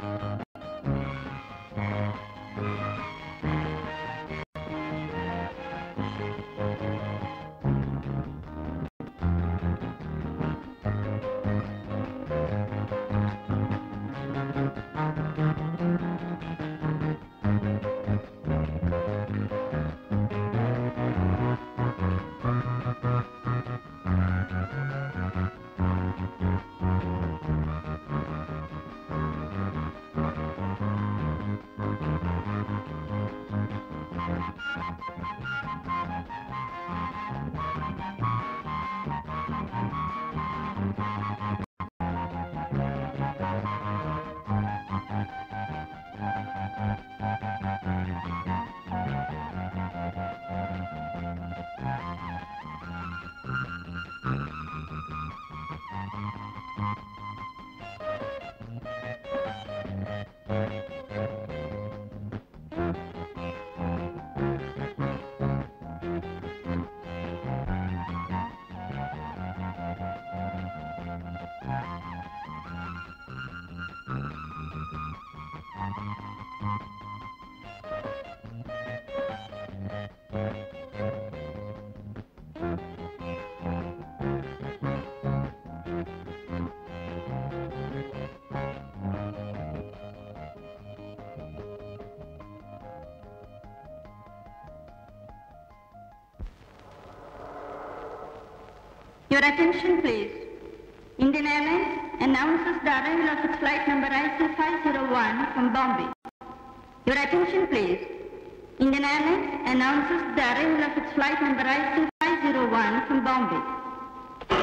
Your attention, please. Indian Airlines announces the arrival of its flight number IC501 from Bombay. Your attention, please. Indian Airlines announces the arrival of its flight number IC501 from Bombay.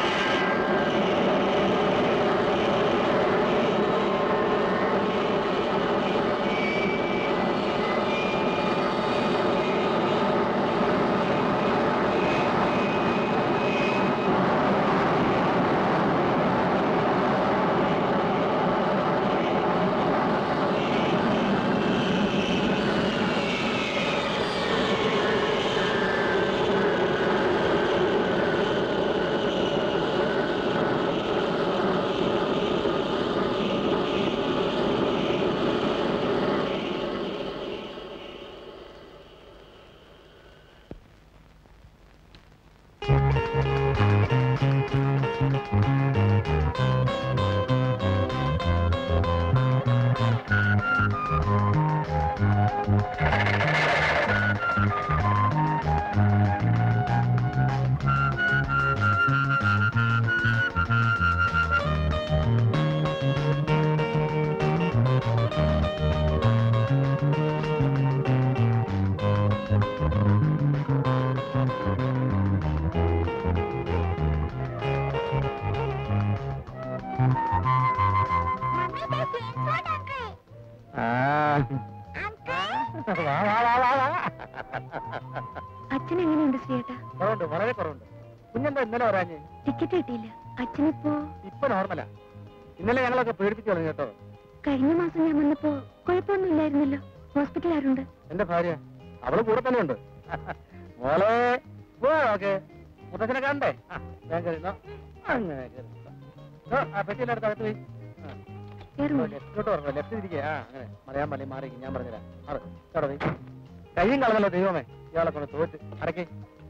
അച്ഛൻ എങ്ങനെയുണ്ട് ശ്രീയേട്ടാ കുറവുണ്ട് വളരെ കുറവുണ്ട് കുഞ്ഞെന്താ ഇന്നലെ വരാഞ്ഞ് ticket കിട്ടിയില്ല അച്ഛനിപ്പോ ഇപ്പൊ നോർമലാ ഇന്നലെ ഞങ്ങളൊക്കെ പേടിപ്പിച്ചു കളഞ്ഞു കേട്ടോ കഴിഞ്ഞ മാസം ഞാൻ വന്നപ്പോ കുഴപ്പമൊന്നുമില്ലായിരുന്നല്ലോ ഹോസ്പിറ്റൽ ആരുണ്ട് എന്റെ ഭാര്യ അവള് കൂടെ തന്നെ ഉണ്ട് മോളെ ഓക്കെ മുത്തച്ഛനെ കാണണ്ടേ ആ, ഞാൻ കരുതോ അങ്ങനെ കരുതോ. ഓ, ആ പെട്ടിയിലെ അടുത്ത് അകത്ത് പോയി ആ, കേറുമോ ലെഫ്റ്റിലോട്ട് പറഞ്ഞു ലെഫ്റ്റ് തിരികെ ആ അങ്ങനെ മറിയാൻ പള്ളി മാറി ഞാൻ പറഞ്ഞുതരാം മാറ് കേട്ടോ നീ കയ്യും കളഞ്ഞല്ലോ ദൈവമേ ഇയാളെ കൊണ്ട് തോറ്റ് അടക്കേ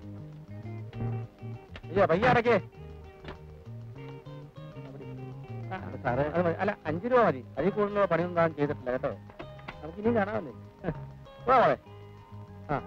അയ്യോ പയ്യ അടക്കേ ആ, അത് സാറേ അത് മതി. അല്ല അഞ്ചു രൂപ മതി അതിൽ കൂടുതലുള്ള പണിയൊന്നും താൻ ചെയ്തിട്ടില്ല കേട്ടോ നമുക്ക് ഇനിയും കാണാമെന്നേ പോവാ മോളെ ആ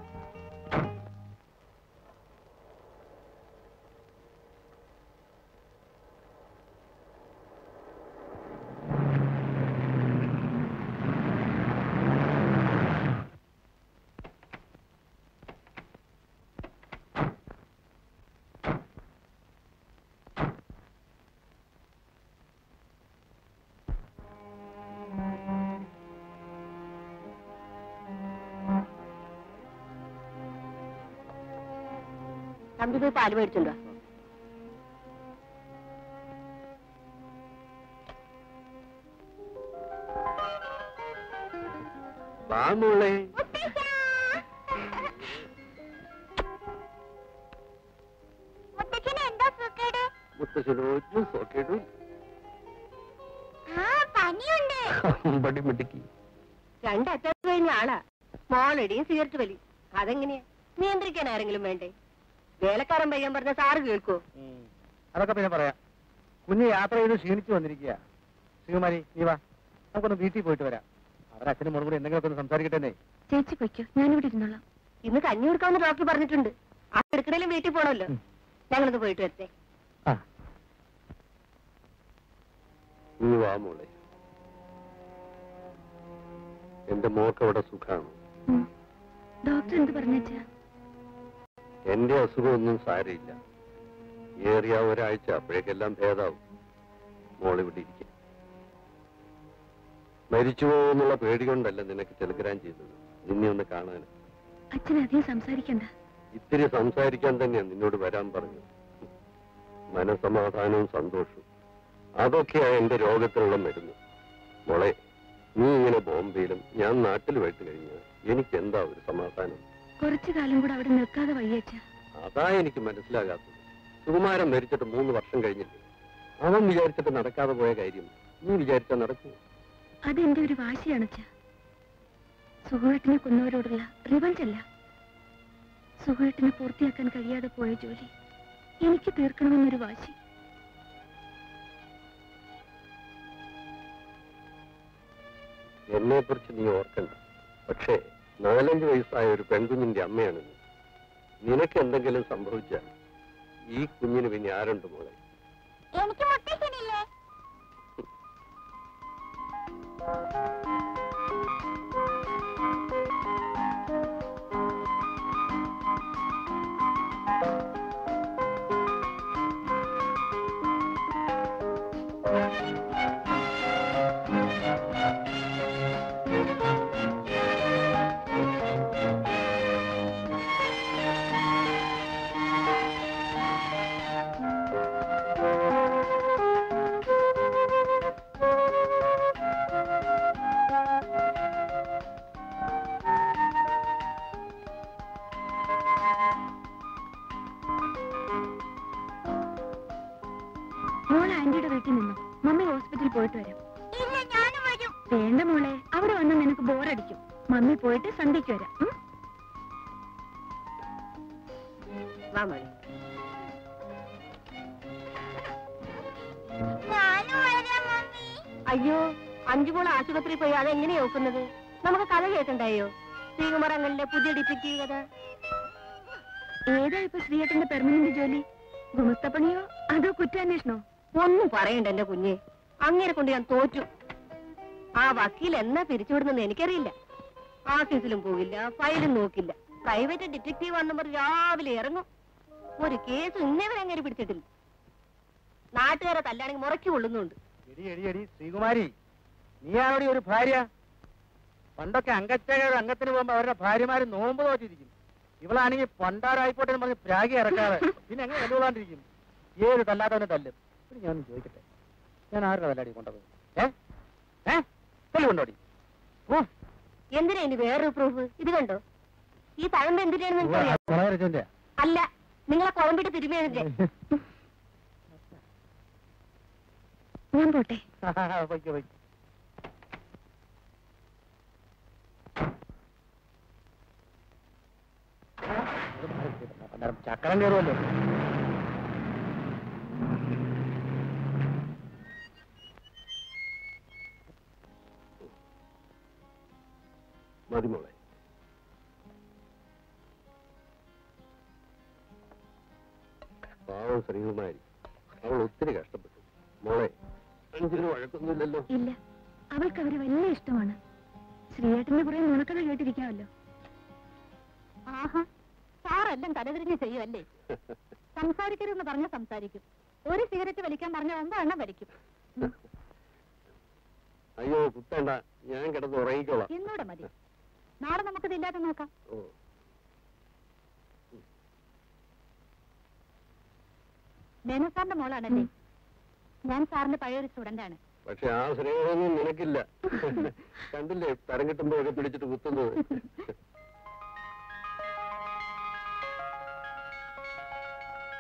തമ്പി പോയി പാല് മേടിച്ചുണ്ടോ വാ മോളെ എന്താ സുഖേട് മുത്തശ്ശനോട് സോക്കേട്ടു ആ പനിയുണ്ട് അമ്പടി മിടുക്കി രണ്ടറ്റം കഴിഞ്ഞ ആളാ മോളടിയും സിഗരറ്റ് വലി അതെങ്ങനെയാ നിയന്ത്രിക്കാൻ ആരെങ്കിലും വേണ്ടേ വേലക്കാരൻ പയ്യൻ പറഞ്ഞ സാറ് കേൾക്കോ ഉം. അതൊക്കെ പിന്നെ പറയാം കുഞ്ഞ് യാത്ര ചെയ്ത് ക്ഷീണിച്ചു വന്നിരിക്കുക ശിവമാരി നീ വാ നമുക്കൊന്ന് വീട്ടിൽ പോയിട്ട് വരാം അവരുടെ അച്ഛനും മോളും കൂടി എന്തെങ്കിലുമൊക്കെ ഒന്ന് സംസാരിക്കട്ടെ ചേച്ചി പൊയ്ക്കോ ഞാനിവിടെ ഇരുന്നോളാം ഇന്ന് കഞ്ഞി കൊടുക്കാമെന്ന് ഡോക്ടർ പറഞ്ഞിട്ടുണ്ട് ആ എടുക്കണേലും വീട്ടിൽ പോണല്ലോ ഉം. ഞങ്ങളൊന്ന് പോയിട്ട് വരട്ടെ ആ നീ വാ മോളെ എന്റെ മോക്ക് അവിടെ സുഖാണ് ഉം. ഡോക്ടർ എന്ത് പറഞ്ഞാ എന്റെ അസുഖമൊന്നും സാരയില്ല ഏറിയ ഒരാഴ്ച അപ്പോഴേക്കെല്ലാം ഭേദാവും മോളിവിടെ ഇരിക്കും മരിച്ചു പോകുമെന്നുള്ള പേടി കൊണ്ടല്ല നിനക്ക് ടെലിഗ്രാം ചെയ്തത് നിന്നെ ഒന്ന് കാണാൻ അച്ഛൻ അധികം സംസാരിക്കണ്ട ഇത്തിരി സംസാരിക്കാൻ തന്നെയാ നിന്നോട് വരാൻ പറഞ്ഞത് മനസമാധാനവും സന്തോഷവും അതൊക്കെയാ എന്റെ രോഗത്തിനുള്ള മരുന്ന് മോളെ നീ ഇങ്ങനെ ബോംബെയിലും ഞാൻ നാട്ടിലുമായിട്ട് കഴിഞ്ഞാൽ എനിക്ക് എന്താ ഒരു സമാധാനം കുറച്ചു കാലം കൂടെ അവിടെ നിൽക്കാതെ വയ്യച്ച അതാ എനിക്ക് മനസ്സിലാകാത്തത് സുകുമാരൻ മരിച്ചിട്ട് മൂന്ന് വർഷം കഴിഞ്ഞില്ലേ അവൻ വിചാരിച്ചിട്ട് നടക്കാതെ പോയ കാര്യം നീ വിചാരിച്ചാൽ നടക്കൂ അതെന്റെ ഒരു വാശിയാണ് അച്ഛ സുഖേട്ടിനെ കൊന്നവരോടുള്ള റിവഞ്ച് അല്ല സുഖേട്ടിനെ പൂർത്തിയാക്കാൻ കഴിയാതെ പോയ ജോലി എനിക്ക് തീർക്കണമെന്നൊരു വാശി എന്നെ കുറിച്ച് നീ ഓർക്കണ്ട പക്ഷേ നാലഞ്ച് വയസ്സായ ഒരു പെൺകുഞ്ഞിന്റെ അമ്മയാണ് നീ നിനക്ക് എന്തെങ്കിലും സംഭവിച്ചാൽ ഈ കുഞ്ഞിന് പിന്നെ ആരുണ്ട് മോളെ എനിക്ക് മുത്തശ്ശനില്ലേ മോൾ ആന്റിയുടെ വീട്ടിൽ നിന്നു മമ്മി ഹോസ്പിറ്റലിൽ പോയിട്ട് വരാം ഇല്ല ഞാനും വരും വേണ്ട മോളെ അവിടെ വന്നാൽ നിനക്ക് ബോറടിക്കും മമ്മി പോയിട്ട് സന്ധ്യയ്ക്ക് വരാം ഉം? വാ മണി ഞാനും വരാം മമ്മി അയ്യോ അഞ്ചുപോൾ ആശുപത്രിയിൽ പോയി അതെങ്ങനെയാ നോക്കുന്നത് നമുക്ക് കഥ കേൾക്കണ്ടായോ ശ്രീകുമാരങ്ങളിലെ പുതിയ ഡിറ്റക്റ്റീവ് കഥ ഏതാ ഇപ്പൊ ശ്രീയേട്ടന്റെ പെർമനന്റ് ജോലി ഗുമസ്തപ്പണിയോ അതോ കുറ്റാന്വേഷണോ ഒന്നും പറയണ്ട എന്റെ കുഞ്ഞെ അങ്ങനെ കൊണ്ട് ഞാൻ തോറ്റു ആ വക്കീൽ എന്നാ പിരിച്ചുവിടുന്നെന്ന് എനിക്കറിയില്ല ഓഫീസിലും പോകില്ല ഫയലും നോക്കില്ല പ്രൈവറ്റ് ഡിറ്റക്റ്റീവ് ആണെന്ന് പറഞ്ഞ് രാവിലെ ഇറങ്ങും ഒരു കേസ് ഇന്നേവരെ അങ്ങനെ പിടിച്ചിട്ടില്ല നാട്ടുകാരെ തല്ലാണെങ്കിൽ മുറയ്ക്ക് കൊള്ളുന്നുണ്ട് എടി എടി എടി ശ്രീകുമാരി നീയാണോടി ഒരു ഭാര്യ പണ്ടൊക്കെ അംഗച്ചകർ അംഗത്തിന് പോകുമ്പോ അവരുടെ ഭാര്യമാര് നോമ്പ് തോറ്റിരിക്കും ഇവളാണെങ്കിൽ പണ്ടാരായിപ്പോട്ടെ എന്ന് പറഞ്ഞ് പ്രാഗി ഇറക്കാതെ പിന്നെ എങ്ങനെ തല്ലുകൊള്ളാണ്ടിരിക്കും ഏത് തല്ലാത്തവനെ തല്ലും ഇനി ഞാനൊന്ന് ചോദിക്കട്ടെ ഞാൻ ആരുടെ തല്ലാടി കൊണ്ടത് ഏ ഏ തല്ലു കൊണ്ടോടി ഓ എന്തിനാ ഇനി വേറൊരു പ്രൂഫ് ഇത് കണ്ടോ ഈ തഴമ്പ് എന്തിനാണെന്ന് എനിക്കറിയാം വളരെ അല്ല നിങ്ങളെ കുഴമ്പിട്ട് തിരുമിയതിന്റെ ഞാൻ പോട്ടെ വയ്ക്കോ വയ്ക്കോ ചക്രം കയറുമല്ലോ മതി മോളെ പാവം ശ്രീകുമാരി അവൾ ഒത്തിരി കഷ്ടപ്പെട്ടു മോളെ അഞ്ചിന് വഴക്കൊന്നുമില്ലല്ലോ ഇല്ല അവൾക്ക് അവര് വലിയ ഇഷ്ടമാണ് ശ്രീയേട്ടന്റെ കുറെ നുണക്കഥ കേട്ടിരിക്കാമല്ലോ ആഹാ സാറെല്ലാം തലതിരിഞ്ഞ് ചെയ്യുമല്ലേ സംസാരിക്കരുതെന്ന് പറഞ്ഞ സംസാരിക്കും ഒരു സിഗരറ്റ് വലിക്കാൻ പറഞ്ഞ ഒമ്പതെണ്ണം വലിക്കും അയ്യോ കുത്തേണ്ട ഞാൻ കിടന്ന് ഉറങ്ങിക്കോളാം ഇന്നൂടെ മതി നാളെ നമുക്കിത് ഇല്ലാതെ നോക്കാം ഓ മേനു സാറിന്റെ മോളാണല്ലേ ഞാൻ സാറിന്റെ പഴയൊരു സ്റ്റുഡന്റ് ആണ് പക്ഷെ ആ സ്നേഹമൊന്നും നിനക്കില്ല കണ്ടില്ലേ തരം കിട്ടുമ്പോഴൊക്കെ പിടിച്ചിട്ട് കുത്തുന്നത്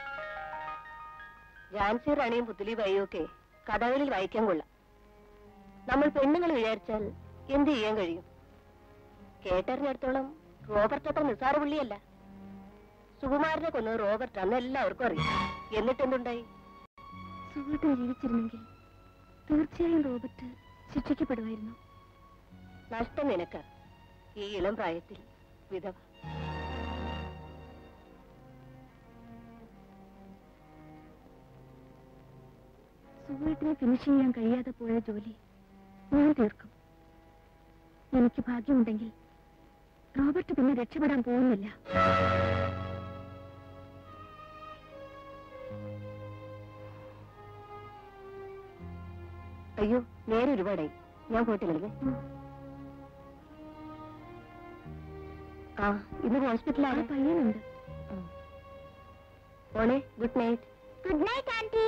ജാൻസി റാണിയും പുത്തലി വഴിയൊക്കെ കഥകളിൽ വായിക്കാൻ കൊള്ളാം നമ്മൾ പെണ്ണുങ്ങൾ വിചാരിച്ചാൽ എന്ത് ചെയ്യാൻ കഴിയും കേട്ടറിഞ്ഞിടത്തോളം റോബർട്ട് അത്ര നിസ്സാര പുള്ളിയല്ല സുകുമാരനെ കൊന്നത് റോബർട്ട് അന്ന് എല്ലാവർക്കും അറിയാം എന്നിട്ട് എന്തുണ്ടായി സുഹൃത്തിന് ജീവിച്ചിരുന്നെങ്കിൽ തീർച്ചയായും റോബർട്ട് ശിക്ഷിക്കപ്പെടുമായിരുന്നു നഷ്ടം നിനക്ക് ഈ ഇളം പ്രായത്തിൽ വിധവ സുഹൃത്തിനെ ഫിനിഷ് ചെയ്യാൻ കഴിയാതെ പോയ ജോലി ഞാൻ തീർക്കും എനിക്ക് ഭാഗ്യമുണ്ടെങ്കിൽ റോബർട്ട് പിന്നെ രക്ഷപ്പെടാൻ പോകുന്നില്ല അയ്യോ നേരെ ഒരുപാടായി ഞാൻ പോയിട്ട് കളിക്കേ ആ ഇന്ന് ആ ഹോസ്പിറ്റലാണ് പയ്യനുണ്ട് മോളെ good night good night aunty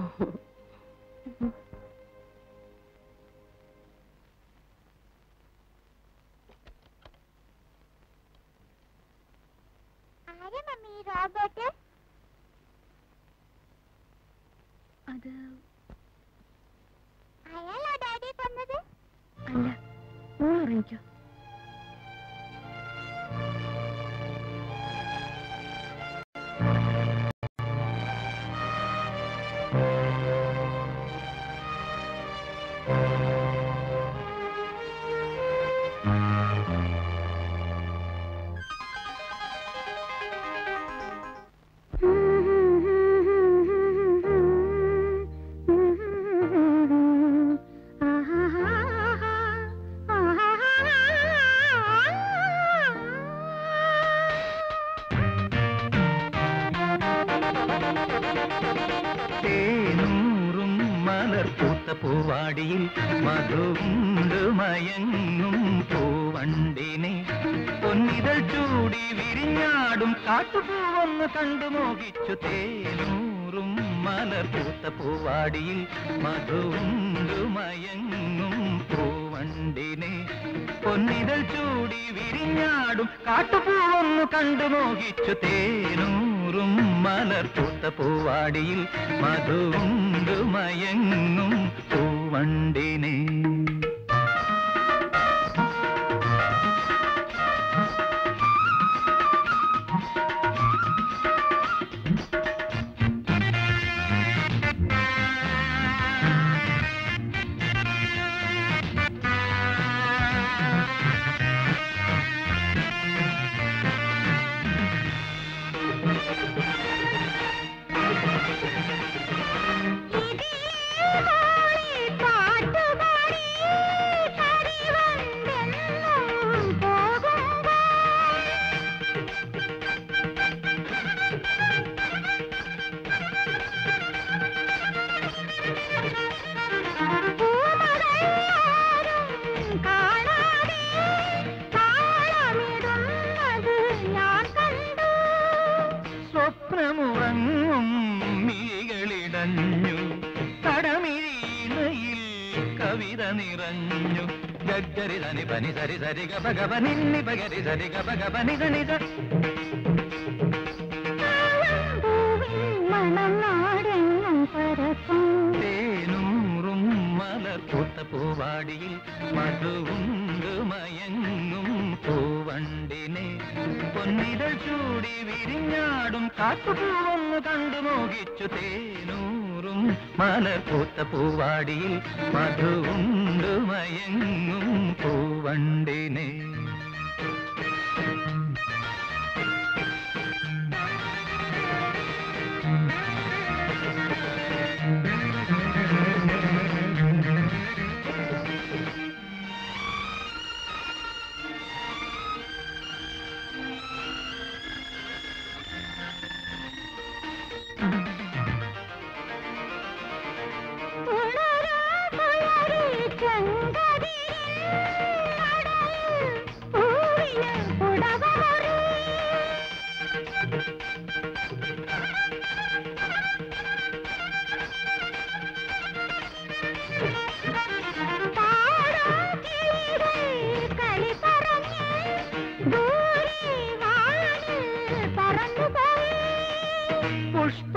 ആരാ മമ്മി റോബോട്ട് അത് അയാളോ ഡാഡി കൊന്നത് അല്ല മോൾ അറിയിക്കോ തേനൂറും മലർ പൂത്ത പൂവാടിയിൽ മധുണ്ട് മയങ്ങും പൂവണ്ടിനെ പൊന്നിതൾ ചൂടി വിരിഞ്ഞാടും കാട്ടുപൂവൊന്ന് കണ്ടു മോഹിച്ചു തേനൂറും മലർ പൂത്ത പൂവാടിയിൽ മധുണ്ട് മയങ്ങും പൂവണ്ടിനെ പൊന്നിതൾ ചൂടി വിരിഞ്ഞാടും കാട്ടുപൂവൊന്നു കണ്ടു മോഹിച്ചു തേനൂറും മലർ പൂത്ത പൂവാടിയിൽ മധുണ്ട് മയങ്ങും പൂവണ്ടിനെ സ്വപ്നമുറങ്ങും മിഴികളിടഞ്ഞു കടമിഴിയിൽ കവിത നിറഞ്ഞു ഗഗരി ധനി പനി സരി സരി ഗപ ഗപ നിന്നി പകരി സരി ഗപ ഗപ നിധ നിധ തേനൂറും മലർ പൂത്ത പൂവാടിയിൽ മധുവുണ്ട് മയങ്ങും പൂവണ്ടിനെ പൊന്നിതൾ ചൂടി വിരിഞ്ഞാടും കാട്ടുപൂവൊന്ന് കണ്ടു മോഹിച്ചു തേനൂറും മലർ പൂത്ത പൂവാടിയിൽ മധുവുണ്ട് മയങ്ങും പൂവണ്ടിനെ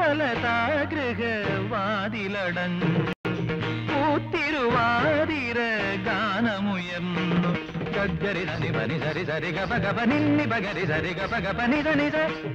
പുഷ്പലതാഗൃഹ വാതിലടഞ്ഞു പൂത്തിരുവാതിര గగ్గరి దని పని సరి సరి గబ గబ నిన్ని బగరి సరి గబ గబ నిద నిద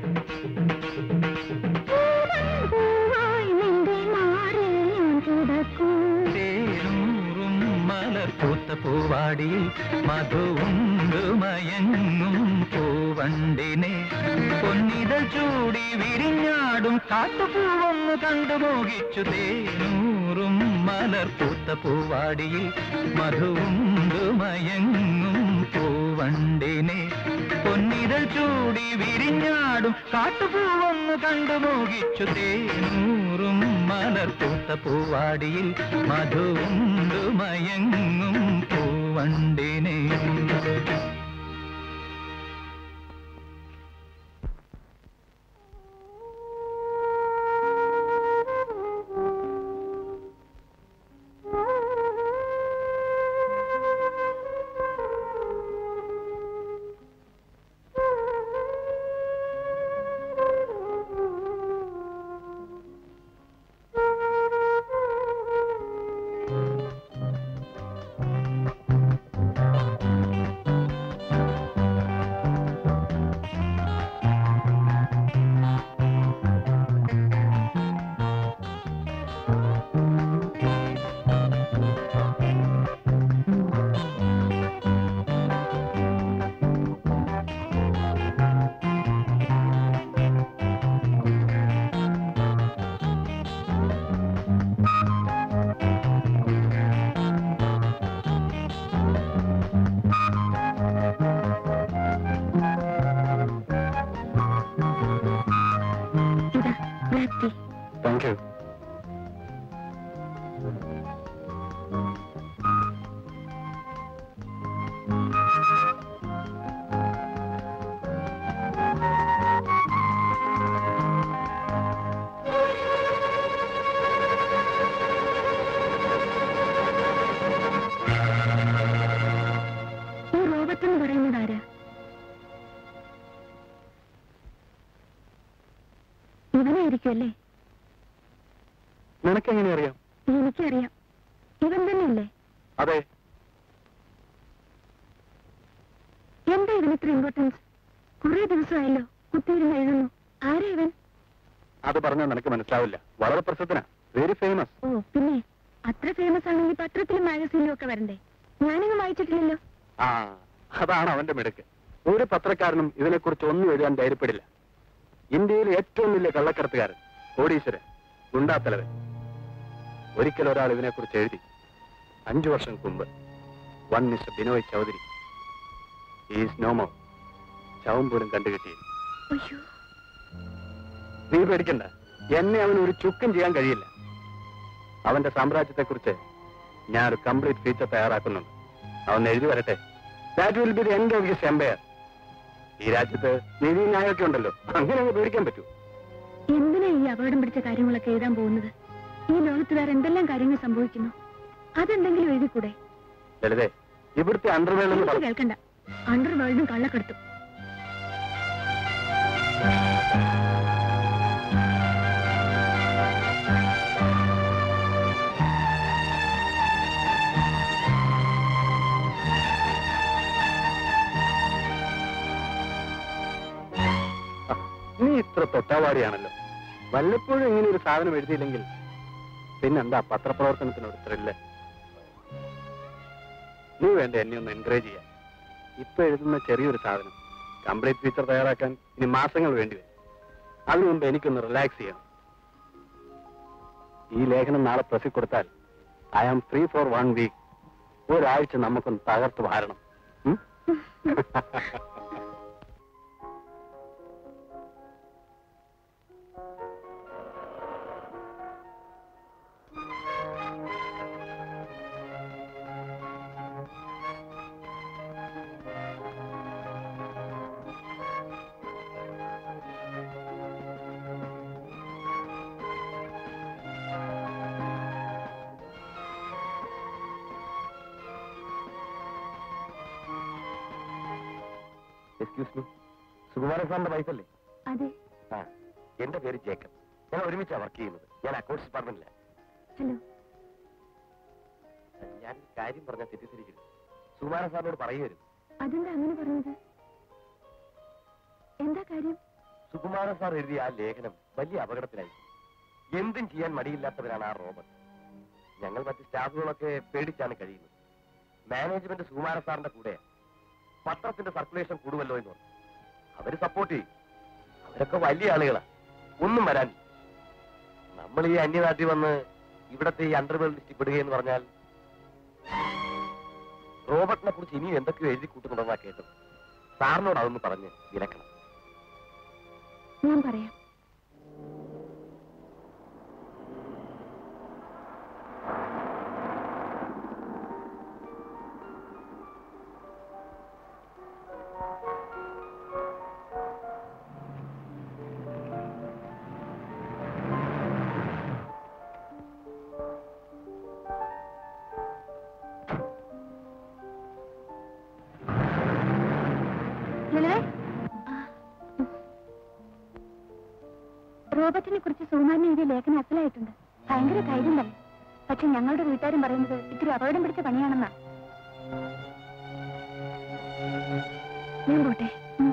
തേനൂറും മലർപ്പൂത്ത പൂവാടിയിൽ മധുവുണ്ട് മയങ്ങും പൂവണ്ടിനെ പൊന്നിതൾ ചൂടി വിരിഞ്ഞാടും കാട്ടുപൂവൊന്ന് കണ്ടു മോഹിച്ചു തേനൂറും മലർപ്പൂത്ത പൂവാടിയിൽ മധുവുണ്ട് മയങ്ങും പൂവണ്ടിനെ പൊന്നിതൾ ചൂടി വിരിഞ്ഞാടും കാട്ടുപൂവൊന്ന് കണ്ടു മോഹിച്ചു തേനൂറും മലർപ്പൂത്ത പൂവാടിയിൽ മധുവുണ്ട് മയങ്ങും പൂവണ്ടിനെ ഇതാ ബ്ലാക്ക് ടീ താങ്ക് യു ഈ റോബർട്ട് എന്ന് പറയുന്നത് ആരാ ഇവനായിരിക്കും അല്ലേ നിനക്കെങ്ങനെ അറിയാം എനിക്കറിയാം ഇവൻ തന്നെയല്ലേ അതെ എന്താ ഇവന് ഇത്ര ഇമ്പോർട്ടൻസ് കുറെ ദിവസമായല്ലോ കുത്തിയിരുന്ന് എഴുതുന്നു ആരാ ഇവൻ അത് പറഞ്ഞാൽ നിനക്ക് മനസ്സിലാവില്ല വളരെ പ്രസിദ്ധനാ വെരി ഫേമസ് ഓ പിന്നെ അത്ര ഫേമസ് ആണെങ്കിൽ പത്രത്തിലും മാഗസീനിലും ഒക്കെ വരണ്ടേ ഞാനിങ്ങ് വായിച്ചിട്ടില്ലല്ലോ ആ അതാണ് അവന്റെ മിടുക്ക് ഒരു പത്രക്കാരനും ഇതിനെക്കുറിച്ച് ഒന്നും എഴുതാൻ ധൈര്യപ്പെടില്ല ഇന്ത്യയിലെ ഏറ്റവും വലിയ കള്ളക്കടത്തുകാരൻ കോടീശ്വരൻ ഗുണ്ടാത്തലവൻ ഒരിക്കൽ ഒരാൾ ഇതിനെക്കുറിച്ച് എഴുതി അഞ്ചു വർഷം മുമ്പ് one mister Binoy Chaudhary is no more ശവം പോലും കണ്ടുകിട്ടി അയ്യോ നീ പേടിക്കണ്ട എന്നെ അവന് ഒരു ചുക്കും ചെയ്യാൻ കഴിയില്ല അവന്റെ സാമ്രാജ്യത്തെക്കുറിച്ച് ഞാൻ ഒരു കംപ്ലീറ്റ് ഫീച്ചർ തയ്യാറാക്കുന്നുണ്ട് അവൻ എഴുതി വരട്ടെ that will be the end of his empire ഈ രാജ്യത്ത് നീതി ന്യായമൊക്കെ ഉണ്ടല്ലോ അങ്ങനെ അങ്ങ് പേടിക്കാൻ പറ്റൂ എന്തിനാ ഈ അപകടം പിടിച്ച കാര്യങ്ങളൊക്കെ എഴുതാൻ പോകുന്നത് ഈ ലോകത്ത് വേറെ എന്തെല്ലാം കാര്യങ്ങൾ സംഭവിക്കുന്നു അതെന്തെങ്കിലും എഴുതിക്കൂടെ ലളിതേ ഇവിടുത്തെ അണ്ടർവേൾ എന്ന് എനിക്ക് പറഞ്ഞു കേൾക്കണ്ട അണ്ടർ വേൾഡും കള്ളക്കെടുത്തും നീ ഇത്ര തൊട്ടാവാടിയാണല്ലോ വല്ലപ്പോഴും ഇങ്ങനെ ഒരു സാധനം എഴുതിയില്ലെങ്കിൽ പിന്നെന്താ പത്രപ്രവർത്തനത്തിന് ഒരു ത്രില്ല് നീ വേണ്ട എന്നെ ഒന്ന് എൻകറേജ് ചെയ്യാൻ ഇപ്പൊ എഴുതുന്ന ചെറിയൊരു സാധനം കംപ്ലീറ്റ് ഫീച്ചർ തയ്യാറാക്കാൻ ഇനി മാസങ്ങൾ വേണ്ടി വരും അതിനു മുമ്പ് എനിക്കൊന്ന് റിലാക്സ് ചെയ്യണം ഈ ലേഖനം നാളെ പ്രസി കൊടുത്താൽ I am free for one week ഒരാഴ്ച നമുക്കൊന്ന് തകർത്ത് വാരണം ഉം? എക്സ്ക്യൂസ് മീ സുകുമാരൻ സാറിന്റെ വൈഫല്ലേ അതെ ആ എന്റെ പേര് ജേക്കബ് ഞാൻ ഒരുമിച്ചാണ് വർക്ക് ചെയ്യുന്നത് ഞാൻ അക്കൗണ്ട്സ് ഡിപ്പാർട്ട്മെന്റില്ല ഹലോ ഞാൻ കാര്യം പറഞ്ഞാൽ തെറ്റിദ്ധരിക്കരുത് സുകുമാരൻ സാറിനോട് പറയുവരും അതെന്താ അങ്ങനെ പറഞ്ഞത് എന്താ കാര്യം സുകുമാരൻ സാർ എഴുതിയ ആ ലേഖനം വലിയ അപകടത്തിലായി എന്തും ചെയ്യാൻ മടിയില്ലാത്തവരാണ് ആ റോബർട്ട് ഞങ്ങൾ മറ്റ് സ്റ്റാഫുകളൊക്കെ പേടിച്ചാണ് കഴിയുന്നത് മാനേജ്മെന്റ് സുകുമാരൻ സാറിന്റെ കൂടെ പത്രത്തിന്റെ സർക്കുലേഷൻ കൂടുമല്ലോ എന്ന് പറഞ്ഞു അവര് സപ്പോർട്ട് ചെയ്യും അവരൊക്കെ വലിയ ആളുകളാ ഒന്നും വരാൻ നമ്മൾ ഈ അന്യനാട്ടിൽ വന്ന് ഇവിടത്തെ ഈ അണ്ടർവേൾഡ് ലിസ്റ്റിൽ പെടുകയെന്ന് പറഞ്ഞാൽ റോബർട്ടിനെ കുറിച്ച് ഇനിയും എന്തൊക്കെയോ എഴുതി കൂട്ടുന്നുണ്ടെന്നാ കേട്ടത് സാറിനോട് അതൊന്ന് പറഞ്ഞ് വിലക്കണം ഞാൻ പറയാം ലളിതേ റോബർട്ടിനെ കുറിച്ച് സുകുമാരൻ എഴുതിയ ലേഖനം അസലായിട്ടുണ്ട് ഭയങ്കര ധൈര്യം തന്നെ പക്ഷെ ഞങ്ങളുടെ വീട്ടുകാരും പറയുന്നത് ഇത്തിരി അപകടം പിടിച്ച പണിയാണെന്നാ ഞാൻ പോട്ടെ ഉം.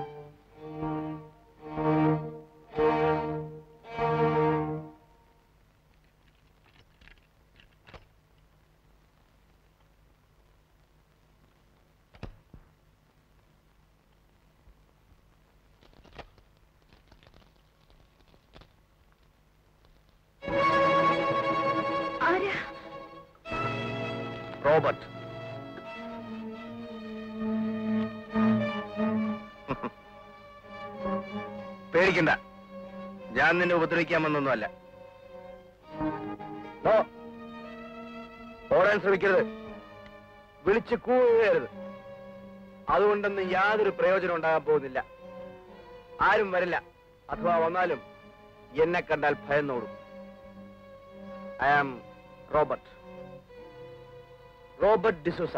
ആരാ റോബർട്ട് പേടിക്കണ്ട ഞാൻ നിന്നെ ഉപദ്രവിക്കാൻ വന്നൊന്നുമല്ല നോ. ഓടാൻ ശ്രമിക്കരുത് വിളിച്ച് കൂവരുത് അതുകൊണ്ടൊന്നും യാതൊരു പ്രയോജനം ഉണ്ടാകാൻ പോകുന്നില്ല ആരും വരില്ല അഥവാ വന്നാലും എന്നെ കണ്ടാൽ ഭയന്നോടും I am Robert Robert D'Souza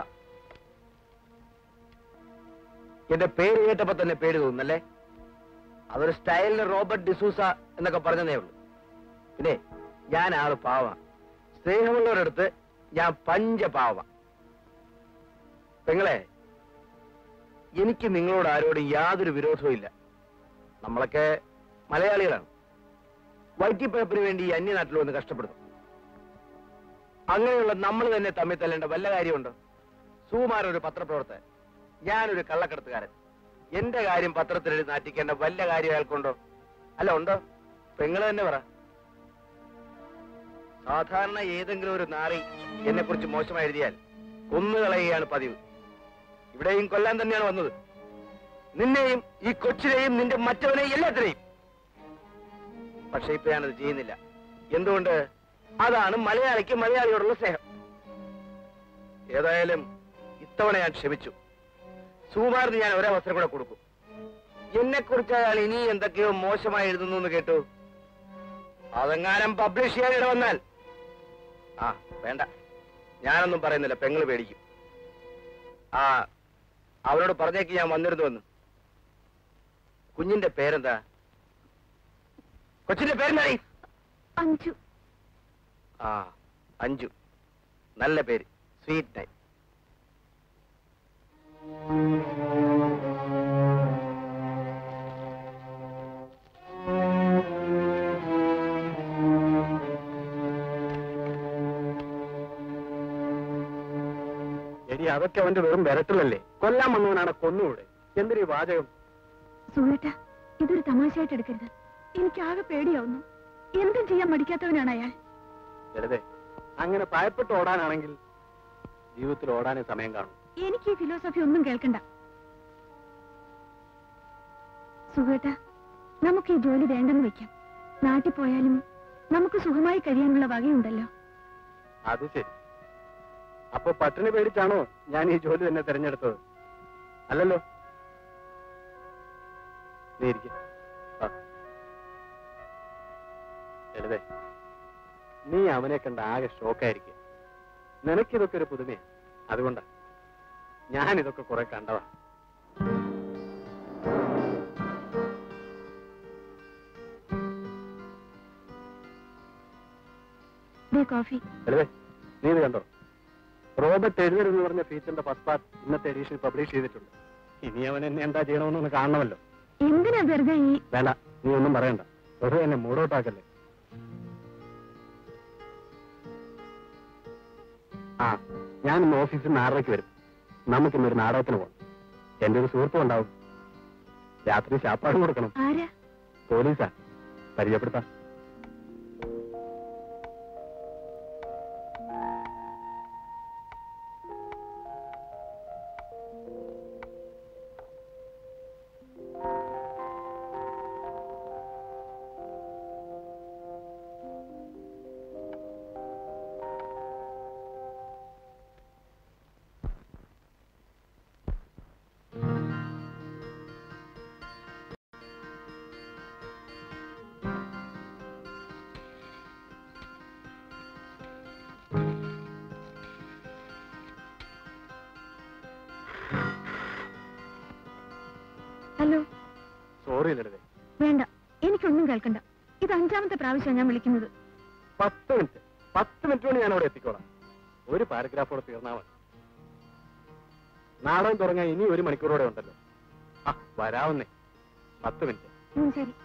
എന്റെ പേര് കേട്ടപ്പോ തന്നെ പേര് തോന്നുന്നല്ലേ അതൊരു സ്റ്റൈലിന് റോബർട്ട് ഡിസൂസ എന്നൊക്കെ പറഞ്ഞതേ ഉള്ളൂ പിന്നെ ഞാൻ ആള് പാവ സ്നേഹമുള്ളവരടുത്ത് ഞാൻ പഞ്ചപാവ പെങ്ങളെ എനിക്ക് നിങ്ങളോട് ആരോടും യാതൊരു വിരോധവും ഇല്ല നമ്മളൊക്കെ മലയാളികളാണ് വൈറ്റി പേപ്പറിന് വേണ്ടി ഈ അന്യനാട്ടിൽ വന്ന് കഷ്ടപ്പെടുന്നു അങ്ങനെയുള്ള നമ്മൾ തന്നെ തമ്മിൽ തല്ലേണ്ട വല്ല കാര്യമുണ്ടോ സുകുമാരൻ ഒരു പത്രപ്രവർത്തകൻ ഞാനൊരു കള്ളക്കടത്തുകാരൻ എന്റെ കാര്യം പത്രത്തിൽ എഴുതി നാറ്റിക്കേണ്ട വല്ല കാര്യം അയാൾക്കുണ്ടോ അല്ല ഉണ്ടോ പെങ്ങള് തന്നെ പറ സാധാരണ ഏതെങ്കിലും ഒരു നാറി എന്നെ കുറിച്ച് മോശമായി എഴുതിയാൽ കൊന്നുകളയുകയാണ് പതിവ് ഇവിടെയും കൊല്ലാൻ തന്നെയാണ് വന്നത് നിന്നെയും ഈ കൊച്ചിനെയും നിന്റെ മറ്റവനെയും എല്ലാത്തിനെയും പക്ഷെ ഇപ്പൊ ഞാനത് ചെയ്യുന്നില്ല എന്തുകൊണ്ട് അതാണ് മലയാളിക്ക് മലയാളിയോടുള്ള സ്നേഹം ഏതായാലും ഇത്തവണ ഞാൻ ക്ഷമിച്ചു സുകുമാറിന് ഞാൻ ഒരവസരം കൂടെ കൊടുക്കും എന്നെ കുറിച്ച് അയാൾ ഇനി എന്തൊക്കെയോ മോശമായി എഴുതുന്നു എന്ന് കേട്ടു അതെങ്ങാനും പബ്ലിഷ് ചെയ്യാൻ ഇട വന്നാൽ ആ വേണ്ട ഞാനൊന്നും പറയുന്നില്ല പെങ്ങള് പേടിക്കും ആ അവരോട് പറഞ്ഞേക്ക് ഞാൻ വന്നിരുന്നുവെന്ന് കുഞ്ഞിന്റെ പേരെന്താ കൊച്ചിന്റെ പേരെന്തായി അഞ്ചു ആ അഞ്ചു നല്ല പേര് സ്വീറ്റ് നൈം എടി അതൊക്കെ അവന്റെ വെറും വിരട്ടലല്ലേ കൊല്ലാൻ വന്നവനാണ് കൊന്നുകൂടെ എന്തൊരു വാചകം സുഹേട്ട ഇതൊരു തമാശയായിട്ട് എടുക്കരുത് എനിക്കാകെ പേടിയാവുന്നു എന്തും ചെയ്യാൻ മടിക്കാത്തവനാണ് അയാൾ വെറുതെ അങ്ങനെ ഭയപ്പെട്ട് ഓടാനാണെങ്കിൽ ജീവിതത്തിൽ ഓടാനേ സമയം കാണും എനിക്ക് ഈ ഫിലോസഫി ഒന്നും കേൾക്കണ്ട സുഹേട്ട നമുക്ക് ഈ ജോലി വേണ്ടെന്ന് വെക്കാം നാട്ടിൽ പോയാലും നമുക്ക് സുഖമായി കഴിയാനുള്ള വകയുണ്ടല്ലോ അത് ശരി അപ്പൊ പട്ടിണി പേടിച്ചാണോ ഞാൻ ഈ ജോലി തന്നെ തിരഞ്ഞെടുത്തത് അല്ലല്ലോ നീ ഇരിക്ക. വാ. ലളിതേ നീ അവനെ കണ്ട ആകെ ഷോക്കായിരിക്കും നിനക്കിതൊക്കെ ഒരു പുതുമയാ അതുകൊണ്ടാ ഞാൻ ഇതൊക്കെ കുറെ കണ്ടതാ ദേ കോഫി ലളിതേ നീ ഇത് കണ്ടോ റോബർട്ട് എഴുതരുതെന്ന് പറഞ്ഞ ഫീച്ചറിന്റെ ഫസ്റ്റ് പാർട്ട് ഇന്നത്തെ എഡീഷൻ പബ്ലിഷ് ചെയ്തിട്ടുണ്ട് ഇനി അവൻ എന്നെ എന്താ ചെയ്യണമെന്നൊന്ന് കാണണമല്ലോ എന്തിനാ വെറുതെ ഈ വേണ്ട നീ ഒന്നും പറയണ്ട വെറുതെ എന്നെ മൂടോട്ടാക്കല്ലേ ആ ഞാൻ ഇന്ന് ഓഫീസിൽ നിന്ന് ആറരയ്ക്ക് വരും നമുക്കിന്നൊരു നാടകത്തിന് പോകാം എന്റെ ഒരു സുഹൃത്തും ഉണ്ടാവും രാത്രി ശാപ്പാട് കൊടുക്കണം ആരാ പോലീസാ പരിചയപ്പെടുത്താം ഹലോ സോറി ലളിതേ വേണ്ട എനിക്കൊന്നും കേൾക്കണ്ട ഇത് അഞ്ചാമത്തെ പ്രാവശ്യം ഞാൻ വിളിക്കുന്നത് പത്ത് മിനിറ്റ് പത്ത് മിനിറ്റ് കൊണ്ട് ഞാൻ അവിടെ എത്തിക്കോളാം ഒരു പാരഗ്രാഫോടെ തീർന്നാ മതി നാടകം തുടങ്ങാൻ ഇനി ഒരു മണിക്കൂറോടെ ഉണ്ടല്ലോ ആ വരാവുന്നേ പത്ത് മിനിറ്റ് ഉം, ശരി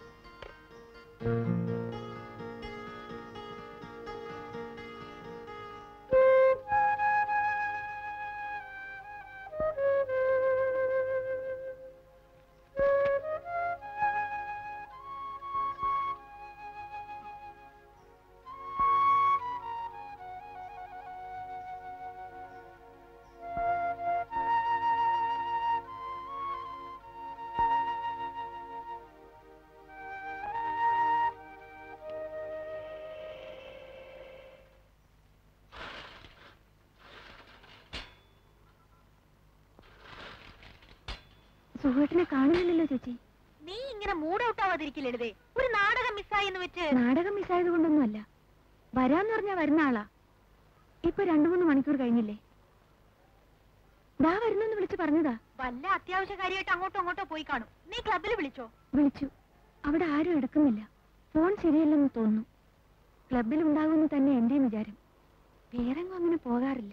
സുഹൃത്തിനെ കാണുന്നില്ലല്ലോ ചേച്ചി നീ ഇങ്ങനെ മൂഡ് ഔട്ട് ആവാതിരിക്കില്ലേ ഒരു നാടകം മിസ്സായി എന്ന് വെച്ച് നാടകം മിസ്സായത് കൊണ്ടൊന്നുമല്ല വരാന്ന് പറഞ്ഞാ വരുന്ന ആളാ ഇപ്പൊ രണ്ടു മൂന്ന് മണിക്കൂർ കഴിഞ്ഞില്ലേ ദാ വരുന്നെന്ന് വിളിച്ച് പറഞ്ഞതാ വല്ല അത്യാവശ്യ കാര്യമായിട്ട് അങ്ങോട്ടോ അങ്ങോട്ടോ പോയി കാണും നീ ക്ലബിൽ വിളിച്ചോ വിളിച്ചു അവിടെ ആരും എടുക്കുന്നില്ല ഫോൺ ശരിയല്ലെന്ന് തോന്നുന്നു ക്ലബിൽ ഉണ്ടാകുമെന്ന് തന്നെ എന്റെയും വിചാരം വേറെങ്ങും അങ്ങനെ പോകാറില്ല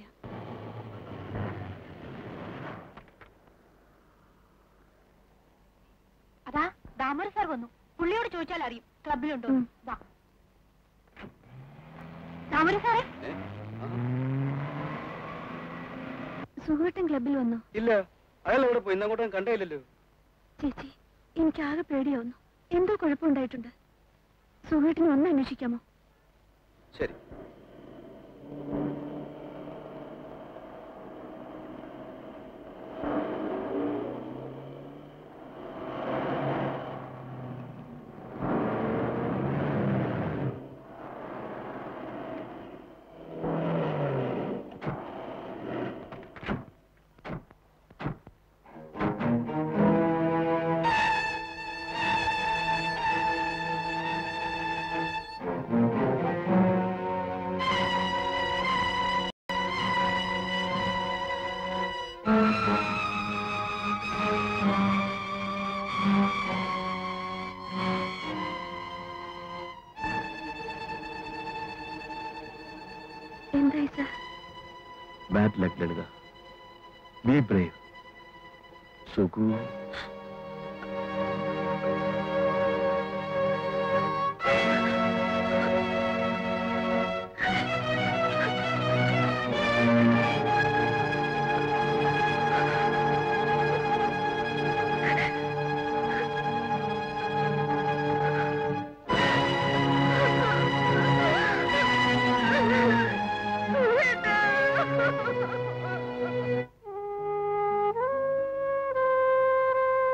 അതാ ദാമോദർ സാർ വന്നു പുള്ളിയോട് ചോദിച്ചാൽ അറിയും ക്ലബിലുണ്ടോ ഉം. വാ ദാമോദർ സാറേ സുഹൃത്തൻ ക്ലബിൽ വന്നു ഇല്ല അയാൾ എവിടെ പോയി ഇന്നങ്ങോട്ടും കണ്ടേയില്ലല്ലോ ചേച്ചി എനിക്ക് ആകെ പേടിയാവുന്നു എന്തോ കുഴപ്പമുണ്ടായിട്ടുണ്ട് സുഹൃത്തിനെ ഒന്ന് അന്വേഷിക്കാമോ ശരി എന്തായി sir bad luck Lalitha be brave Sukhu ആ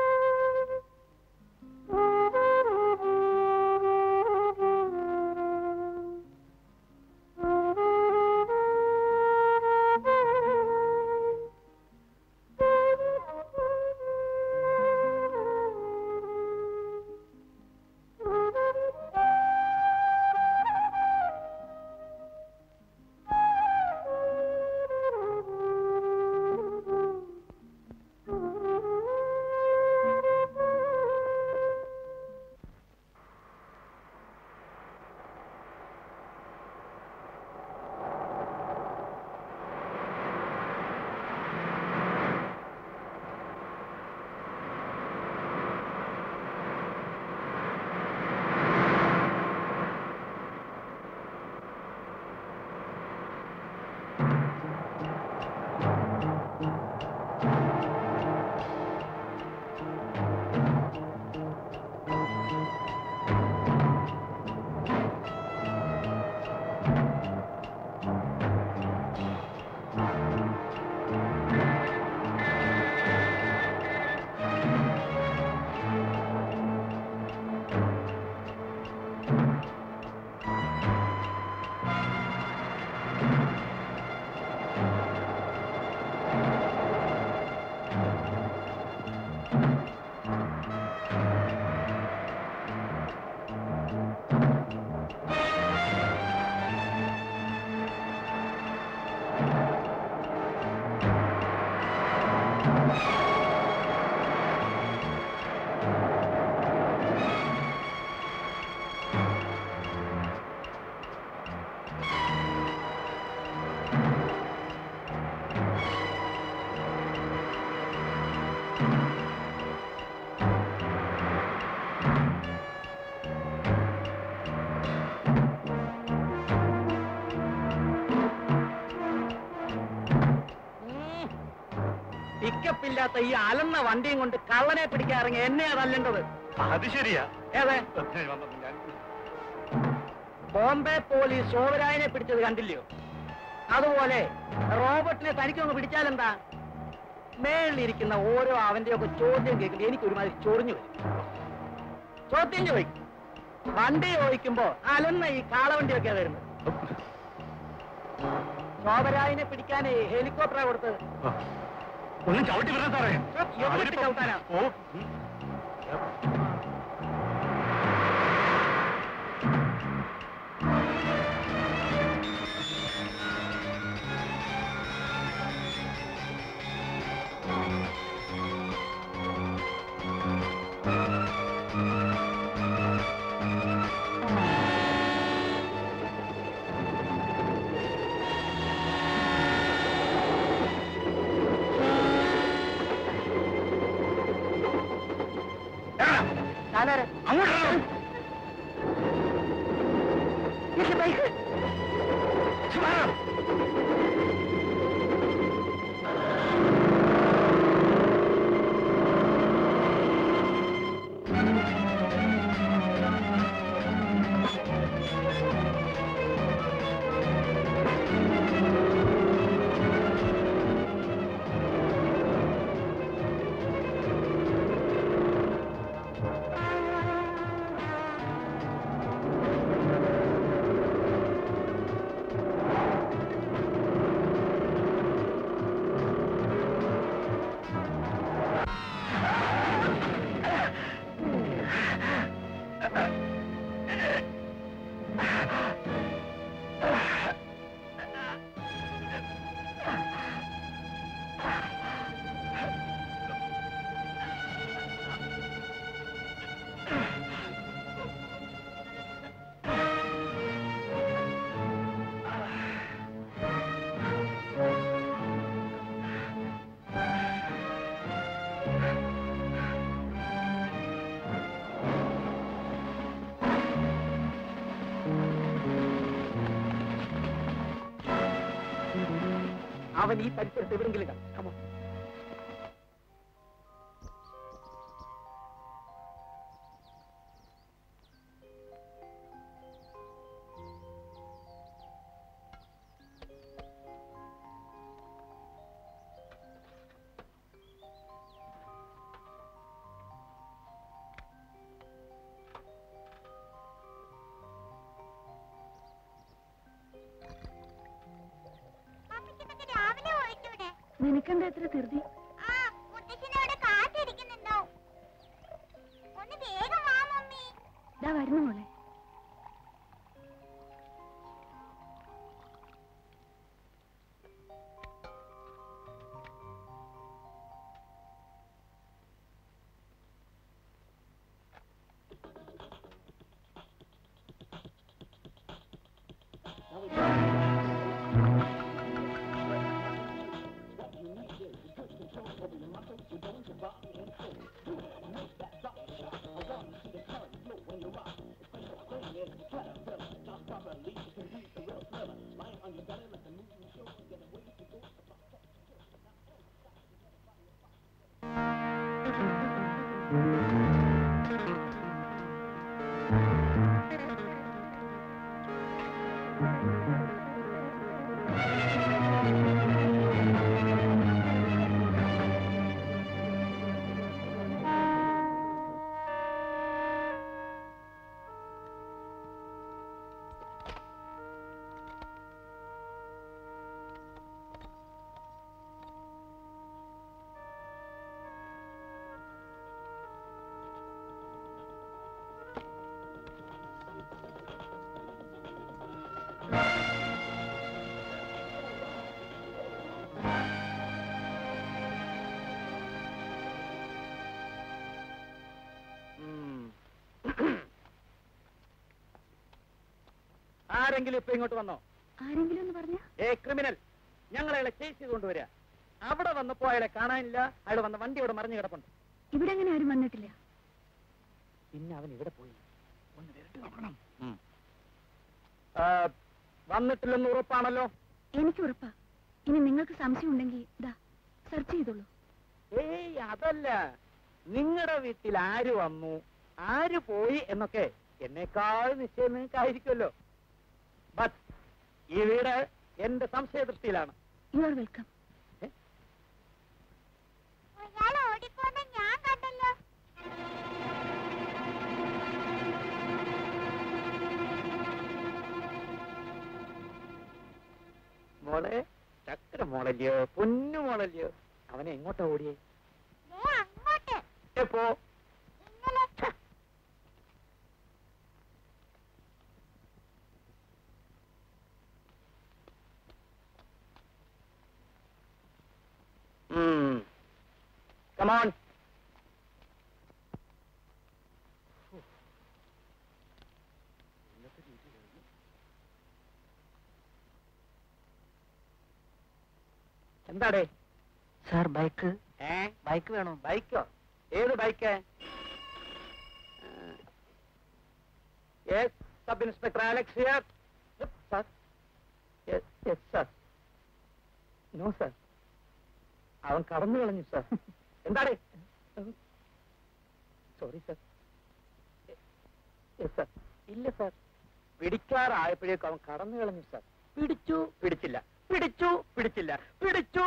പിക്കപ്പ് ഇല്ലാത്ത ഈ അലന്ന വണ്ടിയും കൊണ്ട് കള്ളനെ പിടിക്കാൻ ഇറങ്ങി എന്നെയാ തല്ലേണ്ടത് അത് ശരിയാ ഏതെ ബോംബെ പോലീസ് ശോഭരായനെ പിടിച്ചത് കണ്ടില്ലയോ അതുപോലെ റോബർട്ടിനെ തനിക്കൊന്ന് പിടിച്ചാലെന്താ മേളിലിരിക്കുന്ന ഓരോ അവന്റെയൊക്കെ ചോദ്യം കേൾക്കുമ്പോൾ എനിക്ക് ഒരുമാതിരി ചൊറിഞ്ഞു വരും ചോദ്യം ചോദിക്കും വണ്ടി ചോദിക്കുമ്പോ അലന്ന ഈ കാളവണ്ടിയൊക്കെയാ വരുന്നത് ശോഭരായനെ പിടിക്കാനേ ഹെലികോപ്റ്ററാ കൊടുത്തത് ഒന്നും ചവിട്ടി വരാൻ സാറേ എവിടെ ചവിട്ടാനാ ഓ ഞാനാരാ അങ്ങോട്ട് എന്റെ ബൈക്ക് അവൻ ഈ പരിസരത്ത് എവിടെങ്കിലും കാണും Come on. രാവിലെ പോയിട്ടൂടെ നിനക്കെന്താ എത്ര ധൃതി ആ മുത്തശ്ശനോട് കാത്തിരിക്കുന്നുണ്ടോ ഒന്ന് വേഗം വാ മമ്മി ഇതാ വരുന്നു മോളെ ആരെങ്കിലും ഇപ്പൊ ഇങ്ങോട്ട് വന്നോ ആരെങ്കിലും എന്ന് പറഞ്ഞ ഏ ക്രിമിനൽ ഞങ്ങൾ അയാളെ ചേസ് ചെയ്ത് കൊണ്ടുവരിക അവിടെ വന്നപ്പോ അയാളെ കാണാനില്ല അയാൾ വന്ന വണ്ടി ഇവിടെ മറിഞ്ഞു കിടപ്പുണ്ട് ഇവിടെ അങ്ങനെ ആരും വന്നിട്ടില്ല പിന്നെ അവൻ ഇവിടെ പോയി ഒന്ന് വരട്ട് നോക്കണം ആ, വന്നിട്ടില്ലെന്ന് ഉറപ്പാണല്ലോ എനിക്ക് ഉറപ്പാ ഇനി നിങ്ങൾക്ക് സംശയം ഉണ്ടെങ്കിൽ ഇതാ സെർച്ച് ചെയ്തോളൂ ഏയ് അതല്ല നിങ്ങളുടെ വീട്ടിൽ ആര് വന്നു ആര് പോയി എന്നൊക്കെ എന്നെക്കാൾ നിശ്ചയം നിങ്ങൾക്കായിരിക്കുമല്ലോ ബട്ട് ഈ വീട് എന്റെ സംശയ ദൃഷ്ടിയിലാണ് യു ആർ വെൽക്കം ഞാൻ കണ്ടല്ലോ മോളെ ചക്കര മോളല്ലയോ പൊന്നു മോളല്ലയോ അവനെ എങ്ങോട്ടാ ഓടിയേ അങ്ങോട്ട് എപ്പോ ഇന്നലെ കമോൺ എന്താടേ സാർ ബൈക്ക് ഏ ബൈക്ക് വേണോ ബൈക്കോ ഏത് bike yes sub inspector Alex here sir yes yes sir no sir അവൻ കടന്നു കളഞ്ഞു സർ എന്താടേ സോറി സർ യെസ് സർ ഇല്ല സർ പിടിക്കാറായപ്പോഴേക്കും അവൻ കടന്നു കളഞ്ഞു സർ പിടിച്ചു പിടിച്ചില്ല പിടിച്ചു പിടിച്ചില്ല പിടിച്ചു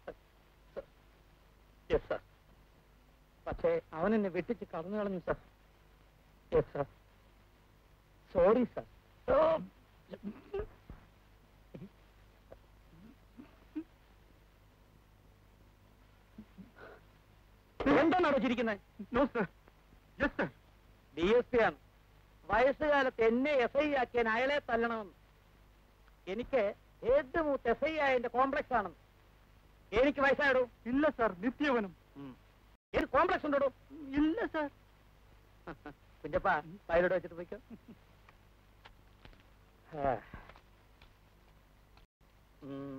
യെസ് സർ പക്ഷേ അവൻ എന്നെ വെട്ടിച്ച് കടന്നു കളഞ്ഞു sir yes sir sorry sir എന്താണ് അടച്ചിരിക്കുന്നത് no sir yes sir D S P ആണ് വയസ്സുകാലത്ത് എന്നെ എസ് ഐ ആക്കിയാൻ അയാളെ തല്ലണമെന്ന് എനിക്ക് ഏത് മൂത്ത് എസ് ഐ ആയതിന്റെ കോംപ്ലക്സ് ആണെന്ന് എനിക്ക് വയസ്സായിടൂ ഇല്ല സാർ നിത്യവനും ഏത് കോംപ്ലക്സ് ഉണ്ടോ ഇല്ല സാർ കുഞ്ഞപ്പ പൈലോട്ട് വെച്ചിട്ട് പോയിക്കോ ആ. ഉം.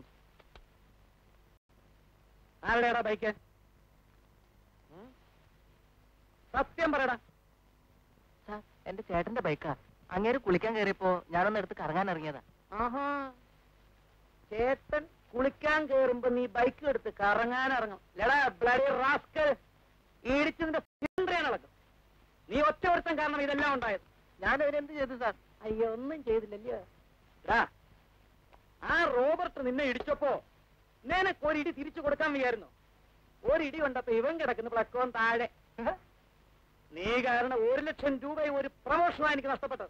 ആരുടെയാടാ ബൈക്ക് ഉം? സത്യം പറയടാ സാർ എന്റെ ചേട്ടന്റെ ബൈക്കാ അങ്ങേര് കുളിക്കാൻ കയറിയപ്പോ ഞാനൊന്ന് എടുത്ത് കറങ്ങാൻ ഇറങ്ങിയതാ ആഹാ ചേട്ടൻ കുളിക്കാൻ കേറുമ്പോ നീ ബൈക്ക് എടുത്ത് കറങ്ങാൻ ഇറങ്ങും ലടാ ബ്ലഡി റാസ്കൽ ഇടിച്ചതിന്റെ സിലിണ്ടറേ നടക്കും നീ ഒറ്റ ഒരുത്തൻ കാരണം ഇതെല്ലാം ഉണ്ടായത് ഞാൻ അതിനെന്ത് ചെയ്തു സാർ അയ്യോ ഒന്നും ചെയ്തില്ലല്ലോ എടാ ആ റോബർട്ട് നിന്നെ ഇടിച്ചപ്പോ നിനക്ക് ഒരു ഇടി തിരിച്ചു കൊടുക്കാൻ വയ്യായിരുന്നു ഒരു ഇടി കൊണ്ടപ്പോ ഇവൻ കിടക്കുന്ന പ്ലക്കോൻ താഴെ നീ കാരണം ഒരു ലക്ഷം രൂപയും ഒരു പ്രമോഷനാണ് എനിക്ക് നഷ്ടപ്പെട്ടത്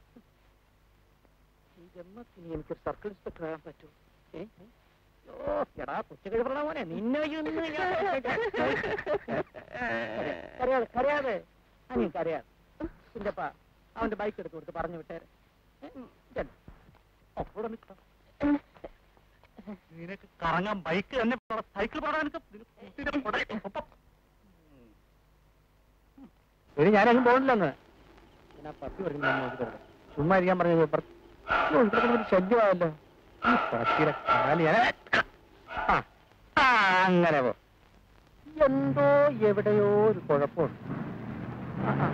ഈ ജന്മത്തിന് എനിക്കൊരു സർക്കിൾ ഇൻസ്പെക്ടർ ആകാൻ പറ്റൂ ഏ? ഓ എടാ കൊച്ചുകഴിപ്പറ മോനെ നിന്നെ ഇന്ന് ഞാൻ- കരയാതെ കരയാതെ അനി കരയാതെ കുഞ്ഞപ്പ അവന്റെ ബൈക്ക് എടുത്ത് കൊടുത്ത് പറഞ്ഞു വിട്ടേരെ ഏ? ചെല്ല്. ഓ, ഇവിടെ നിൽക്കാം നിനക്ക് കറങ്ങാൻ ബൈക്ക് തന്നെ പോടാ. സൈക്കിൾ പാടാൻ ഇനി ഞാനങ്ങ് പോകണില്ലെന്ന് ഞാൻ ആ പട്ടി പറഞ്ഞു ചുമ്മാ ഇരിക്കാൻ പറഞ്ഞു ശല്യമായല്ലോ ഈ പട്ടിയുടെ കാല് ഞാൻ ആ, ആ, അങ്ങനെ പോ എന്തോ എവിടെയോ ഒരു കുഴപ്പമുണ്ട് ആ, ആ.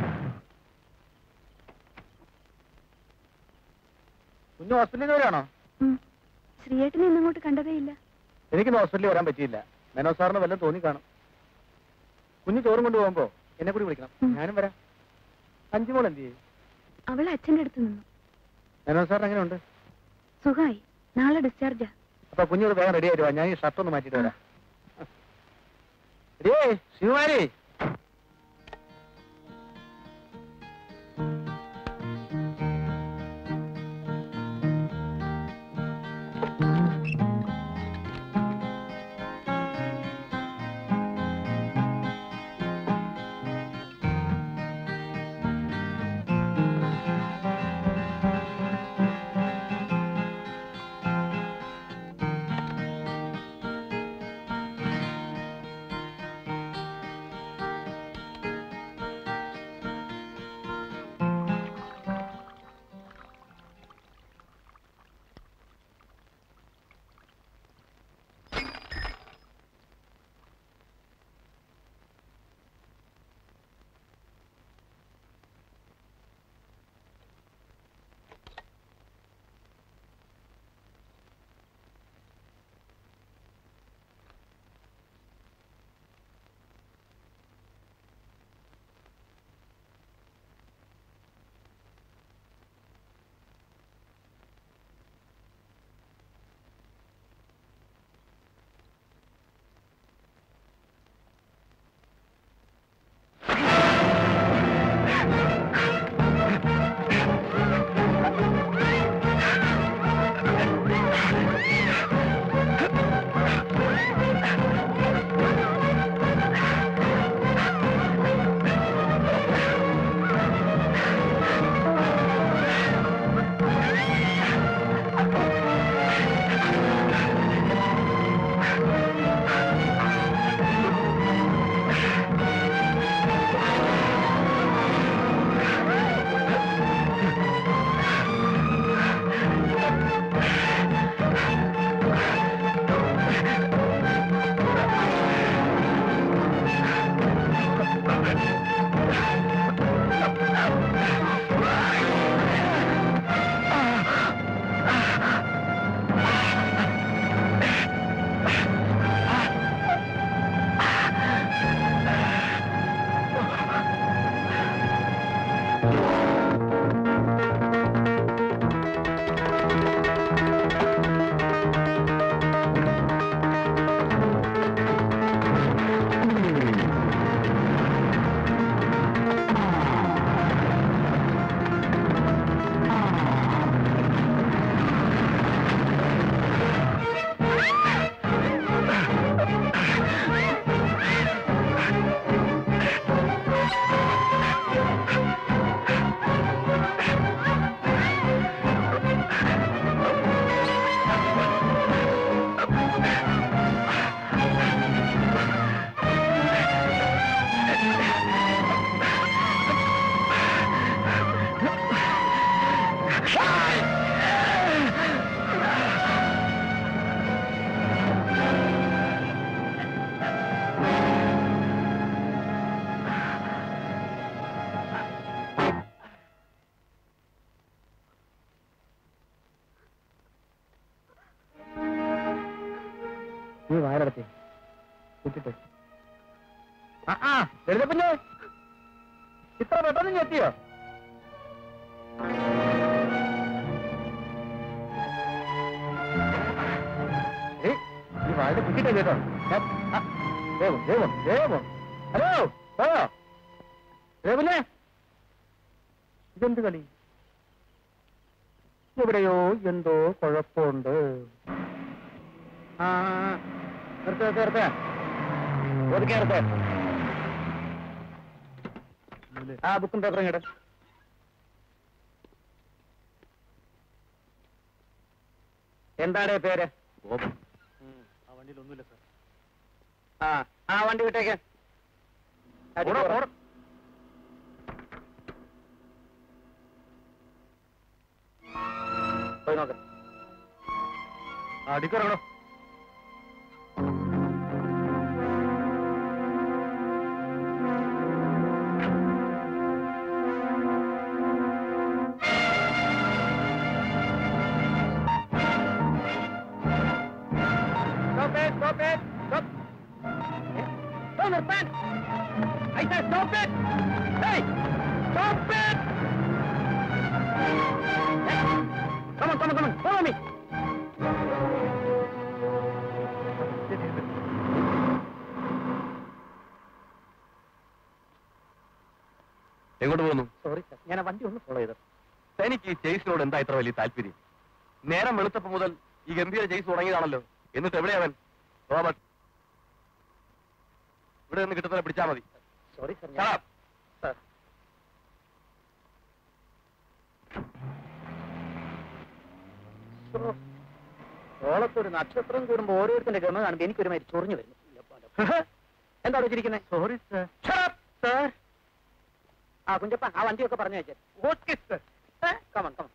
കുഞ്ഞ് ഹോസ്പിറ്റലിൽ വരാണോ ഉം. ശ്രീയേട്ടനെ ഇന്നങ്ങോട്ട് കണ്ടതേ ഇല്ല എനിക്കിന്ന് ഹോസ്പിറ്റലിൽ വരാൻ പറ്റിയില്ല മെനോ സാറിന് വല്ലതും തോന്നി കാണും കുഞ്ഞ് ചോറും കൊണ്ട് പോകുമ്പോ എന്നെ കൂടി വിളിക്കണം ഉം. ഞാനും വരാം അഞ്ചുമോൾ എന്ത് ചെയ്യും അവൾ അച്ഛന്റെ അടുത്ത് നിന്നു മെനോ സാറിന് എങ്ങനെയുണ്ട് സുഖായി നാളെ ഡിസ്ചാർജാ അപ്പൊ കുഞ്ഞോട് വേഗം റെഡി ആയിട്ട് വാ ഞാൻ ഈ ഷർട്ട് ഒന്ന് മാറ്റിയിട്ട് വരാം ഡേ ശിവമാരി ആ, ആ ലളിതപ്പഞ്ഞേ ഇത്ര പെട്ടെന്ന് ഇങ്ങ് എത്തിയോ ഏയ്, ഈ വാഴ കുട്ടിട്ടെ കേട്ടോ ഞാൻ- ആ, വേഗം വേഗം വേഗം ഹലോ പോയോ രേവല്ലേ ഇതെന്ത് കളി എവിടെയോ എന്തോ കുഴപ്പമുണ്ട് ആ നിർത്ത നിർത്ത നിർത്ത ഒതുക്കെ നിർത്ത ആ ബുക്കും പേപ്പറും കേട്ടോ എന്താണ് പേര് ആ വണ്ടിയിൽ ഒന്നുമില്ല സാർ ആ ആ വണ്ടി വിട്ടേക്ക് ഓടോ, ഓടോ. പോയി നോക്ക് ആ അടിക്കറങ്ങണോ Stop it! Stop it! Stop! Stop നിർത്താൻ! I said stop it! Hey! Stop it! Come on, come on, come on, follow me! എങ്ങോട്ട് പോകുന്നു സോറി സാർ ഞാൻ ആ വണ്ടി ഒന്ന് ഫോളോ ചെയ്തു തനിക്ക് ഈ ചേസിനോട് എന്താ ഇത്ര വലിയ താല്പര്യം നേരം വെളുത്തപ്പോ മുതൽ ഈ ഗംഭീര ചേസ് തുടങ്ങിയതാണല്ലോ എന്നിട്ട് എവിടെയാവൻ റോബർട്ട് ഇവിടെ നിന്ന് കിട്ടുന്ന പിടിച്ചാ മതി sorry sir Shut up. Sir ഓളത്തൊരു നക്ഷത്രം കൂടുമ്പോ ഓരോരുത്തരുടെ ഗമ കാണുമ്പോ എനിക്കൊരു മാതിരി ചൊറിഞ്ഞു വരുന്നു എന്താ വെച്ചിരിക്കുന്നത് സോറി സാർ സാർ ആ കുഞ്ചപ്പ ആ വണ്ടിയൊക്കെ പറഞ്ഞു വെച്ചേ okay sir come on come on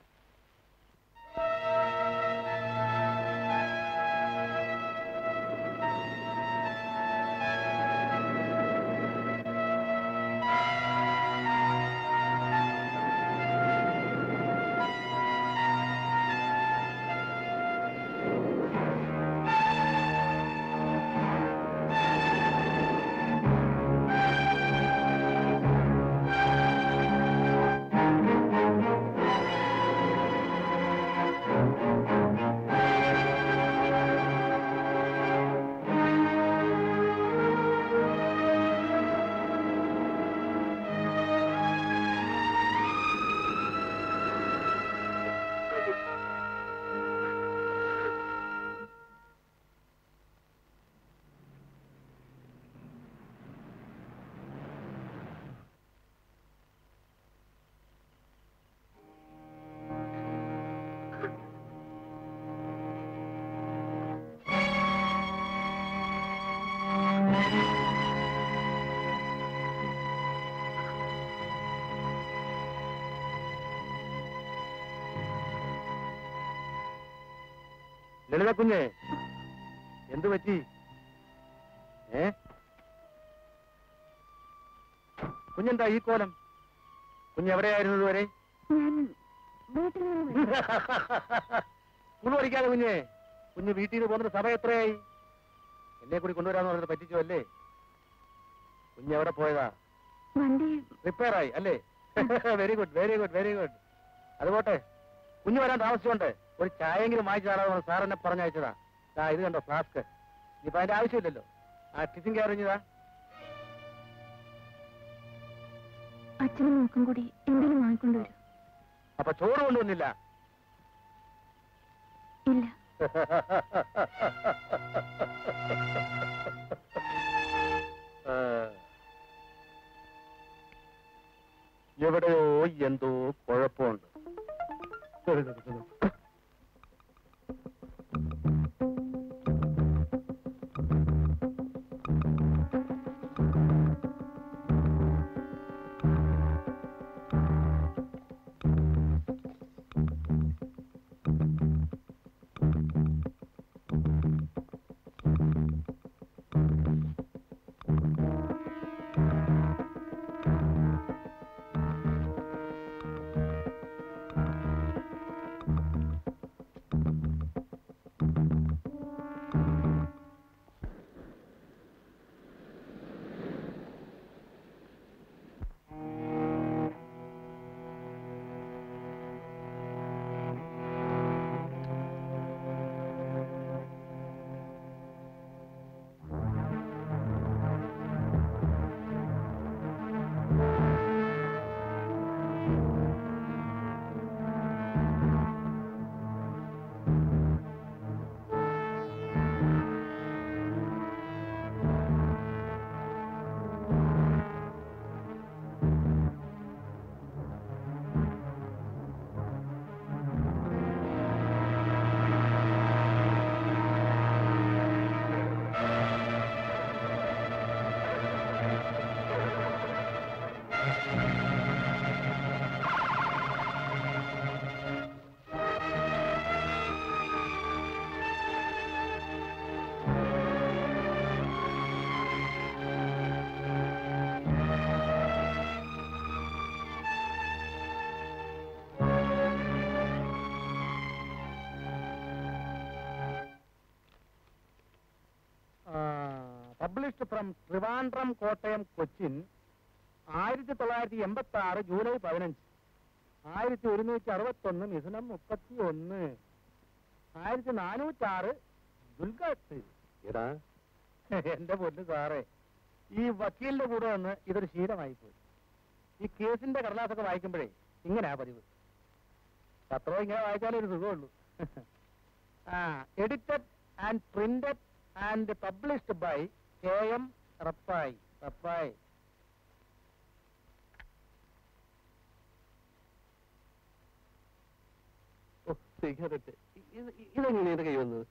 Lalitha കുഞ്ഞെ എന്തു പറ്റി ഏ കുഞ്ഞെന്താ ഈ കോലം കുഞ്ഞെവിടെയായിരുന്നു ഇതുവരെ ഞാൻ വീട്ടിൽ നിന്ന് വരും. സ്കൂൾ പഠിക്കാതെ കുഞ്ഞെ കുഞ്ഞ് വീട്ടിൽ നിന്ന് പോകുന്ന സമയം എത്രയായി എന്നെ കൂടി കൊണ്ടുവരാന്ന് പറഞ്ഞത് പറ്റിച്ചോ അല്ലേ കുഞ്ഞ് എവിടെ പോയതാ വണ്ടി റിപ്പയർ ആയി അല്ലേ very good very good very good അതുപോട്ടെ കുഞ്ഞു വരാൻ താമസിച്ചുകൊണ്ട് ഒരു ചായെങ്കിലും വാങ്ങിച്ചു തരാമെന്ന് സാർ എന്നെ പറഞ്ഞയച്ചതാ ആ ഇത് കണ്ടോ ഫ്ലാസ്ക് ഇനിയിപ്പോ അതിന്റെ ആവശ്യമില്ലല്ലോ ആ ടിഫിൻ കയറിഞ്ഞതാ അച്ഛനും നോക്കും കൂടി എന്തെങ്കിലും വാങ്ങിക്കൊണ്ടുവരും അപ്പൊ ചോറ് കൊണ്ടുവന്നില്ല ഇല്ല ആ. എവിടെയോ എന്തോ കുഴപ്പമുണ്ട് പബ്ലിഷ്ഡ് ഫ്രം ട്രിവാൻഡ്രം കോട്ടയം കൊച്ചിൻ ആയിരത്തി തൊള്ളായിരത്തി എൺപത്തി ആറ് ജൂലൈ പതിനഞ്ച് ആയിരത്തി ഒരുന്നൂറ്റി അറുപത്തൊന്ന് മിഥുനം മുപ്പത്തി ഒന്ന് ആയിരത്തി നാനൂറ്റാറ് ദുൽഗാത്ത് എടാ എന്റെ പൊന്നു സാറേ ഈ വക്കീലിന്റെ കൂടെ വന്ന് ഇതൊരു ശീലമായി പോയി ഈ കേസിന്റെ കടലാസൊക്കെ വായിക്കുമ്പോഴേ ഇങ്ങനെയാ പതിവ് പത്രവും ഇങ്ങനെ വായിച്ചാലേ ഒരു സുഖമുള്ളൂ ആ edited and printed and published by K M Rappai Rappai ഓ, സിഗരറ്റ് ഇ- ഇത് ഇതെങ്ങനെ എന്റെ കൈ വന്നത്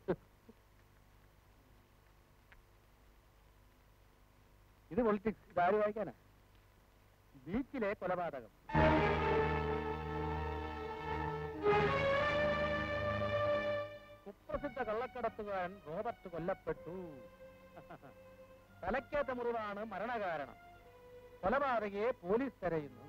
ഇത് പൊളിറ്റിക്സ് ഇതാര് വായിക്കാനാ ബീച്ചിലെ കൊലപാതകം കുപ്രസിദ്ധ കള്ളക്കടത്തുകാരൻ റോബർട്ട് കൊല്ലപ്പെട്ടു തലക്കേറ്റ മുറിവാണ് മരണകാരണം കൊലപാതകയെ പോലീസ് തെരയുന്നു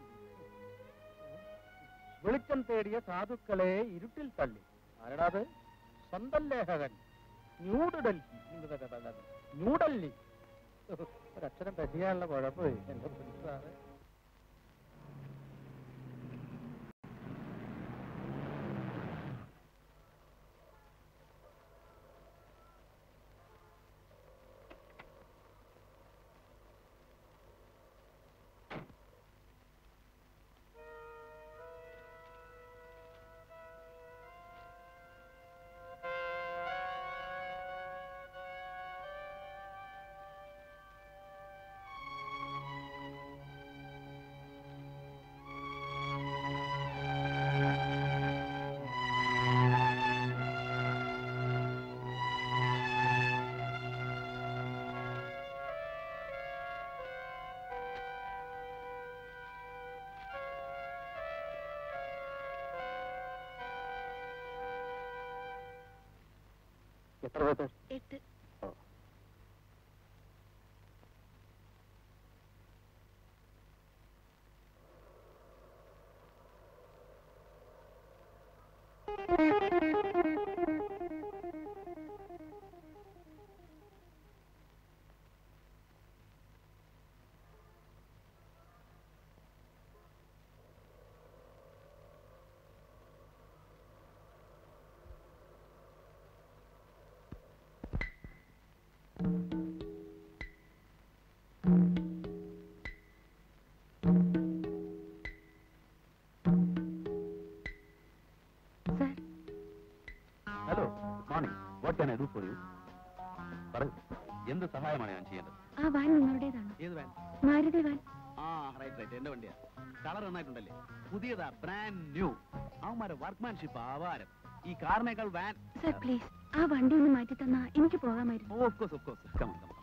വെളിച്ചം തേടിയ സാധുക്കളെ ഇരുട്ടിൽ തള്ളി ആരടാത് സ്വന്തം ലേഖകൻ ന്യൂഡൽഹി ന്യൂഡൽഹി ഒരക്ഷരം പറ്റിയാനുള്ള കുഴപ്പമേ എന്റെ സാറേ എത്ര പേർക്ക് എട്ട് sir hello good morning what can I do for you പറയൂ എന്ത് സഹായമാണ് ഞാൻ ചെയ്യേണ്ടത് ആ വാൻ നിങ്ങളുടേതാണ് ഏത് വാൻ മാരുതി വാൻ ആ റൈറ്റ് റൈറ്റ് എന്റെ വണ്ടിയാ കളർ നന്നായിട്ടുണ്ടല്ലേ പുതിയതാ ബ്രാൻഡ് ന്യൂ അവന്മാരെ വർക്ക്മാൻഷിപ്പ് ആവാരം ഈ കാറിനേക്കാൾ വാൻ സാർ പ്ലീസ് ആ വണ്ടി ഒന്ന് മാറ്റി തന്നാ എനിക്ക് പോകാമായിരുന്നു of course of course come on come on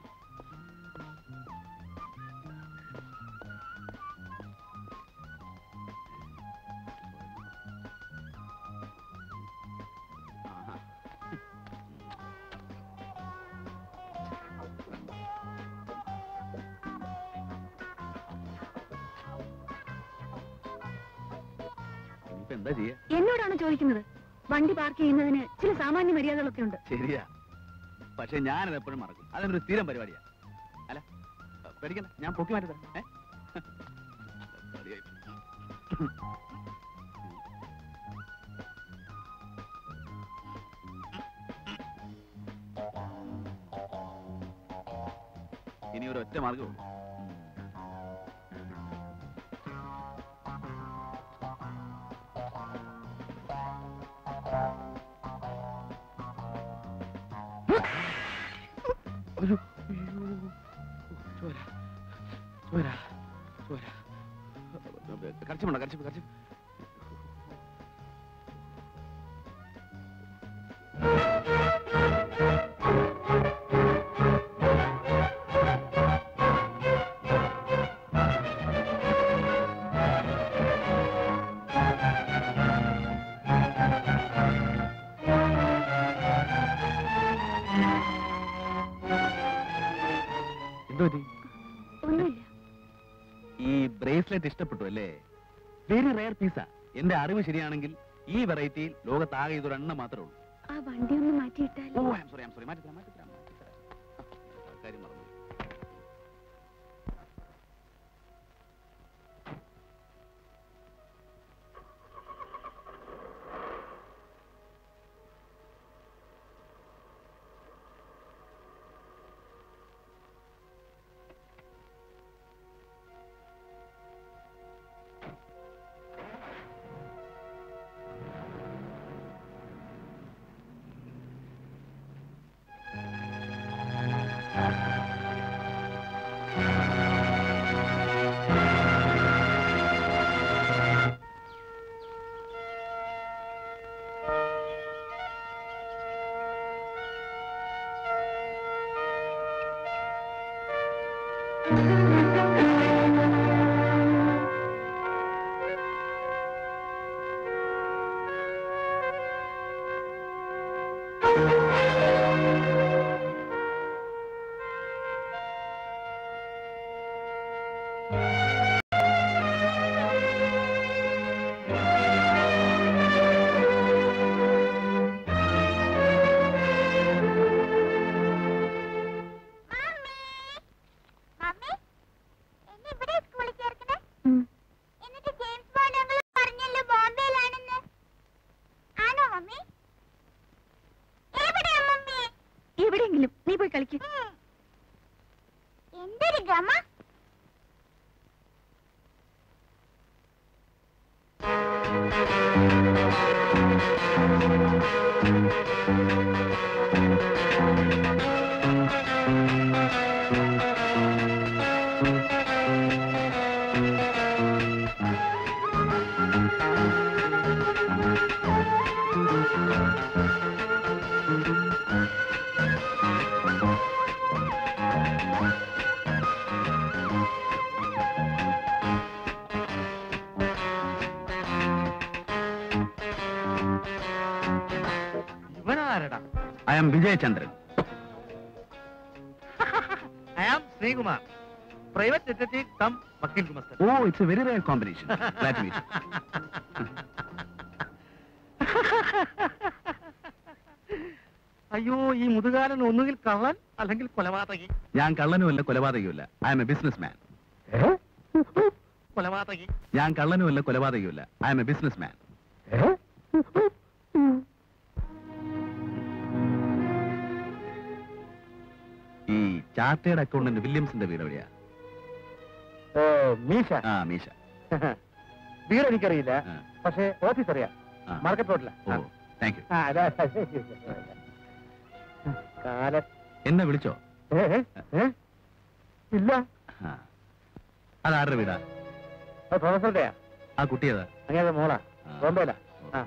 ഇനിയിപ്പോ എന്താ ചെയ്യാ എന്നോടാണ് ചോദിക്കുന്നത് വണ്ടി പാർക്ക് ചെയ്യുന്നതിന് ചില സാമാന്യ മര്യാദകളൊക്കെ ഉണ്ട് ശരിയാ പക്ഷെ ഞാനത് എപ്പോഴും മറക്കും അതിനൊരു സ്ഥിരം പരിപാടിയാ അല്ല പേടിക്കണ്ട ഞാൻ പൊക്കി മാറ്റി തരാം ഏ? മതിയായി. ഇനി ഒരു ഒറ്റ മാർഗമുള്ളൂ ഒരു അയ്യോ ചോര ചോര ചോര കരച്ചിമുണ്ടോ കരച്ചിപ്പ് കരച്ചിപ്പ് എന്തോ പറ്റി ഒന്നുമില്ല ഈ ബ്രേസ്ലെറ്റ് ഇഷ്ടപ്പെട്ടു അല്ലേ വെരി റയർ പീസാ എന്റെ അറിവ് ശരിയാണെങ്കിൽ ഈ വെറൈറ്റിയിൽ ലോകത്താകെ ഇതൊരെണ്ണം മാത്രമേ ഉള്ളൂ ആ വണ്ടി ഒന്ന് മാറ്റിയിട്ടാൽ ഓ ഐ സോറി ഐ സോറി മാറ്റി തരാം മാറ്റി തരാം മാറ്റി തരാം ആ, കാര്യം മറന്നു മമ്മി എന്നെ ഇവിടെ സ്കൂളിൽ ചേർക്കണേ ഉം. എന്നിട്ട് ജെയിംസ് ബോണ്ട് അങ്കിൾ പറഞ്ഞല്ലോ ബോംബെയിലാണെന്ന് ആണോ മമ്മി എവിടെയാ മമ്മി എവിടെയെങ്കിലും നീ പോയി കളിക്ക് ഉം. എന്തൊരു ഗമ ഇവനാരടാ I am Vijayachandran I am Sreekumar private detective cum വക്കീൽ ഗുമസ്തൻ ഓ it's a very rare combination അയ്യോ ഈ മുതുകാലൻ ഒന്നുകിൽ കള്ളൻ അല്ലെങ്കിൽ കൊലപാതകി ഞാൻ കള്ളനുമല്ല കൊലപാതകയുമല്ല I'm a businessman കൊലപാതകി ഞാൻ കള്ളനുമല്ല കൊലപാതകയുമല്ല I'm a businessman ഈ ചാർട്ടേഡ് അക്കൗണ്ടന്റ് വില്യംസിന്റെ വീട് എവിടെയാ ഓ മീശ ആ മീശ വീട് എനിക്കറിയില്ല ആ, പക്ഷേ ഓഫീസ് അറിയാം ആ. മാർക്കറ്റ് റോഡില ഓ താങ്ക് യു ആ അതാ കാല എന്നെ വിളിച്ചോ ഏ, ഏ, ഏ? ഇല്ല ആ. അതാരുടെ വീടാ അത് പ്രൊഫസറുടെയാ ആ കുട്ടിയതാ അങ്ങനെ മോളാ ആ. ബോംബെയിലാ ആ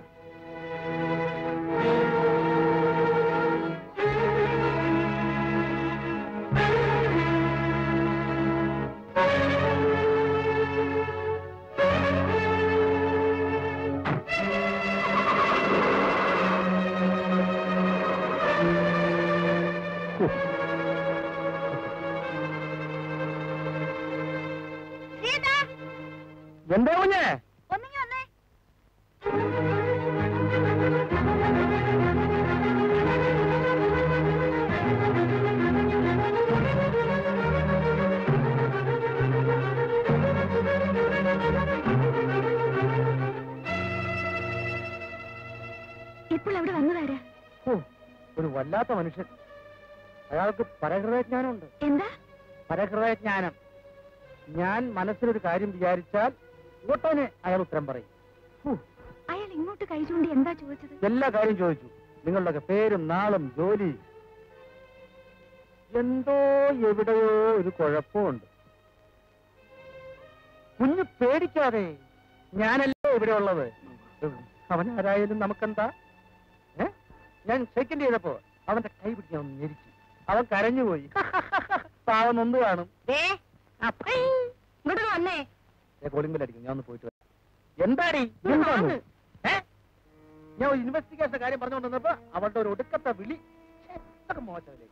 സീത എന്താ കുഞ്ഞേ ഒന്നിങ്ങി വന്നേ ഇപ്പോൾ അവിടെ വന്നതാരാ ഓ, ഒരു വല്ലാത്ത മനുഷ്യൻ അയാൾക്ക് പരഹൃദയജ്ഞാനമുണ്ട് എന്താ പരഹൃദയജ്ഞാനം ഞാൻ മനസ്സിലൊരു കാര്യം വിചാരിച്ചാൽ ഉടനെ അയാൾ ഉത്തരം പറയും ഹൂ, അയാൾ ഇങ്ങോട്ട് കൈ ചൂണ്ടി എന്താ ചോദിച്ചത് എല്ലാ കാര്യം ചോദിച്ചു നിങ്ങളുടെയൊക്കെ പേരും നാളും ജോലി എന്തോ എവിടെയോ ഒരു കുഴപ്പമുണ്ട് കുഞ്ഞ് പേടിക്കാതെ ഞാനല്ലേ ഇവിടെ ഉള്ളത് അവൻ ആരായാലും നമുക്കെന്താ ഏ ഞാൻ സെക്കൻഡ് ചെയ്തപ്പോ അവന്റെ കൈ പിടിക്കാൻ ഒന്ന് ഞെരിച്ചു അവൻ കരഞ്ഞുപോയി പാവം നൊന്ത് കാണും ദേ, അപ്പേ, ഇങ്ങോട്ട് വന്നേ കോളിംഗ് ബെൽ അടിക്കും ഞാൻ ഒന്ന് പോയിട്ട് വരാം എന്താടി ഉം, എന്താണ്? ആണ്. ഏ? ഞാൻ ഒരു ഇൻവെസ്റ്റിഗേഷൻ കാര്യം പറഞ്ഞുകൊണ്ടിരുന്നപ്പോ അവളുടെ ഒരു ഒടുക്കത്തെ വിളി ഛെ, ഇതൊക്കെ മോശമല്ലേ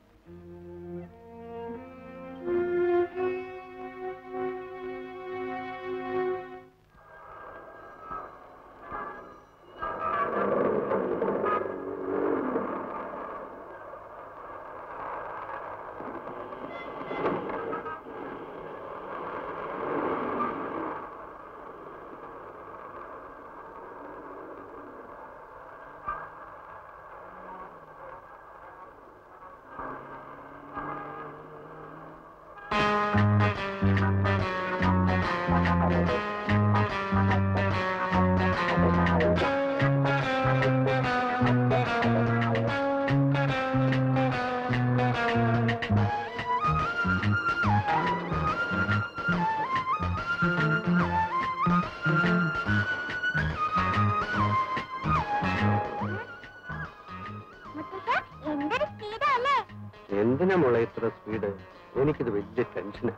മുത്തശ്ശ എന്തൊരു സ്പീഡാ അല്ലേ എന്തിനാ മോളെ ഇത്ര സ്പീഡ് എനിക്കിത് വലിയ ടെൻഷനാ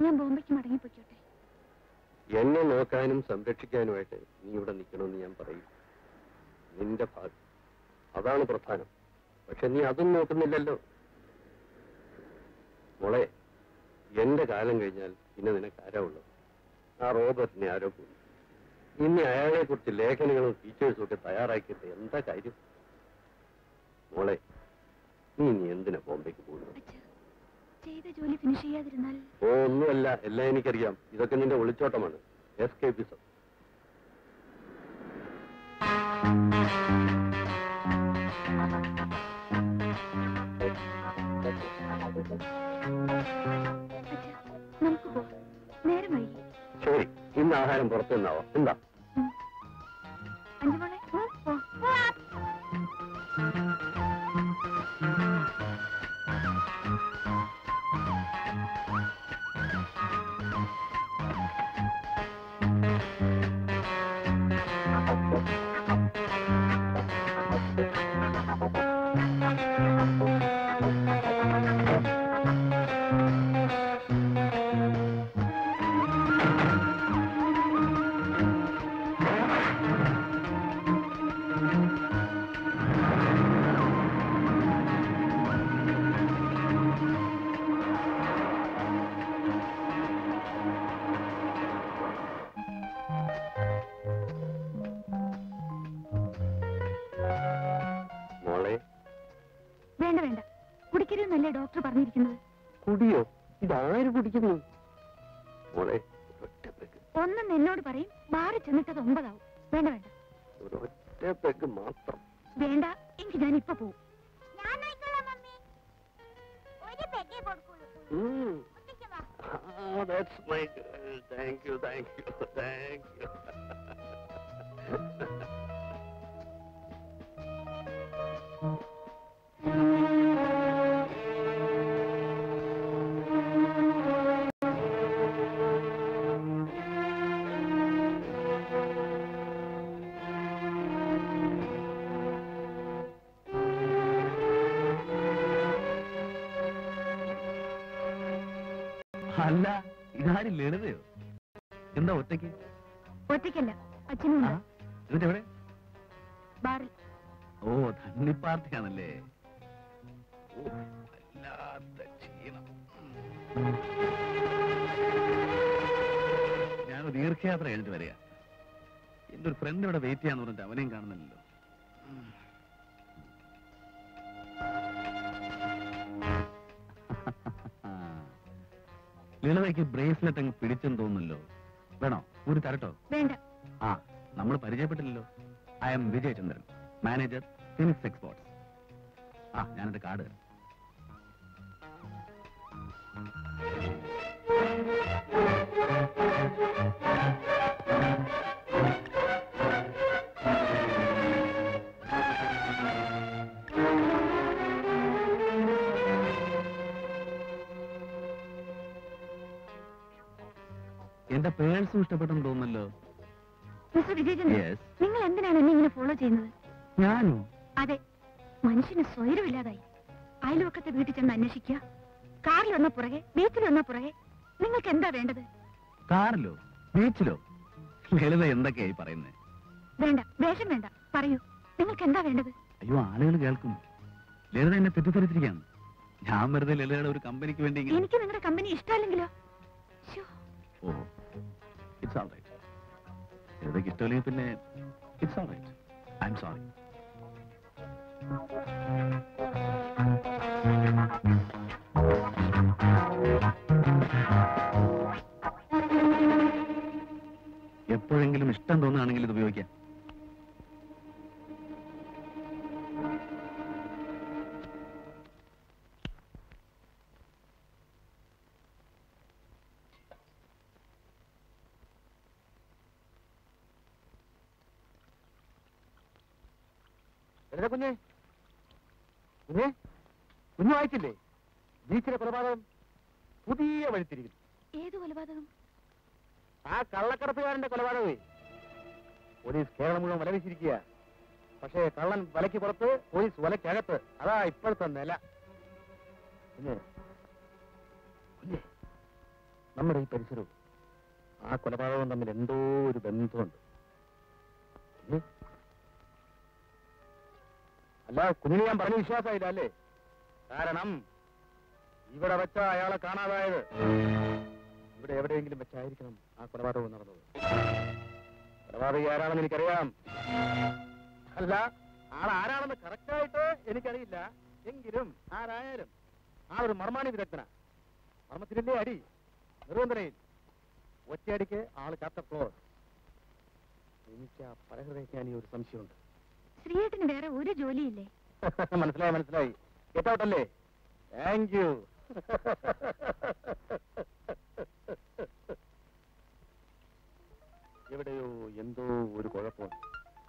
ഞാൻ ബോംബെക്ക് മടങ്ങിപ്പോയിക്കോട്ടെ എന്നെ നോക്കാനും സംരക്ഷിക്കാനുമായിട്ട് നീ ഇവിടെ നിൽക്കണമെന്ന് ഞാൻ പറയും നിന്റെ ഭാഗം അതാണ് പ്രധാനം പക്ഷെ നീ അതും നോക്കുന്നില്ലല്ലോ മോളെ എന്റെ കാലം കഴിഞ്ഞാൽ പിന്നെ നിനക്ക് ആരാ ഉള്ളത് ആ റോബർട്ടിനെ ആരോ പോയി ഇനി അയാളെ കുറിച്ച് ലേഖനങ്ങളും ടീച്ചേഴ്സും ഒക്കെ തയ്യാറാക്കിയിട്ട് എന്താ കാര്യം മോളെ നീ ഇനി എന്തിനാ ബോംബെക്ക് പോകുന്നത് അച്ഛാ ചെയ്ത ജോലി ഫിനിഷ് ചെയ്യാതിരുന്നാൽ ഓ ഒന്നുമല്ല എല്ലാം എനിക്കറിയാം ഇതൊക്കെ നിന്റെ ഒളിച്ചോട്ടമാണ് എസ്കേപ്പിസം അച്ഛാ നമുക്ക് പോവാം നേരം വൈകി ശരി ഇന്ന് ആഹാരം പുറത്തു നിന്നാവാം എന്താ അഞ്ചുമോളെ പോ മോളെ വേണ്ട വേണ്ട കുടിക്കരുതെന്നല്ലേ ഡോക്ടർ പറഞ്ഞിരിക്കുന്നത് കുടിയോ ഇതാര് കുടിക്കുന്നു മോളെ ഒറ്റ പെഗ് ഒന്നും എന്നോട് പറയും ബാറിൽ ചെന്നിട്ടത് ഒമ്പതാവും വേണ്ട വേണ്ട ഒരൊറ്റ പെഗ് മാത്രം വേണ്ട എങ്കിൽ ഞാൻ ഇപ്പൊ പോവും ഞാൻ നോക്കിക്കോളാം മമ്മി ഒരു പെഗ്ഗേ കൊടുക്കുള്ളൂ ഉം. ഒറ്റയ്ക്ക് വാ Ah, that's my girl. Thank you, thank you, thank you. അല്ല ഇതാരും ലളിതയോ എന്താ ഒറ്റയ്ക്ക് ഒറ്റയ്ക്കല്ല അച്ഛനും ആ, ഉണ്ട് എന്നിട്ട് എവിടെ ബാറിൽ ഓ തണ്ണിപ്പാർട്ടിയാണല്ലേ ഓ, വല്ലാത്ത ക്ഷീണം. ഞാനൊരു ദീർഘയാത്ര കഴിഞ്ഞിട്ട് വരിക എന്റെ ഒരു ഫ്രണ്ട് ഇവിടെ വെയിറ്റ് ചെയ്യാന്ന് പറഞ്ഞിട്ട് അവനെയും കാണുന്നില്ലല്ലോ ലളിതയ്ക്ക് ബ്രേസ്ലെറ്റ് അങ്ങ് പിടിച്ചെന്ന് തോന്നുന്നല്ലോ വേണോ ഒരു തരട്ടോ വേണ്ട ആ നമ്മൾ പരിചയപ്പെട്ടില്ലല്ലോ I'm Vijayachandran manager Phoenix exports ആ ഞാനെന്റെ കാർഡ് തരാം എന്റെ പേഴ്സും ഇഷ്ടപ്പെട്ടെന്ന് തോന്നുന്നല്ലോ മിസ്റ്റർ വിജയചന്ദ്രൻ യെസ് നിങ്ങൾ എന്തിനാണ് എന്നെ ഇങ്ങനെ ഫോളോ ചെയ്യുന്നത് ഞാനോ അതെ മനുഷ്യന് സ്വൈരമില്ലാതായി അയൽവക്കത്തെ വീട്ടിൽ ചെന്ന് അന്വേഷിക്കുക കാറിൽ വന്ന പുറകെ ബീച്ചിൽ വന്ന പുറകെ നിങ്ങൾക്ക് എന്താ വേണ്ടത് കാറിലോ ബീച്ചിലോ ലളിത എന്തൊക്കെയായി പറയുന്നത് വേണ്ട വേഷം വേണ്ട പറയൂ നിങ്ങൾക്ക് എന്താ വേണ്ടത് അയ്യോ ആളുകൾ കേൾക്കും ലളിത എന്നെ തെറ്റിദ്ധരിച്ചിരിക്കുകയാണ് ഞാൻ വെറുതെ ലളിതയുടെ ഒരു കമ്പനിക്ക് വേണ്ടി ഇങ്ങനെ എനിക്ക് നിങ്ങളുടെ കമ്പനി ഇഷ്ടമല്ലെങ്കിലോ ശ്ശോ, ഓ ഇറ്റ്സ് ഓൾ റൈറ്റ് ലളിതയ്ക്ക് ഇഷ്ടമില്ലെങ്കിൽ പിന്നെ it's all right I'm sorry എപ്പോഴെങ്കിലും ഇഷ്ടം തോന്നുകയാണെങ്കിൽ ഇത് ഉപയോഗിക്കാം ലളിത കുഞ്ഞെ കുഞ്ഞെ കുഞ്ഞു വായിച്ചില്ലേ ബീച്ചിലെ കൊലപാതകം പുതിയ വഴിത്തിരിക്കുന്നു ഏത് കൊലപാതകം ആ കള്ളക്കടത്തുകാരന്റെ കൊലപാതകമേ പോലീസ് കേരളം മുഴുവൻ വല വീശിരിക്കുക പക്ഷേ കള്ളൻ വലയ്ക്ക് പുറത്ത് പോലീസ് വലയ്ക്കകത്ത് അതാ ഇപ്പോഴത്തെ നില കുഞ്ഞെ കുഞ്ഞെ നമ്മുടെ ഈ പരിസരവും ആ കൊലപാതകവും തമ്മിൽ എന്തോ ഒരു ബന്ധമുണ്ട് ഉം. അല്ല കുഞ്ഞിന് ഞാൻ പറഞ്ഞ വിശ്വാസമായില്ല അല്ലേ കാരണം ഇവിടെ വെച്ച അയാളെ കാണാതായത് ഇവിടെ എവിടെയെങ്കിലും വെച്ചായിരിക്കണം ആ കൊലപാതകം നടന്നത് കൊലപാതകി ആരാണെന്ന് എനിക്കറിയാം അല്ല ആൾ ആരാണെന്ന് കറക്റ്റായിട്ട് എനിക്കറിയില്ല എങ്കിലും ആരായാലും ആളൊരു മർമാണി വിദഗ്ധന മർമ്മത്തിനല്ലേ അടി നിർബന്ധനയിൽ ഒറ്റയടിക്ക് ആള് ചാപ്റ്റർ ക്ലോസ് എനിക്ക് ആ പരഹൃദയജ്ഞാനി ഒരു സംശയമുണ്ട് ശ്രീയേട്ടന് വേറെ ഒരു ജോലിയില്ലേ മനസ്സിലായി മനസ്സിലായി ഗെറ്റൗട്ടല്ലേ താങ്ക് യു എവിടെയോ എന്തോ ഒരു കുഴപ്പമുണ്ട്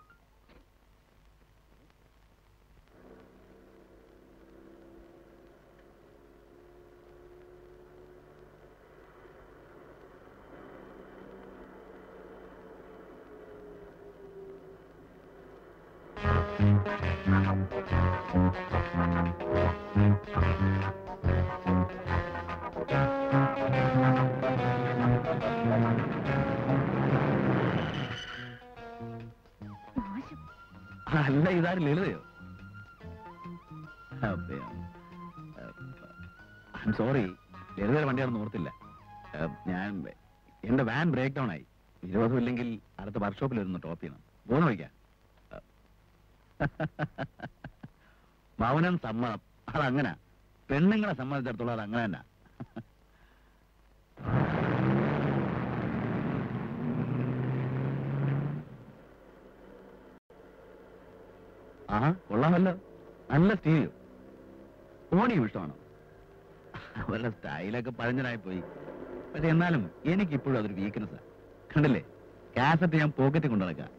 മോശം അല്ല ഇതാരും ലളിതയോ സോറി ലളിതയുടെ വണ്ടിയാണെന്ന് ഓർത്തില്ല ആ, ഞാൻ എന്റെ വാൻ ബ്രേക്ക് ഡൗൺ ആയി വിരോധം ഇല്ലെങ്കിൽ അടുത്ത വർക്ക്ഷോപ്പിൽ വരുന്ന ടോപ്പ് ചെയ്യണം പോകുന്ന വഴിക്കാം മൗനം സമ്മതം അതങ്ങനെ പെണ്ണുങ്ങളെ സംബന്ധിച്ചിടത്തോളം അത് അങ്ങനെ തന്നെ ആ കൊള്ളാമല്ലോ നല്ല സ്റ്റീരിയോ ഓടിയും ഇഷ്ടമാണോ അവരുടെ സ്റ്റൈലൊക്കെ പഴഞ്ഞനായി പോയി പക്ഷെ എന്നാലും എനിക്കിപ്പോഴും അതൊരു വീക്ക്നെസ്സാ കണ്ടില്ലേ കാസറ്റ് ഞാൻ പോക്കറ്റിൽ കൊണ്ടു നടക്കാം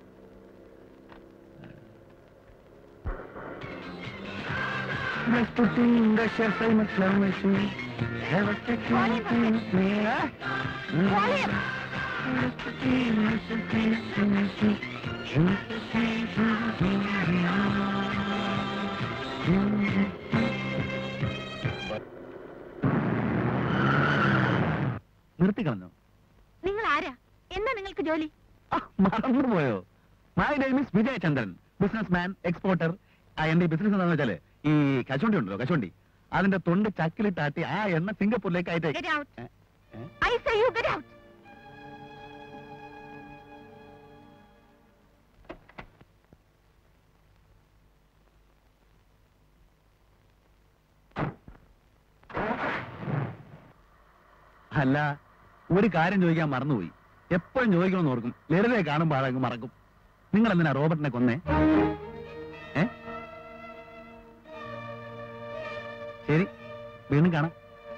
നിർത്തിക്കളഞ്ഞോ നിങ്ങൾ ആരാ എന്താ നിങ്ങൾക്ക് ജോലി ആ, മറന്നുപോയോ my name is Vijay Chandran businessman exporter എന്റെ ബിസിനസ് എന്താണെന്ന് വെച്ചാല് ഈ കശുവണ്ടി ഉണ്ടല്ലോ കശുവണ്ടി അതിന്റെ തൊണ്ട് ചക്കിലിട്ടാട്ടി ആ എണ്ണ സിംഗപ്പൂരിലേക്ക് Get അയച്ചേ out. ഏ? ഏ? I say you get out. അല്ല ഒരു കാര്യം ചോദിക്കാൻ മറന്നുപോയി എപ്പോഴും ചോദിക്കണമെന്ന് ഓർക്കും ലളിതയെ കാണുമ്പോൾ അതങ്ങ് മറക്കും നിങ്ങൾ എന്തിനാ റോബർട്ടിനെ കൊന്നേ ഏ ശരി വീണ്ടും കാണാം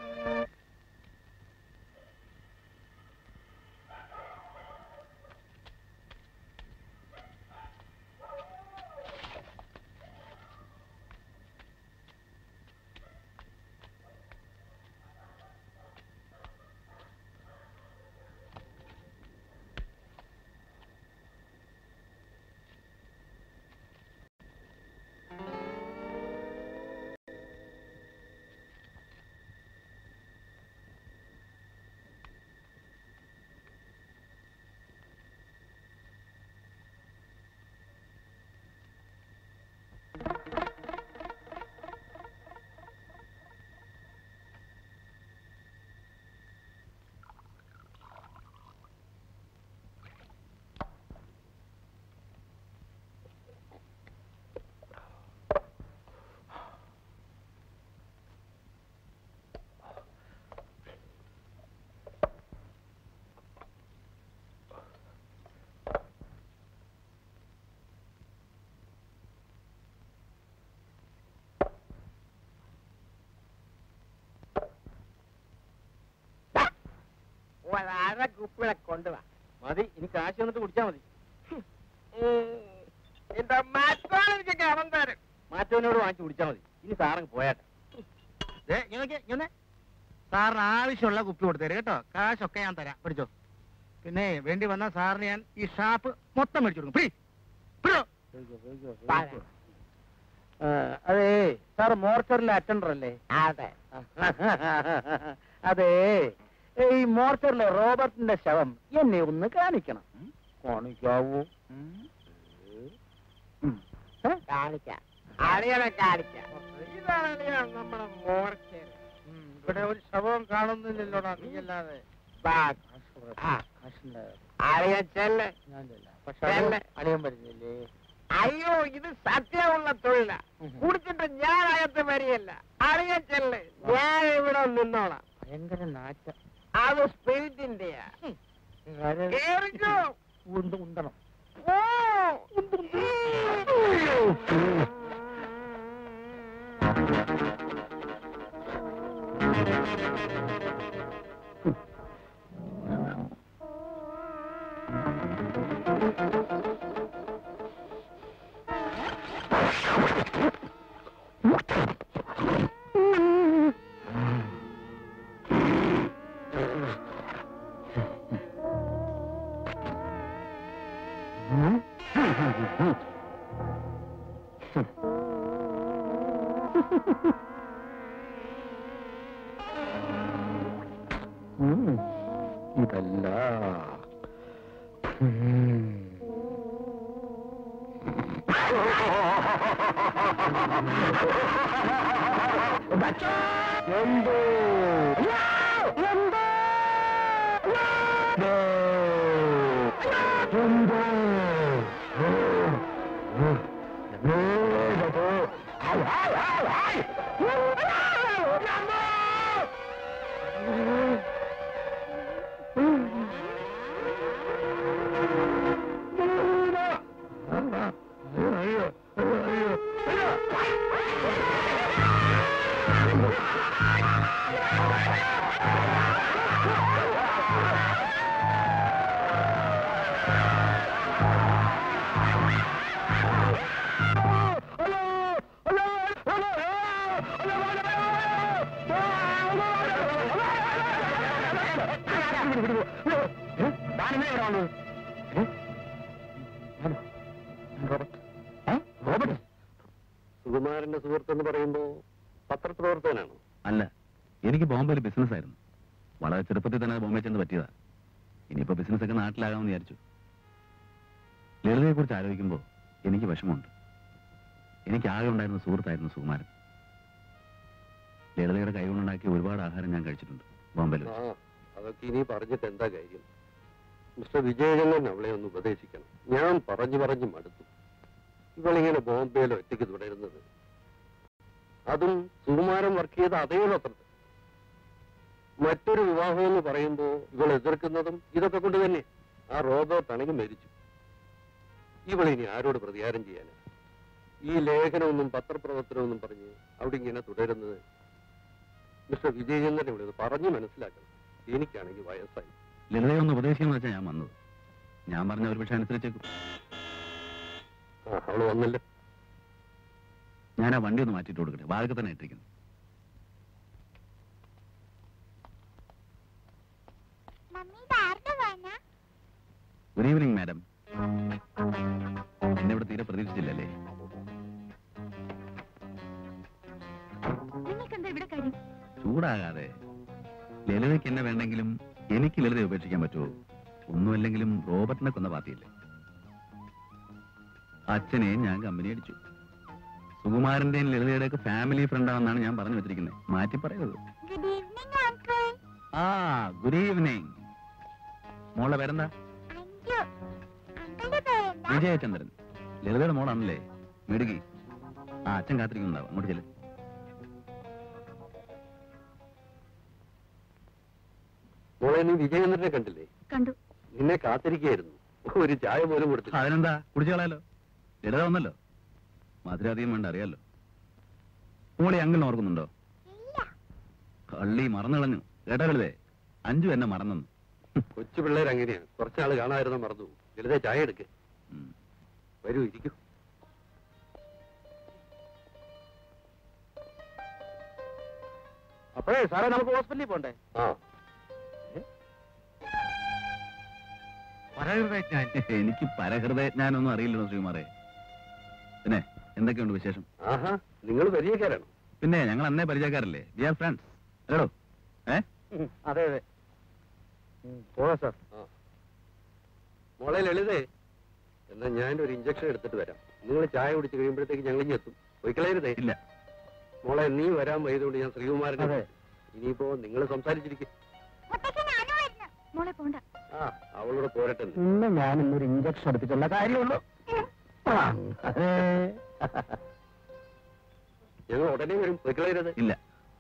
അര കുപ്പികളെ കൊണ്ടുവാ മതി ഇനി കാശ് വന്നിട്ട് കുടിച്ചാ മതി എന്റെ മാറ്റാൻ എനിക്ക് അവൻ തരും മാറ്റവനോട് വാങ്ങിച്ചു കുടിച്ചാ മതി ഇനി സാറങ്ങ് പോയാട്ടെ ദേ, ഇങ്ങ് നോക്കിയേ, ഇങ്ങ് വന്നേ. സാറിന് ആവശ്യമുള്ള കുപ്പി കൊടുത്തേര് കേട്ടോ കാശൊക്കെ ഞാൻ തരാം പിടിച്ചോ പിന്നെ വേണ്ടി വന്ന സാറിന് ഞാൻ ഈ ഷാപ്പ് മൊത്തം മേടിച്ചു കൊടുക്കും പിടി. പിടിച്ചോ. ആ, അതേ സാറ് മോർച്ചറിലെ അറ്റൻഡർ അല്ലേ അതെ അതേ ഈ മോർച്ചറിലെ റോബർട്ടിന്റെ ശവം എന്നെ ഒന്ന് കാണിക്കണം കാണിക്കാവൂ കാണിക്കാം അളിയനെ കാണിക്കാം ഇതാണ് അളിയ നമ്മുടെ മോർച്ചർ ഇവിടെ ഒരു ശവം കാണുന്നില്ലല്ലോടാ നീയല്ലാതെ അളിയ ചെല്ല് പക്ഷെ ചെല്ല്. അളിയൻ വരുന്നില്ലേ അയ്യോ ഇത് സത്യമുള്ള തൊഴില കുടിച്ചിട്ട് ഞാൻ അകത്ത് വരികയല്ല അളിയ ചെല്ല് ഞാൻ ഇവിടെ നിന്നോളാം ഭയങ്കര നാറ്റ അത് സ്പിരിറ്റിന്റെയാ കേറിക്കോ ഉണ്ട ഉണ്ടണം ഓ ഇതല്ല എന്തോ എന്തോ എന്തോ സുകുമാരന്റെ സുഹൃത്തെന്ന് പറയുമ്പോ പത്രപ്രവർത്തകനാണോ അല്ല എനിക്ക് ബോംബെയിൽ ബിസിനസ് ആയിരുന്നു വളരെ ചെറുപ്പത്തിൽ തന്നെ ബോംബെ ചെന്ന് പറ്റിയതാ ഇനിയിപ്പോ ബിസിനസ് ഒക്കെ നാട്ടിലാകാമെന്ന് വിചാരിച്ചു ലളിതയെ കുറിച്ച് ആലോചിക്കുമ്പോൾ എനിക്ക് വിഷമമുണ്ട് എനിക്ക് ആകെ ഉണ്ടായിരുന്ന സുഹൃത്തായിരുന്നു സുകുമാരൻ ലളിതയുടെ കൈകൊണ്ടുണ്ടാക്കിയ ഒരുപാട് ആഹാരം ഞാൻ കഴിച്ചിട്ടുണ്ട് ബോംബെയിൽ ആ വെച്ച്. അതൊക്കെ ഇനി പറഞ്ഞിട്ട് എന്താ കാര്യം മിസ്റ്റർ വിജയചന്ദ്രൻ അവളെ ഒന്ന് ഉപദേശിക്കണം ഞാൻ പറഞ്ഞു പറഞ്ഞു മടുത്തു ഇവളിങ്ങനെ ബോംബെയിൽ ഒറ്റയ്ക്ക് തുടരുന്നത് അതും സുകുമാരൻ വർക്ക് ചെയ്ത അതേ പത്രത്തിൽ മറ്റൊരു വിവാഹം എന്ന് പറയുമ്പോ ഇവൾ എതിർക്കുന്നതും ഇതൊക്കെ കൊണ്ട് തന്നെ ആ റോബോട്ട് ആണെങ്കിൽ മരിച്ചു ഇവളിനി ആരോട് പ്രതികാരം ചെയ്യാനാ ഈ ലേഖനമൊന്നും പത്രപ്രവർത്തനമൊന്നും പറഞ്ഞ് അവിടെ ഇങ്ങനെ തുടരുന്നത് മിസ്റ്റർ വിജയചന്ദ്രൻ ഇവിടെ ഒന്ന് പറഞ്ഞു മനസ്സിലാക്കണം എനിക്കാണെങ്കിൽ വയസ്സായി ലളിതയെ ഒന്ന് ഉപദേശിക്കാന്ന് വെച്ചാൽ ഞാൻ വന്നത് ഞാൻ പറഞ്ഞ ഒരു പക്ഷേ അനുസരിച്ചേക്കും ആ അവള് വന്നല്ലോ ഞാൻ ആ വണ്ടി ഒന്ന് മാറ്റിയിട്ട് കൊടുക്കട്ടെ വാഴക്ക് തന്നെ ഇട്ടിരിക്കുന്നു മമ്മി ഇത് ആരുടെ വാനാ ഗുഡ് ഈവനിങ് മാഡം എന്നെ ഇവിടെ തീരെ പ്രതീക്ഷിച്ചില്ലല്ലേ നിങ്ങൾക്ക് എന്താ ഇവിടെ കാര്യം ചൂടാകാതെ ലളിതയ്ക്ക് എന്നെ വേണ്ടെങ്കിലും എനിക്ക് ലളിതയെ ഉപേക്ഷിക്കാൻ പറ്റുമോ ഒന്നുമല്ലെങ്കിലും റോബർട്ടിനെ കൊന്ന പാർട്ടിയില്ലേ അച്ഛനെ ഞാൻ കമ്പനി അടിച്ചു സുകുമാരന്റെയും ലളിതയുടെ ഒക്കെ ഫാമിലി ഫ്രണ്ടാണെന്നാണ് ഞാൻ പറഞ്ഞു വെച്ചിരിക്കുന്നത് മാറ്റി പറയരുത് ഗുഡ് ഈവനിങ് അങ്കിൾ ആ ഗുഡ് ഈവനിങ് മോളുടെ പേരെന്താ അഞ്ചു അങ്കിളുടെ പേരെന്താ വിജയചന്ദ്രൻ ലളിതയുടെ മോളാണല്ലേ മിടുകി ആ അച്ഛൻ കാത്തിരിക്കുന്നുണ്ടാവും അങ്ങോട്ട് ചെല്ല് മോളെ നീ വിജയചന്ദ്രനെ കണ്ടില്ലേ കണ്ടു നിന്നെ കാത്തിരിക്കുകയായിരുന്നു ഒരു ചായ പോലും കൊടുത്തില്ല അതിനെന്താ കുടിച്ചു കളയാലോ ലളിത വന്നല്ലോ മധുരം അധികം വേണ്ട അറിയാലോ മോളി അങ്ങനെ ഓർക്കുന്നുണ്ടോ ഇല്ല കള്ളി മറന്നു കളഞ്ഞു കേട്ടോ ലളിതേ അഞ്ചു എന്നെ മറന്നു കൊച്ചു പിള്ളേർ അങ്ങനെയാണ് കുറച്ചാള് കാണാതിരുന്ന മറന്നു ലളിത ചായ എടുക്ക് ഉം. വരൂ ഇരിക്കൂ അപ്പോഴേ സാറേ നമുക്ക് ഹോസ്പിറ്റലിൽ പോണ്ടേ ആ എനിക്ക് പരഹൃദയജ്ഞാനൊന്നും അറിയില്ലല്ലോ ശ്രീകുമാറെ പിന്നെ എന്തൊക്കെയുണ്ട് വിശേഷം ആഹാ നിങ്ങൾ പരിചയക്കാരാണോ പിന്നെ ഞങ്ങൾ അന്നേ പരിചയക്കാരല്ലേ വി ആർ ഫ്രണ്ട്സ് ഹലോ ഏ അതെ അതെ പോവാ സാർ മോളെ ലളിതേ എന്നാ ഞാനൊരു ഇഞ്ചക്ഷൻ എടുത്തിട്ട് വരാം നിങ്ങൾ ചായ കുടിച്ച് കഴിയുമ്പോഴത്തേക്ക് ഞങ്ങൾ ഇനി എത്തും പോയിക്കളയരുതേ ഇല്ല മോളെ നീ വരാൻ വൈകുന്നതുകൊണ്ട് ഞാൻ ശ്രീകുമാരനെ അതെ. ഇനിയിപ്പോ നിങ്ങൾ സംസാരിച്ചിരിക്കും മുത്തച്ഛൻ ഞാനും വരുന്നു മോളെ പോണ്ട ആ അവളോട് പോരട്ടെ നീ. ഇന്ന് ഞാൻ ഇന്നൊരു ഇഞ്ചക്ഷൻ എടുത്തിട്ടുള്ള കാര്യമുള്ളൂ ആ, അതെ. ഞങ്ങൾ ഉടനെ വരും പോയിക്കളയരുത് ഇല്ല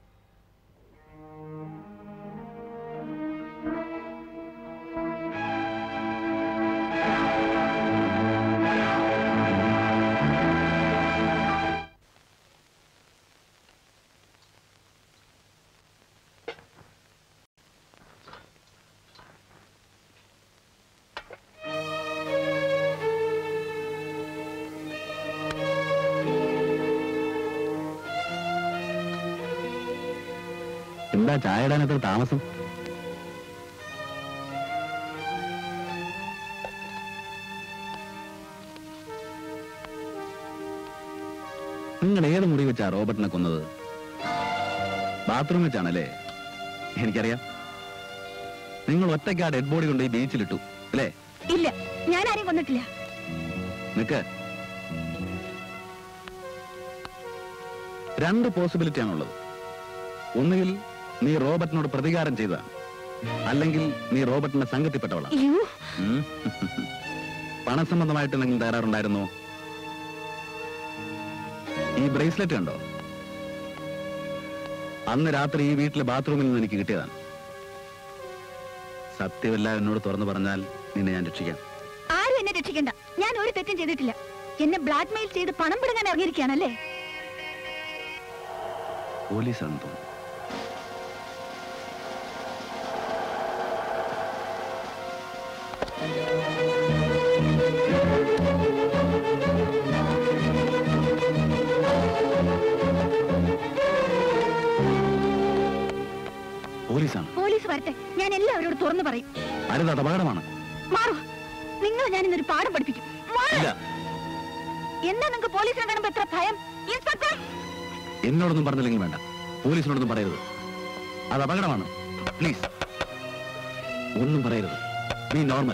എന്താ ചായ ഇടാൻ എത്ര താമസം നിങ്ങൾ ഏത് മുറി വെച്ചാ റോബർട്ടിനെ കൊന്നത് ബാത്റൂം വെച്ചാണല്ലേ എനിക്കറിയാം നിങ്ങൾ ഒറ്റയ്ക്ക് ആ ഡെഡ് ബോഡി കൊണ്ട് ഈ ബീച്ചിലിട്ടു അല്ലേ ഇല്ല ഞാൻ ആരെയും കൊന്നിട്ടില്ല നിക്ക് രണ്ട് പോസിബിലിറ്റി ആണുള്ളത് ഒന്നുകിൽ നീ റോബർട്ടിനോട് പ്രതികാരം ചെയ്ത അല്ലെങ്കിൽ നീ റോബർട്ടിനെ സംഘത്തിൽപ്പെട്ടവളാണ് അയ്യോ ഉം. പണസംബന്ധമായിട്ട് നിങ്ങൾ തകരാറുണ്ടായിരുന്നോ ഈ ബ്രേസ്ലെറ്റ് കണ്ടോ അന്ന് രാത്രി ഈ വീട്ടിലെ ബാത്റൂമിൽ നിന്ന് എനിക്ക് കിട്ടിയതാണ് സത്യമല്ല എന്നോട് തുറന്നു പറഞ്ഞാൽ നിന്നെ ഞാൻ രക്ഷിക്കാം ആരും എന്നെ രക്ഷിക്കണ്ട ഞാൻ ഒരു തെറ്റും ചെയ്തിട്ടില്ല എന്നെ ബ്ലാക്ക് മെയിൽ ചെയ്ത് പണം പിടുങ്ങാൻ ഇറങ്ങിയിരിക്കുകയാണല്ലേ പോലീസാണെന്ന് തോന്നുന്നു പോലീസാണ് പോലീസ് വരട്ടെ ഞാൻ എല്ലാവരോട് തുറന്നു പറയും അരുത് അത് അപകടമാണ് മാറൂ നിങ്ങൾ ഞാൻ ഇന്നൊരു പാഠം പഠിപ്പിക്കും മാറ്. ഇല്ല എന്താ നിങ്ങൾക്ക് പോലീസിനെ കാണുമ്പോ എത്ര ഭയം ഇൻസ്പെക്ടർ എന്നോടൊന്നും പറഞ്ഞില്ലെങ്കിൽ വേണ്ട പോലീസിനോടൊന്നും പറയരുത് അത് അപകടമാണ് പ്ലീസ് ഒന്നും പറയരുത് ബി നോർമൽ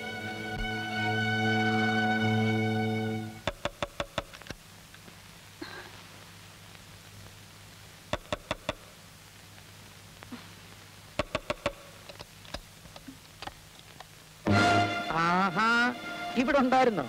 ആഹാ ഇവിടെ ഉണ്ടായിരുന്നോ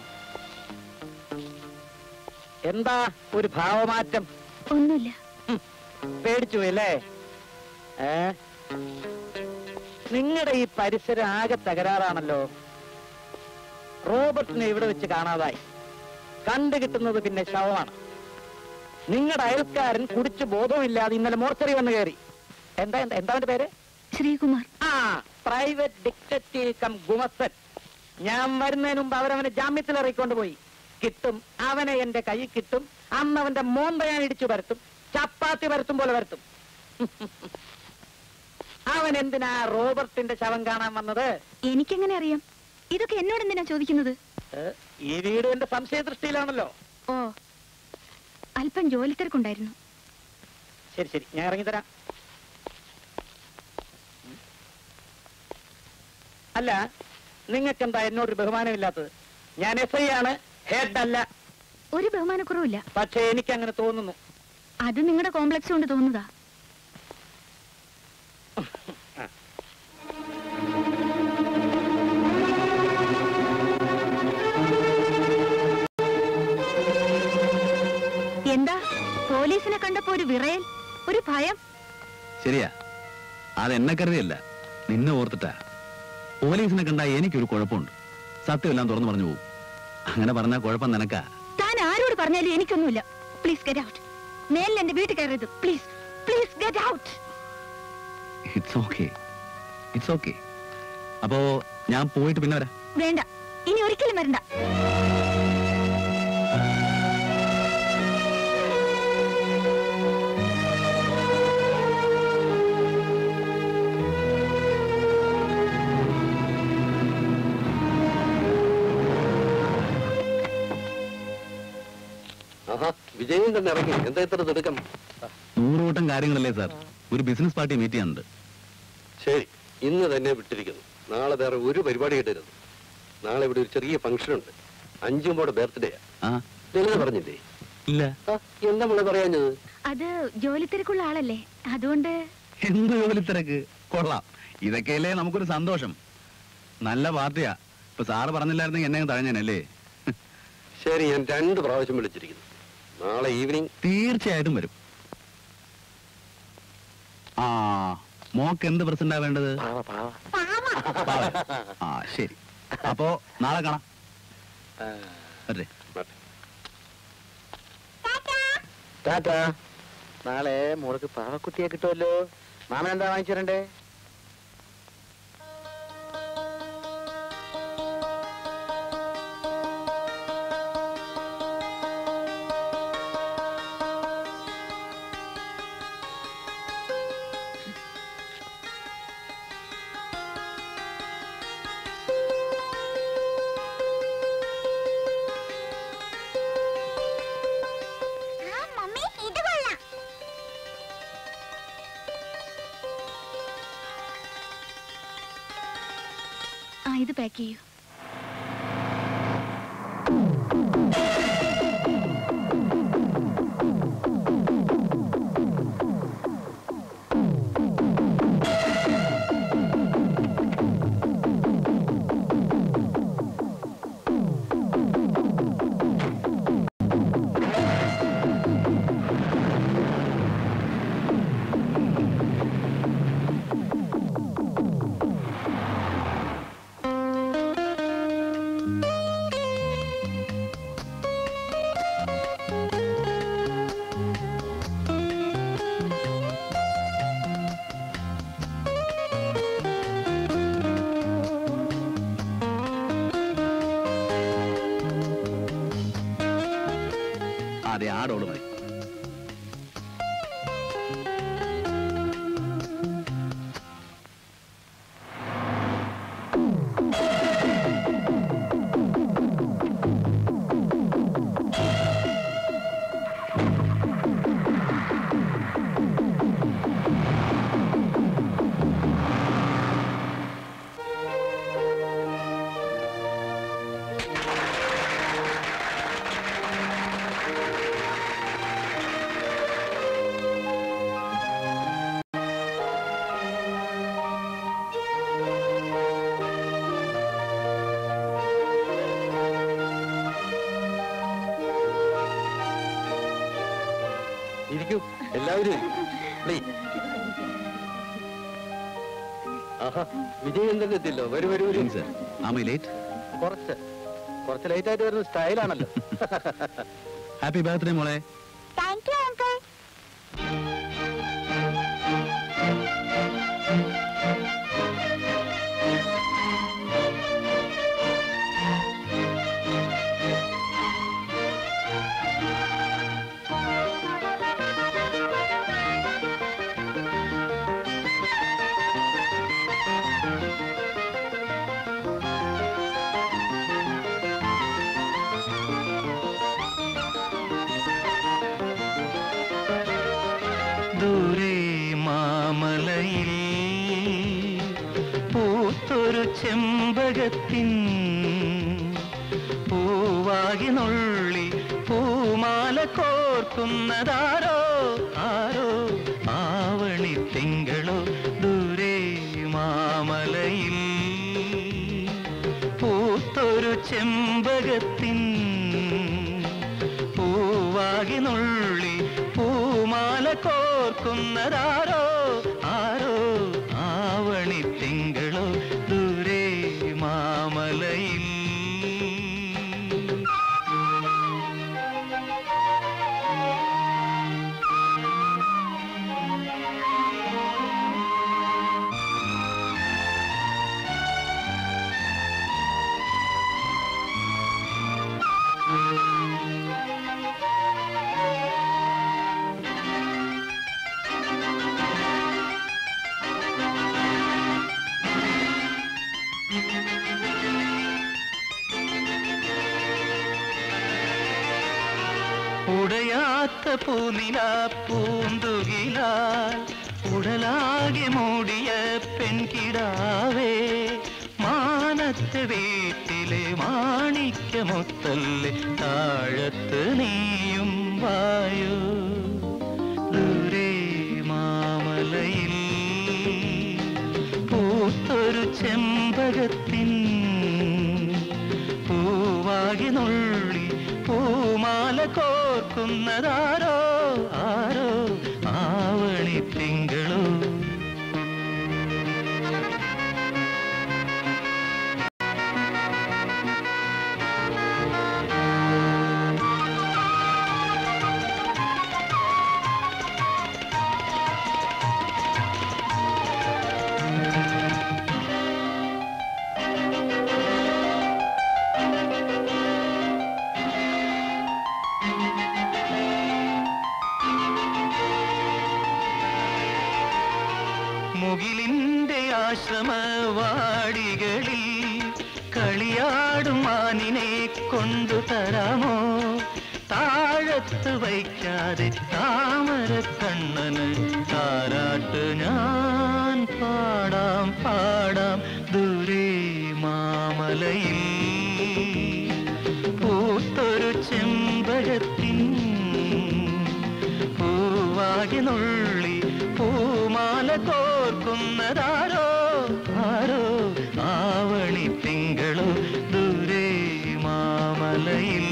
എന്താ ഒരു ഭാവമാറ്റം ഒന്നുമില്ല പേടിച്ചു പോയി അല്ലേ ഏ നിങ്ങളുടെ ഈ പരിസരം ആകെ തകരാറാണല്ലോ റോബർട്ടിനെ ഇവിടെ വെച്ച് കാണാതായി കണ്ടു കിട്ടുന്നത് പിന്നെ ശവമാണ് നിങ്ങളുടെ അയൽക്കാരൻ കുടിച്ച് ബോധവുമില്ലാതെ ഇന്നലെ മോർച്ചറി വന്ന് കയറി എന്താ എന്താ എന്താ അവന്റെ പേര് ശ്രീകുമാർ ആ പ്രൈവറ്റ് ഡിറ്റക്റ്റീവ് കം ഗുമസ്തൻ ഞാൻ വരുന്നതിന് മുമ്പ് അവരവനെ ജാമ്യത്തിൽ ഇറക്കിക്കൊണ്ട് പോയി കിട്ടും അവനെ എന്റെ കൈ കിട്ടും അന്ന് അവന്റെ മോന്ത ഞാൻ ഇടിച്ചു വരത്തും ചപ്പാത്തി വരത്തും പോലെ വരത്തും അവൻ എന്തിനാ റോബർട്ടിന്റെ ശവം കാണാൻ വന്നത് എനിക്കെങ്ങനെ അറിയാം ഇതൊക്കെ എന്നോട് എന്തിനാ ചോദിക്കുന്നത് ഏ, ഈ വീട് എന്റെ സംശയ ദൃഷ്ടിയിലാണല്ലോ ഓ അല്പം ജോലി തിരക്കുണ്ടായിരുന്നു ശരി ശരി ഞാൻ ഇറങ്ങിത്തരാം അല്ല നിങ്ങൾക്ക് എന്താ എന്നോടൊരു ബഹുമാനമില്ലാത്തത് ഞാൻ എസ് ഐ ആണ് ഹെഡ് അല്ല ഒരു ബഹുമാനക്കുറവില്ല പക്ഷെ എനിക്ക് അങ്ങനെ തോന്നുന്നു അത് നിങ്ങളുടെ കോംപ്ലക്സ് കൊണ്ട് തോന്നുന്നതാ എന്താ പോലീസിനെ കണ്ടപ്പോ ഒരു വിറയൽ ഒരു ഭയം ശരിയാ അത് എന്നെ കരുതിയല്ല നിന്നെ ഓർത്തിട്ടാ പോലീസിനെ കണ്ടാ എനിക്കൊരു കുഴപ്പമുണ്ട് സത്യമെല്ലാം തുറന്നു പറഞ്ഞു പോകും അങ്ങനെ പറഞ്ഞാൽ കുഴപ്പം നിനക്കാ താൻ ആരോട് പറഞ്ഞാലും എനിക്കൊന്നുമില്ല പ്ലീസ് ഗെറ്റ് ഔട്ട് മേലിൽ എന്റെ വീട്ടിൽ കയറരുത് please please get out it's okay it's okay അപ്പോ ഞാൻ പോയിട്ട് പിന്നെ വരാം വേണ്ട ഇനി ഒരിക്കലും വരണ്ട ആഹാ വിജയൻ തന്നെ ഇറങ്ങി എന്താ ഇത്ര തിടുക്കം നൂറുകൂട്ടം കാര്യങ്ങളല്ലേ സാർ ഒരു ബിസിനസ് പാർട്ടി മീറ്റ് ചെയ്യാനുണ്ട് ശരി ഇന്ന് തന്നെ വിട്ടിരിക്കുന്നു നാളെ വേറെ ഒരു പരിപാടി ഇടരുത് നാളെ ഇവിടെ ഒരു ചെറിയ ഫംഗ്ഷൻ ഉണ്ട് അഞ്ചുമ്പോടെ ബർത്ത്ഡേയാ ആ ലളിത പറഞ്ഞില്ലേ ഇല്ല ആ, എന്താ മോളെ പറയാഞ്ഞത് അത് ജോലി തിരക്കുള്ള ആളല്ലേ അതുകൊണ്ട് എന്ത് ജോലി തിരക്ക് കൊള്ളാം ഇതൊക്കെയല്ലേ നമുക്കൊരു സന്തോഷം നല്ല പാർട്ടിയാ ഇപ്പൊ സാറ് പറഞ്ഞില്ലായിരുന്നെങ്കിൽ എന്നെ തഴഞ്ഞനല്ലേ ശരി ഞാൻ രണ്ട് പ്രാവശ്യം വിളിച്ചിരിക്കുന്നു നാളെ ഈവനിങ് തീർച്ചയായിട്ടും വരും ആ മോക്ക് എന്ത് പ്രസന്റാ വേണ്ടത് പാവ പാവ പാവ. ആ ശരി അപ്പോ നാളെ കാണാം വരട്ടെ ടാറ്റാ നാളെ മോൾക്ക് പാവക്കുട്ടിയെ കിട്ടുമല്ലോ മാമൻ എന്താ വാങ്ങിച്ചു തരണ്ടേ ആ മമ്മി ഇത് കൊള്ളാം ആ ഇത് പാക്ക് ചെയ്യൂ അതെ ആ ഡോള് മതി ഇരിക്കൂ എല്ലാവരും ഇരിക്കൂ. Please. ആഹാ വിജയൻ തന്നെ എത്തില്ലോ വരൂ വരൂ വരൂ സർ ആമ ലേറ്റ് കുറച്ച് കുറച്ച് ലേറ്റ് ആയിട്ട് വരുന്ന സ്റ്റൈലാണല്ലോ ഹാപ്പി ബർത്ത്ഡേ മോളെ താങ്ക് യു അങ്കിൾ ദൂരെ മാമലയിൽ പൂത്തൊരു ചെമ്പകത്തിൻ പൂവാകി നുള്ളി പൂമാല കോർക്കുന്നതാരോ ആരോ ആവണി തിങ്കളോ ദൂരെ മാമലയിൽ പൂത്തൊരു ചെമ്പകത്തിൻ പൂവാകി നുള്ളി പൂമാല കോർക്കുന്നതാരോ ആരോ ആവണി തിങ്കളോ ദൂരെ മാമലയിൽ ഉടയാത്ത പൂനില പൂന്തുകിലാൽ ഉടലാകെ മൂടിയ പെൺകിടാവേ മാനത്തെ വീട്ടിലെ മാണിക്യമൊത്തല്ലേ താഴത്ത് നീയും വായോ ദൂരെ മാമലയിൽ പൂത്തൊരു ചെമ്പകത്തിൻ പൂവാകി നുള്ളി പൂമാല കോർക്കുന്നതാരോ ആരോ ആവണി തിങ്കളോ മുകിലിന്റെ ആശ്രമവാടികളിൽ കളിയാടും മാനിനെ കൊണ്ടു തരാമോ താഴത്ത് വയ്ക്കാതെ താമര കണ്ണന് താരാട്ട് ഞാൻ പാടാം പാടാം ദൂരെ മാമലയിൽ പൂത്തൊരു ചെമ്പകത്തിൻ പൂവാകി നുള്ളി പൂമാല കോർക്കുന്നതാരോ ആരോ ആവണി തിങ്കളോ ദൂരെ മാമലയിൽ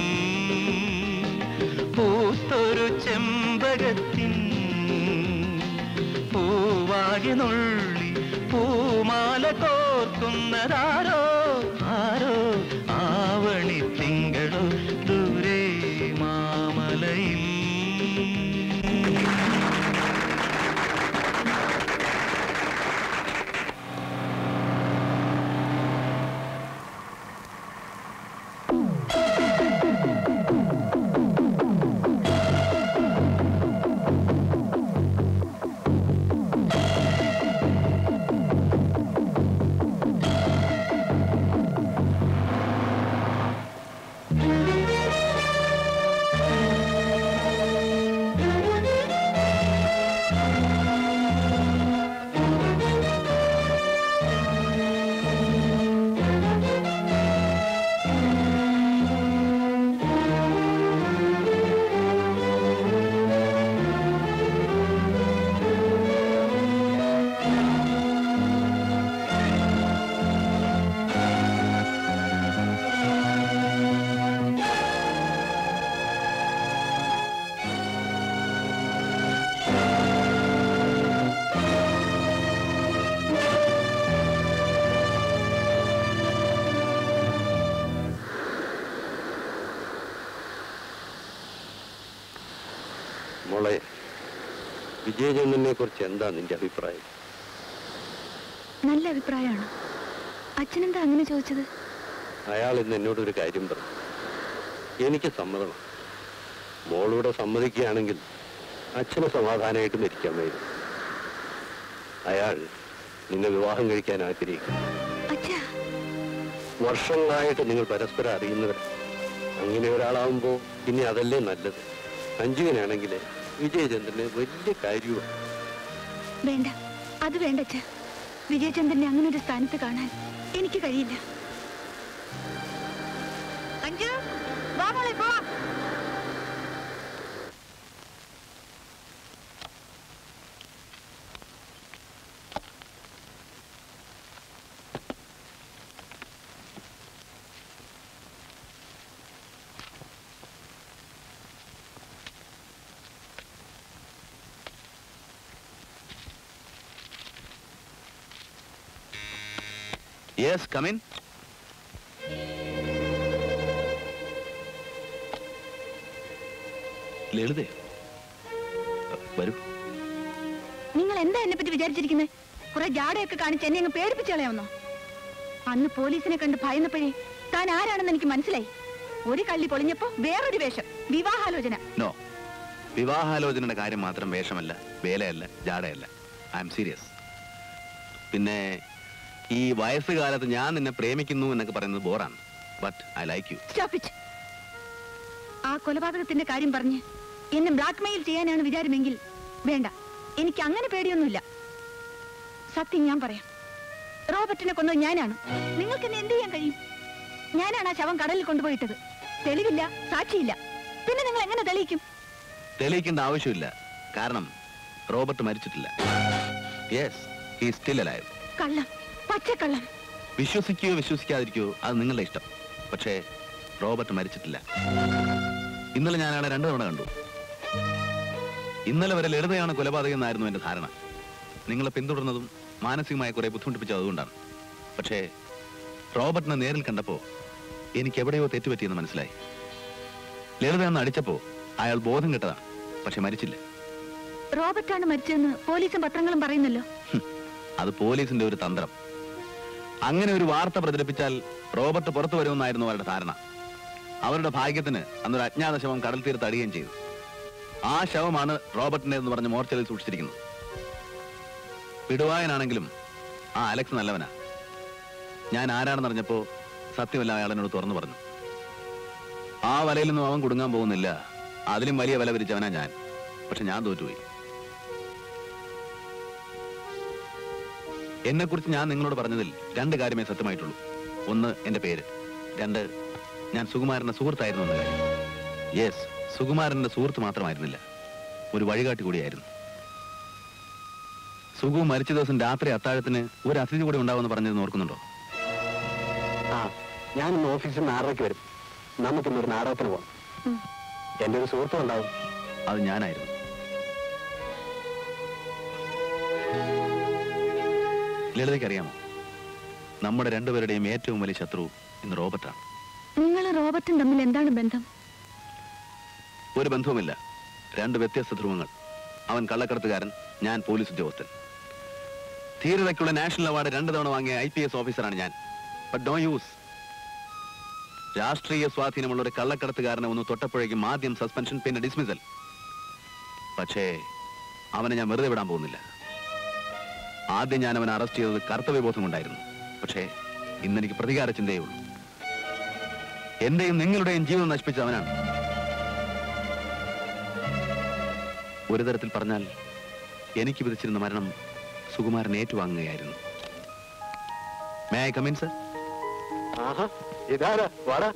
പൂത്തൊരു ചെമ്പകത്തിൻ പൂവാകി നുള്ളി പൂമാല കോർക്കുന്നതാരോ ആരോ ആവണി തിങ്കളോ ദൂരെ മാമലയിൽ മോളെ വിജയചന്ദ്രനെ കുറിച്ച് എന്താ നിന്റെ അഭിപ്രായം നല്ല അഭിപ്രായമാണ് അച്ഛനെന്താ അങ്ങനെ ചോദിച്ചത് അയാൾ ഇന്ന് എന്നോട് ഒരു കാര്യം പറഞ്ഞു എനിക്ക് സമ്മതമാണ് മോളൂടെ സമ്മതിക്കുകയാണെങ്കിൽ അച്ഛന് സമാധാനമായിട്ട് മരിക്കാമായിരുന്നു അയാൾ നിന്നെ വിവാഹം കഴിക്കാൻ ആഗ്രഹിക്കുന്നു അച്ഛാ വർഷങ്ങളായിട്ട് നിങ്ങൾ പരസ്പരം അറിയുന്നവർ അങ്ങനെ ഒരാളാവുമ്പോ ഇനി അതല്ലേ നല്ലത് അഞ്ജുവിനാണെങ്കിൽ വിജയചന്ദ്രന് വലിയ കാര്യമാണ് വേണ്ട അത് വേണ്ട അച്ഛാ വിജയചന്ദ്രനെ അങ്ങനെ ഒരു സ്ഥാനത്ത് കാണാൻ എനിക്ക് കഴിയില്ല അഞ്ചു വാ മോളെ പോവാം യെസ് കമിൻ ലളിതേ വരൂ നിങ്ങൾ എന്താ എന്നെ പറ്റി വിചാരിച്ചിരിക്കുന്നത് കുറെ ജാടയൊക്കെ കാണിച്ച് എന്നെ അങ്ങ് പേടിപ്പിച്ചു കളയാവുന്നോ അന്ന് പോലീസിനെ കണ്ട് ഭയന്നപ്പോഴേ താൻ ആരാണെന്ന് എനിക്ക് മനസ്സിലായി ഒരു കള്ളി പൊളിഞ്ഞപ്പോ വേറൊരു വേഷം വിവാഹാലോചന നോ വിവാഹാലോചനയുടെ കാര്യം മാത്രം വേഷമല്ല വേലയല്ല ജാടയല്ല ഐ എം സീരിയസ് പിന്നെ ഈ വയസ്സുകാലത്ത് ഞാൻ നിന്നെ പ്രേമിക്കുന്നു എന്നൊക്കെ പറയുന്നത് ബോറാണ് but I like you Stop it. ആ കൊലപാതകത്തിന്റെ കാര്യം പറഞ്ഞ് എന്നെ ബ്ലാക്ക് മെയിൽ ചെയ്യാനാണ് വിചാരമെങ്കിൽ വേണ്ട എനിക്ക് അങ്ങനെ പേടിയൊന്നുമില്ല സത്യം ഞാൻ പറയാം റോബർട്ടിനെ കൊന്നത് ഞാനാണ് നിങ്ങൾക്ക് എന്നെ എന്ത് ചെയ്യാൻ കഴിയും ഞാനാണ് ആ ശവം കടലിൽ കൊണ്ടുപോയിട്ടത് തെളിവില്ല സാക്ഷിയില്ല പിന്നെ നിങ്ങൾ എങ്ങനെ തെളിയിക്കും തെളിയിക്കേണ്ട ആവശ്യമില്ല കാരണം റോബർട്ട് മരിച്ചിട്ടില്ല യെസ് ഹി സ്റ്റിൽ അലൈവ് കള്ളം പച്ചക്കള്ളം വിശ്വസിക്കുകയോ വിശ്വസിക്കാതിരിക്കുകയോ അത് നിങ്ങളുടെ ഇഷ്ടം പക്ഷേ റോബർട്ട് മരിച്ചിട്ടില്ല ഇന്നലെ ഞാൻ അയാളെ രണ്ടു തവണ കണ്ടു ഇന്നലെ വരെ ലളിതയാണ് കൊലപാതകം എന്നായിരുന്നു എന്റെ ധാരണ നിങ്ങളെ പിന്തുടർന്നതും മാനസികമായി കുറെ ബുദ്ധിമുട്ടിപ്പിച്ചത് അതുകൊണ്ടാണ് പക്ഷേ റോബർട്ടിനെ നേരിൽ കണ്ടപ്പോ എനിക്ക് എവിടെയോ തെറ്റുപറ്റിയെന്ന് മനസ്സിലായി ലളിത എന്ന് അടിച്ചപ്പോ അയാൾ ബോധം കെട്ടതാണ് പക്ഷെ മരിച്ചില്ല റോബർട്ടാണ് മരിച്ചതെന്ന് പോലീസും പത്രങ്ങളും പറയുന്നല്ലോ അത് പോലീസിന്റെ ഒരു തന്ത്രം അങ്ങനെ ഒരു വാർത്ത പ്രചരിപ്പിച്ചാൽ റോബർട്ട് പുറത്തു വരുമെന്നായിരുന്നു അവരുടെ ധാരണ അവരുടെ ഭാഗ്യത്തിന് അന്നൊരു അജ്ഞാത ശവം കടൽ തീരത്ത് അടിയുകയും ചെയ്തു ആ ശവമാണ് റോബർട്ടിന്റെ എന്ന് പറഞ്ഞ് മോർച്ചറിൽ സൂക്ഷിച്ചിരിക്കുന്നത് വിടുവായനാണെങ്കിലും ആ അലക്സ് നല്ലവനാ ഞാൻ ആരാണെന്നറിഞ്ഞപ്പോ സത്യമല്ല അയാൾ എന്നോട് തുറന്നു പറഞ്ഞു ആ വലയിൽ നിന്നും അവൻ കുടുങ്ങാൻ പോകുന്നില്ല അതിലും വലിയ വില വിരിച്ചവനാ ഞാൻ പക്ഷെ ഞാൻ തോറ്റുപോയി എന്നെ കുറിച്ച് ഞാൻ നിങ്ങളോട് പറഞ്ഞതിൽ രണ്ട് കാര്യമേ സത്യമായിട്ടുള്ളൂ ഒന്ന് എന്റെ പേര് രണ്ട് ഞാൻ സുകുമാരന്റെ സുഹൃത്തായിരുന്നു എന്ന കാര്യം യെസ് സുകുമാരന്റെ സുഹൃത്ത് മാത്രമായിരുന്നില്ല ഒരു വഴികാട്ടി കൂടിയായിരുന്നു സുഗു മരിച്ച ദിവസം രാത്രി അത്താഴത്തിന് ഒരു അതിഥി കൂടി ഉണ്ടാവുമെന്ന് പറഞ്ഞത് ഓർക്കുന്നുണ്ടോ ആ ഞാൻ ഇന്ന് ഓഫീസിൽ നിന്ന് ആറരയ്ക്ക് വരും നമുക്കിന്ന് ഒരു നാടകത്തിന് പോവാം എന്റെ ഒരു സുഹൃത്തും ഉണ്ടാവും അത് ഞാനായിരുന്നു ലളിതയ്ക്ക് അറിയാമോ നമ്മുടെ രണ്ടുപേരുടെയും ഏറ്റവും വലിയ ശത്രു ഇന്ന് റോബർട്ടാണ് നിങ്ങൾ റോബർട്ടും തമ്മിൽ എന്താണ് ബന്ധം ഒരു ബന്ധവുമില്ല രണ്ട് വ്യത്യസ്ത ധ്രുവങ്ങൾ അവൻ കള്ളക്കടത്തുകാരൻ ഞാൻ പോലീസ് ഉദ്യോഗസ്ഥൻ ധീരതയ്ക്കുള്ള നാഷണൽ അവാർഡ് രണ്ടു തവണ വാങ്ങിയ ഐ പി എസ് ഓഫീസറാണ് ഞാൻ ബട്ട് നോ യൂസ് രാഷ്ട്രീയ സ്വാധീനമുള്ള ഒരു കള്ളക്കടത്തുകാരനെ ഒന്ന് തൊട്ടപ്പോഴേക്കും ആദ്യം സസ്പെൻഷൻ പിന്നെ ഡിസ്മിസൽ പക്ഷേ അവനെ ഞാൻ വെറുതെ വിടാൻ പോകുന്നില്ല ആദ്യം ഞാൻ അവനെ അറസ്റ്റ് ചെയ്തത് കർത്തവ്യബോധം കൊണ്ടായിരുന്നു പക്ഷേ ഇന്നെനിക്ക് പ്രതികാര ചിന്തയേ ഉള്ളൂ എന്റെയും നിങ്ങളുടെയും ജീവിതം നശിപ്പിച്ച അവനാണ് ഒരു തരത്തിൽ പറഞ്ഞാൽ എനിക്ക് വിധിച്ചിരുന്ന മരണം സുകുമാരൻ ഏറ്റുവാങ്ങുകയായിരുന്നു മേ ഐ കമിൻ സർ ആഹാ ഇതാരാ വാടാ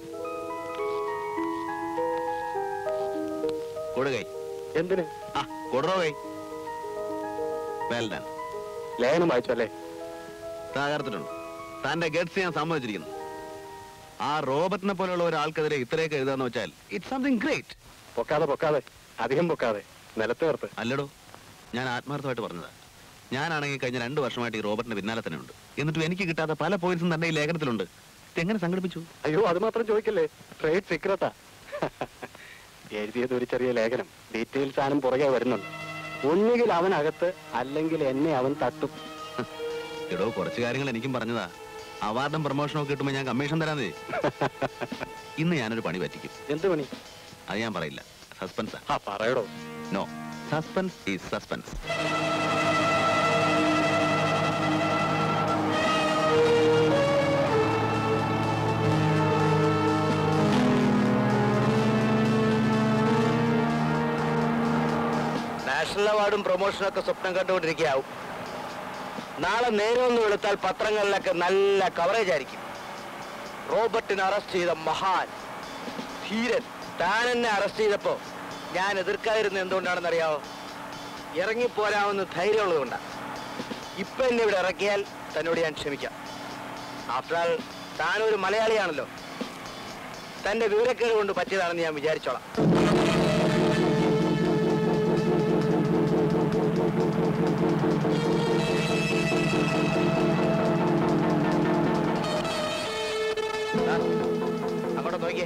കൊടുകൈ എന്തിന് ആ കൊടുറോ കൈ വെൽ ഡൺ ലേഖനം വായിച്ചല്ലേ തകർത്തിട്ടുണ്ട് തന്റെ ഗഡ്സ് ഞാൻ സമ്മതിച്ചിരിക്കുന്നു ആ റോബർട്ടിനെ പോലെയുള്ള ഒരാൾക്കെതിരെ ഇത്രയൊക്കെ എഴുതാന്ന് വെച്ചാൽ ഇറ്റ്സ് സംതിങ് ഗ്രേറ്റ് പൊക്കാതെ പൊക്കാതെ അധികം പൊക്കാതെ നിലത്ത് നിർത്ത് അല്ലടോ ഞാൻ ആത്മാർത്ഥമായിട്ട് പറഞ്ഞതാ ഞാനാണെങ്കിൽ കഴിഞ്ഞ രണ്ട് വർഷമായിട്ട് ഈ റോബർട്ടിന്റെ പിന്നാലെ തന്നെ ഉണ്ട് എന്നിട്ടും എനിക്ക് കിട്ടാത്ത പല പോയിന്റ്സും തന്റെ ഈ ലേഖനത്തിലുണ്ട് ഇതെങ്ങനെ സംഘടിപ്പിച്ചു അയ്യോ അത് മാത്രം ചോദിക്കല്ലേ ട്രേഡ് സീക്രട്ടാ എഴുതിയത് ഒരു ചെറിയ ലേഖനം ഡീറ്റെയിൽസ് ആനും പുറകെ വരുന്നുണ്ട് ഒന്നുകിൽ അവനകത്ത് അല്ലെങ്കിൽ എന്നെ അവൻ തട്ടും എടോ കുറച്ച് കാര്യങ്ങൾ എനിക്കും പറഞ്ഞതാ അവാർഡും പ്രൊമോഷനും ഒക്കെ കിട്ടുമ്പോൾ ഞാൻ കമ്മീഷൻ തരാന്നേ ഇന്ന് ഞാനൊരു പണി പറ്റിക്കും എന്ത് പണി അത് ഞാൻ പറയില്ല സസ്പെൻസാ ആ പറയടോ no suspense is suspense national അവാർഡും പ്രൊമോഷനും ഒക്കെ സ്വപ്നം കണ്ടുകൊണ്ടിരിക്കുകയാവും നാളെ നേരമൊന്നും എടുത്താൽ പത്രങ്ങളിലൊക്കെ നല്ല കവറേജ് ആയിരിക്കും റോബർട്ടിനെ അറസ്റ്റ് ചെയ്ത മഹാൻ ധീരൻ താൻ എന്നെ അറസ്റ്റ് ചെയ്തപ്പോ ഞാൻ എതിർക്കാതിരുന്ന എന്തുകൊണ്ടാണെന്ന് അറിയാവോ ഇറങ്ങിപ്പോരാമെന്ന് ധൈര്യമുള്ളതുകൊണ്ടാണ് ഇപ്പൊ എന്നെ ഇവിടെ ഇറക്കിയാൽ തന്നോട് ഞാൻ ക്ഷമിക്കാം ആഫ്റ്റർ ആൾ താനൊരു മലയാളിയാണല്ലോ തന്റെ വിവരക്കേട് കൊണ്ട് പറ്റിയതാണെന്ന് ഞാൻ വിചാരിച്ചോളാം ദാ, അങ്ങോട്ട് നോക്കിയേ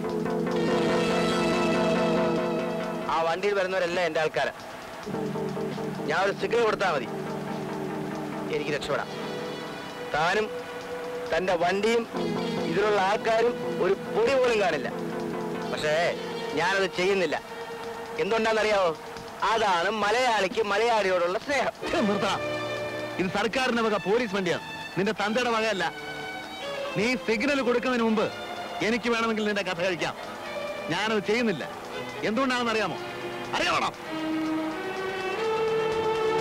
ആ വണ്ടിയിൽ വരുന്നവരെല്ലാം എന്റെ ആൾക്കാരാ ഞാൻ ഒരു സിഗ്നൽ കൊടുത്താൽ മതി എനിക്ക് രക്ഷപ്പെടാം താനും തന്റെ വണ്ടിയും ഇതിലുള്ള ആൾക്കാരും ഒരു പൊടി പോലും കാണില്ല പക്ഷേ ഞാനത് ചെയ്യുന്നില്ല എന്തുകൊണ്ടാണെന്നറിയാവോ അതാണ് മലയാളിക്ക് മലയാളിയോടുള്ള സ്നേഹം നിർത്തണം ഇത് സർക്കാരിന്റെ വക പോലീസ് വണ്ടിയാണ് നിന്റെ തന്തയുടെ വകയല്ല നീ സിഗ്നൽ കൊടുക്കുന്നതിന് മുമ്പ് എനിക്ക് വേണമെങ്കിൽ നിന്റെ കഥ കഴിക്കാം ഞാനത് ചെയ്യുന്നില്ല എന്തുകൊണ്ടാണെന്ന് അറിയാമോ അറിയാമോ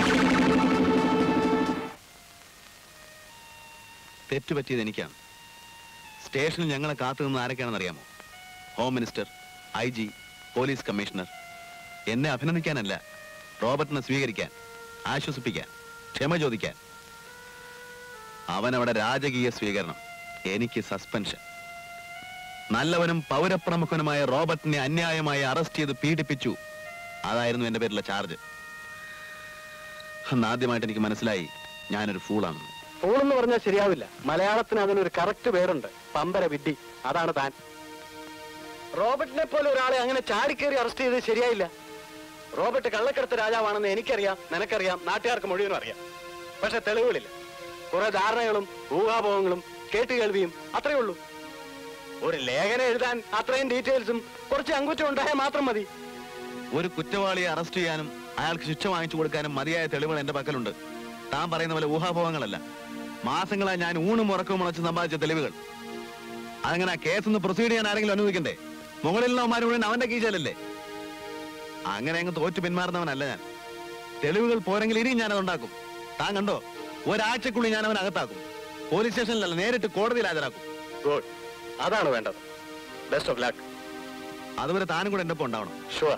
തെറ്റുപറ്റിയത് എനിക്കാണ് സ്റ്റേഷനിൽ ഞങ്ങളെ കാത്തു നിന്ന് ആരൊക്കെയാണെന്ന് അറിയാമോ home minister I G police commissioner എന്നെ അഭിനന്ദിക്കാനല്ല റോബർട്ടിനെ സ്വീകരിക്കാൻ ആശ്വസിപ്പിക്കാൻ ക്ഷമ ചോദിക്കാൻ അവനവിടെ രാജകീയ സ്വീകരണം എനിക്ക് സസ്പെൻഷൻ നല്ലവനും പൗരപ്രമുഖനുമായ റോബർട്ടിനെ അന്യായമായി അറസ്റ്റ് ചെയ്ത് പീഡിപ്പിച്ചു അതായിരുന്നു എന്റെ പേരിലെ ചാർജ് അന്ന് ആദ്യമായിട്ട് എനിക്ക് മനസ്സിലായി ഞാനൊരു ഫൂളാണെന്ന് ഫൂൾ എന്ന് പറഞ്ഞാൽ ശരിയാവില്ല മലയാളത്തിന് അതിനൊരു കറക്റ്റ് പേരുണ്ട് പമ്പര വിഡ്ഢി അതാണ് താൻ റോബർട്ടിനെ പോലെ ഒരാളെ അങ്ങനെ ചാടിക്കേറി അറസ്റ്റ് ചെയ്തത് ശരിയായില്ല റോബർട്ട് കള്ളക്കടത്ത് രാജാവാണെന്ന് എനിക്കറിയാം നിനക്കറിയാം നാട്ടുകാർക്ക് മുഴുവനും അറിയാം പക്ഷെ തെളിവുകളില്ല കുറെ ധാരണകളും ഊഹാഭോഗങ്ങളും കേട്ടുകേൾവിയും അത്രയേ ഉള്ളൂ ഒരു ലേഖനം എഴുതാൻ അത്രയും ഡീറ്റെയിൽസും കുറച്ച് അങ്കുറ്റം ഉണ്ടായാൽ മാത്രം മതി ഒരു കുറ്റവാളിയെ അറസ്റ്റ് ചെയ്യാനും അയാൾക്ക് ശിക്ഷ വാങ്ങിച്ചു കൊടുക്കാനും മതിയായ തെളിവുകൾ എന്റെ പക്കലുണ്ട് താൻ പറയുന്ന പോലെ ഊഹാഭോഗങ്ങളല്ല മാസങ്ങളായി ഞാൻ ഊണും ഉറക്കവും മുളച്ച് സമ്പാദിച്ച തെളിവുകൾ അതങ്ങനെ ആ കേസ് ഒന്ന് പ്രൊസീഡ് ചെയ്യാൻ ആരെങ്കിലും അനുവദിക്കണ്ടേ മുകളിലുള്ളവന്മാർ മുഴുവൻ അവന്റെ കീശയിലല്ലേ അങ്ങനെ അങ്ങ് തോറ്റു പിന്മാറുന്നവനല്ല ഞാൻ തെളിവുകൾ പോരെങ്കിൽ ഇനിയും ഞാൻ അതുണ്ടാക്കും താൻ കണ്ടോ ഒരാഴ്ചക്കുള്ളിൽ ഞാൻ അവൻ അകത്താക്കും പോലീസ് സ്റ്റേഷനിലല്ല നേരിട്ട് കോടതിയിൽ ഹാജരാക്കും ഗുഡ് അതാണ് വേണ്ടത് ബെസ്റ്റ് ഓഫ് ലക്ക് അതുവരെ താനും കൂടെ എന്റെ ഒപ്പം ഉണ്ടാവണം ഷുവർ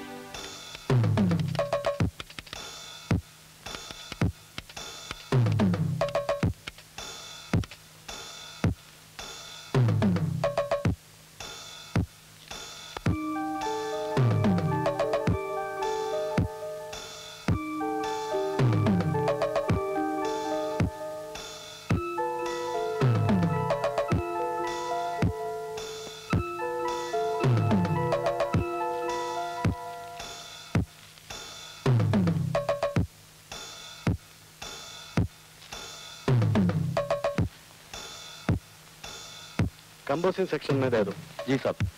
कंपोजिंग सेक्शन में दे दो जी साहब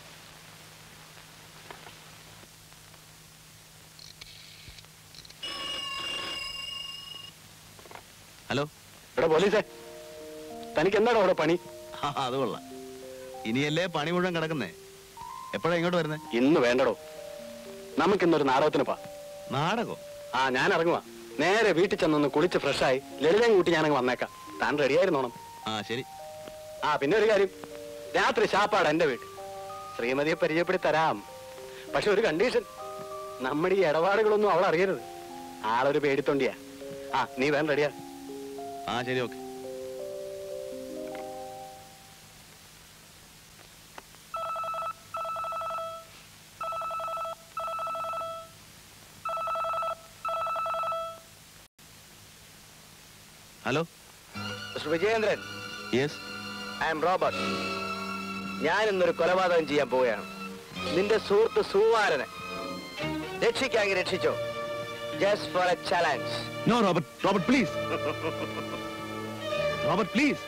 ഹലോ എടാ പോലീസേ തനിക്ക് എന്താണോ അവിടെ പണി ആ, അത് കൊള്ളാം ഇനിയല്ലേ പണി മുഴുവൻ കിടക്കുന്നേ എപ്പോഴാ ഇങ്ങോട്ട് വരുന്നേ ഇന്ന് വേണ്ടടോ നമുക്കിന്നൊരു നാടകത്തിന് പാ നാടകോ ആ ഞാൻ ഇറങ്ങുവാ നേരെ വീട്ടിൽ ചെന്നൊന്ന് കുളിച്ച് ഫ്രഷായി ലളിതയും കൂട്ടി ഞാനങ്ങ് വന്നേക്കാം താൻ റെഡിയായിരുന്നോണം ആ ശരി ആ പിന്നെ ഒരു കാര്യം രാത്രി ശാപ്പാട് എന്റെ വീട്ടിൽ ശ്രീമതിയെ പരിചയപ്പെടുത്തി തരാം പക്ഷെ ഒരു കണ്ടീഷൻ നമ്മുടെ ഈ ഇടപാടുകളൊന്നും അവൾ അറിയരുത് ആളൊരു പേടിത്തൊണ്ടിയാ ആ നീ വേണ്ട റെഡിയാ ആ ശരി okay hello mister Vijayendran yes I'm Robert ഞാൻ ഇന്നൊരു കൊലപാതകം ചെയ്യാൻ പോവുകയാണ് നിന്റെ സുഹൃത്ത് സുകുമാരനെ രക്ഷിക്കാമെങ്കിൽ രക്ഷിച്ചോ just for a challenge no Robert Robert please Robert please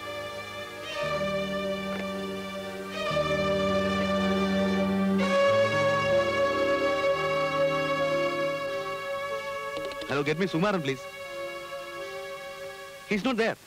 hello get me Sumaran please he's not there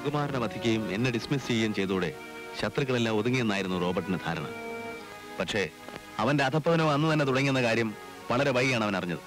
സുകുമാരനെ വധിക്കുകയും എന്നെ ഡിസ്മിസ് ചെയ്യുകയും ചെയ്തോടെ ശത്രുക്കളെല്ലാം ഒതുങ്ങിയെന്നായിരുന്നു റോബർട്ടിന് ധാരണ പക്ഷേ അവന്റെ അധപ്പതനോ അന്ന് തന്നെ തുടങ്ങിയെന്ന കാര്യം വളരെ വൈകിയാണ് അവൻ അറിഞ്ഞത്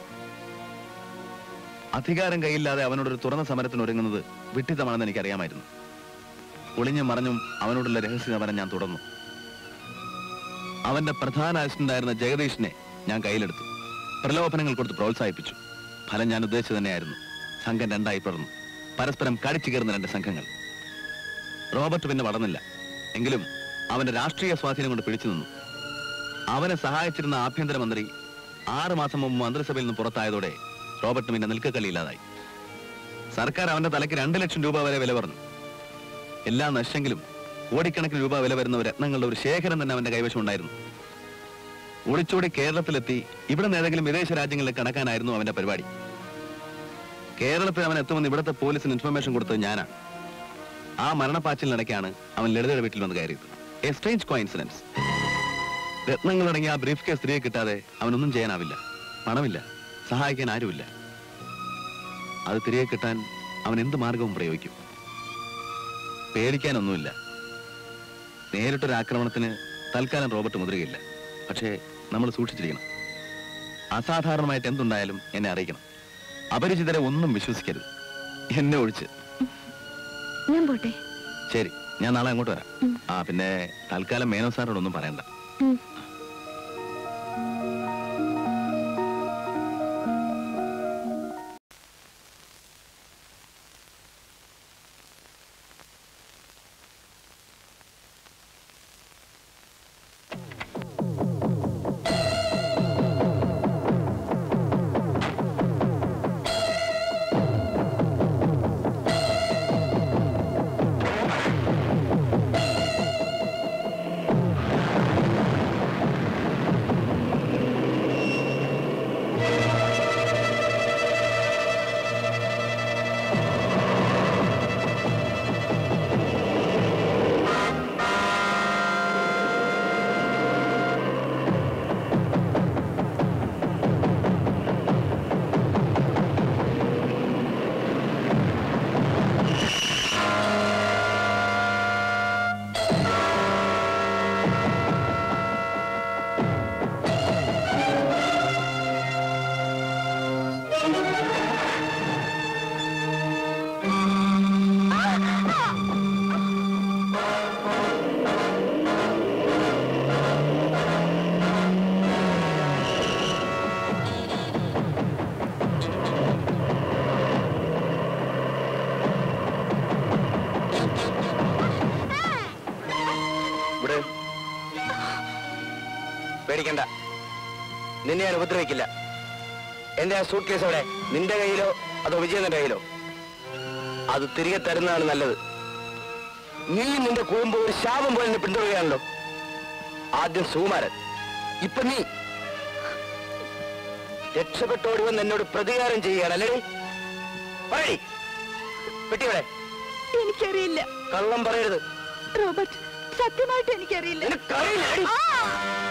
അധികാരം കയ്യില്ലാതെ അവനോടൊരു തുറന്ന സമരത്തിന് ഒരുങ്ങുന്നത് വിട്ടിത്തമാണെന്ന് എനിക്കറിയാമായിരുന്നു ഒളിഞ്ഞും മറഞ്ഞും അവനോടുള്ള രഹസ്യ സമരം ഞാൻ തുടർന്നു അവന്റെ പ്രധാന അസിസ്റ്റന്റായിരുന്ന ജഗദീഷിനെ ഞാൻ കയ്യിലെടുത്തു പ്രലോഭനങ്ങൾ കൊടുത്ത് പ്രോത്സാഹിപ്പിച്ചു ഫലം ഞാൻ ഉദ്ദേശിച്ചു തന്നെയായിരുന്നു സംഘം രണ്ടായി പിറന്നു പരസ്പരം കടിച്ചു കയറുന്ന രണ്ട് സംഘങ്ങൾ റോബർട്ട് പിന്നെ വളർന്നില്ല എങ്കിലും അവന്റെ രാഷ്ട്രീയ സ്വാധീനം കൊണ്ട് പിടിച്ചു നിന്നു അവനെ സഹായിച്ചിരുന്ന ആഭ്യന്തരമന്ത്രി ആറ് മാസം മുമ്പ് മന്ത്രിസഭയിൽ നിന്ന് പുറത്തായതോടെ റോബർട്ട് പിന്നെ നിൽക്കക്കളിയില്ലാതായി സർക്കാർ അവന്റെ തലയ്ക്ക് രണ്ട് ലക്ഷം രൂപ വരെ വില പറഞ്ഞു എല്ലാം നശിച്ചെങ്കിലും കോടിക്കണക്കിന് രൂപ വില വരുന്ന ഒരു രത്നങ്ങളുടെ ഒരു ശേഖരം തന്നെ അവന്റെ കൈവശം ഉണ്ടായിരുന്നു ഒളിച്ചോടി കേരളത്തിലെത്തി ഇവിടെ നിന്ന് ഏതെങ്കിലും വിദേശ രാജ്യങ്ങളിൽ കടക്കാനായിരുന്നു അവന്റെ പരിപാടി കേരളത്തിൽ അവൻ എത്തുമെന്ന് ഇവിടുത്തെ പോലീസിന് ഇൻഫർമേഷൻ കൊടുത്തത് ഞാനാണ് ആ മരണപ്പാച്ചിലിനിടയ്ക്കാണ് അവൻ ലളിതയുടെ വീട്ടിൽ വന്ന് കയറിയത് എ സ്ട്രേഞ്ച് കോയിൻസിഡൻസ് രത്നങ്ങളടങ്ങിയ ആ ബ്രീഫ് കേസ് തിരികെ കിട്ടാതെ അവനൊന്നും ചെയ്യാനാവില്ല പണമില്ല സഹായിക്കാൻ ആരുമില്ല അത് തിരികെ കിട്ടാൻ അവൻ എന്ത് മാർഗവും പ്രയോഗിക്കും പേടിക്കാനൊന്നുമില്ല നേരിട്ടൊരു ആക്രമണത്തിന് തൽക്കാലം റോബർട്ട് മുതിരുകയില്ല പക്ഷേ നമ്മൾ സൂക്ഷിച്ചിരിക്കണം അസാധാരണമായിട്ട് എന്തുണ്ടായാലും എന്നെ അറിയിക്കണം അപരിചിതരെ ഒന്നും വിശ്വസിക്കരുത് എന്നെ ഒഴിച്ച് ഞാൻ പോട്ടെ ശരി ഞാൻ നാളെ അങ്ങോട്ട് വരാം ആ പിന്നെ തൽക്കാലം മേനോ സാറിനോടൊന്നും പറയണ്ട ഉം. ഇവിടെ പേടിക്കണ്ട നിന്നെ ഞാൻ ഉപദ്രവിക്കില്ല എന്റെ ആ സൂട്ട് കേസ് അവിടെ നിന്റെ കയ്യിലോ അതോ വിജയന്റെ കയ്യിലോ അത് തിരികെ തരുന്നതാണ് നല്ലത് നീ നിന്റെ കൂമ്പ് ഒരു ശാപം പോലെ എന്നെ പിന്തുടരുകയാണല്ലോ ആദ്യം സുകുമാരൻ ഇപ്പൊ നീ രക്ഷപ്പെട്ടോടി വന്ന് എന്നോട് പ്രതികാരം ചെയ്യുകയാണ് അല്ലേ പറയടി പെട്ടിവിടെ എനിക്കറിയില്ല കള്ളം പറയരുത് റോബർട്ട് സത്യമായിട്ട് എനിക്കറിയില്ല നിനക്കറിയില്ലടി? ആ!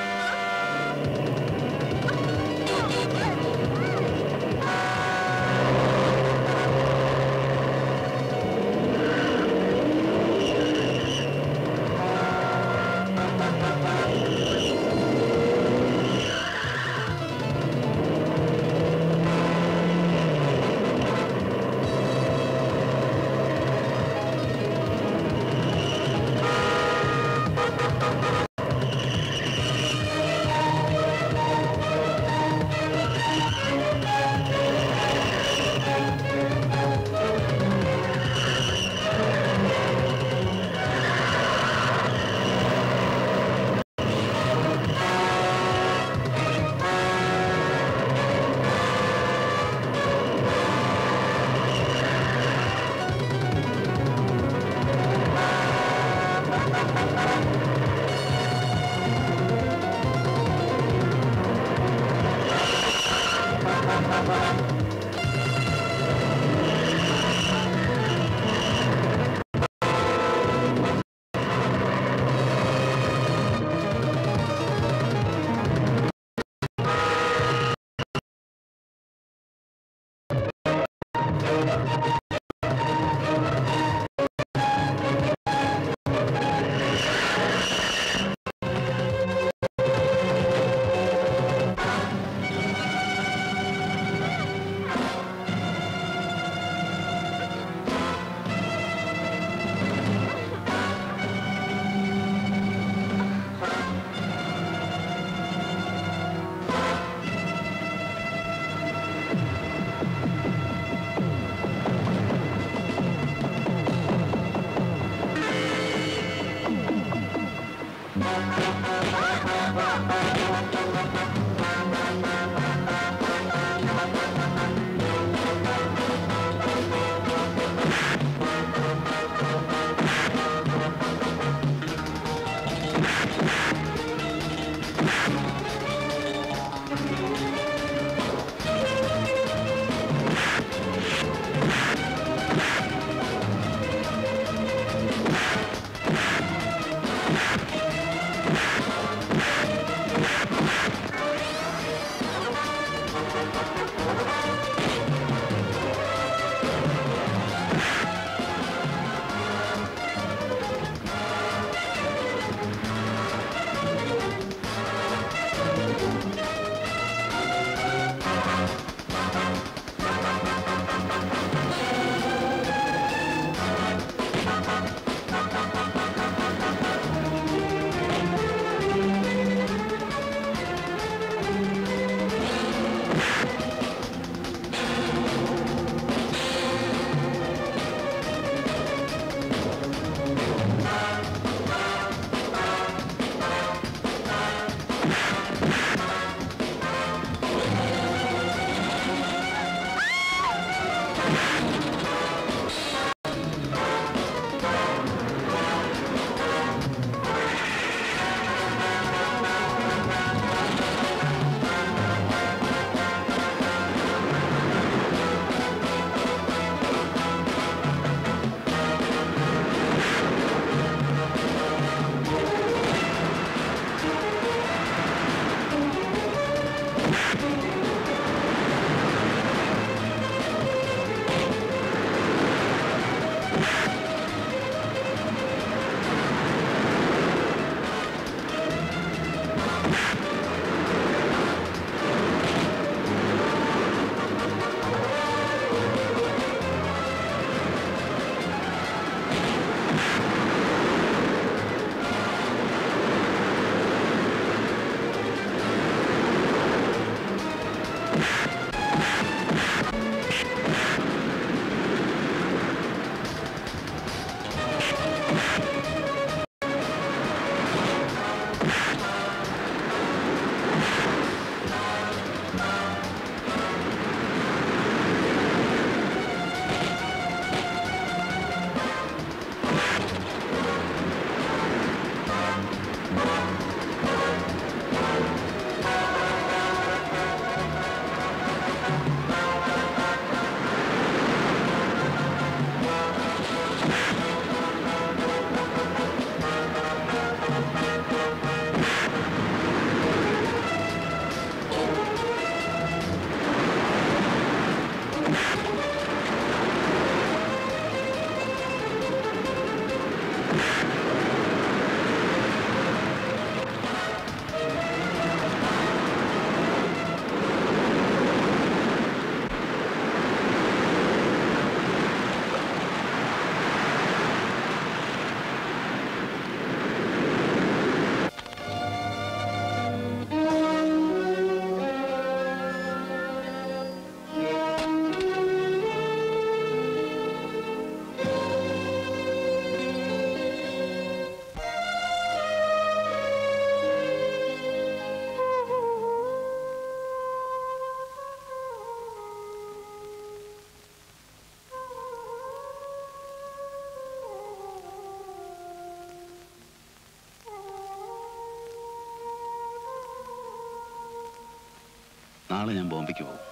നാളെ ഞാൻ ബോംബെക്ക് പോകും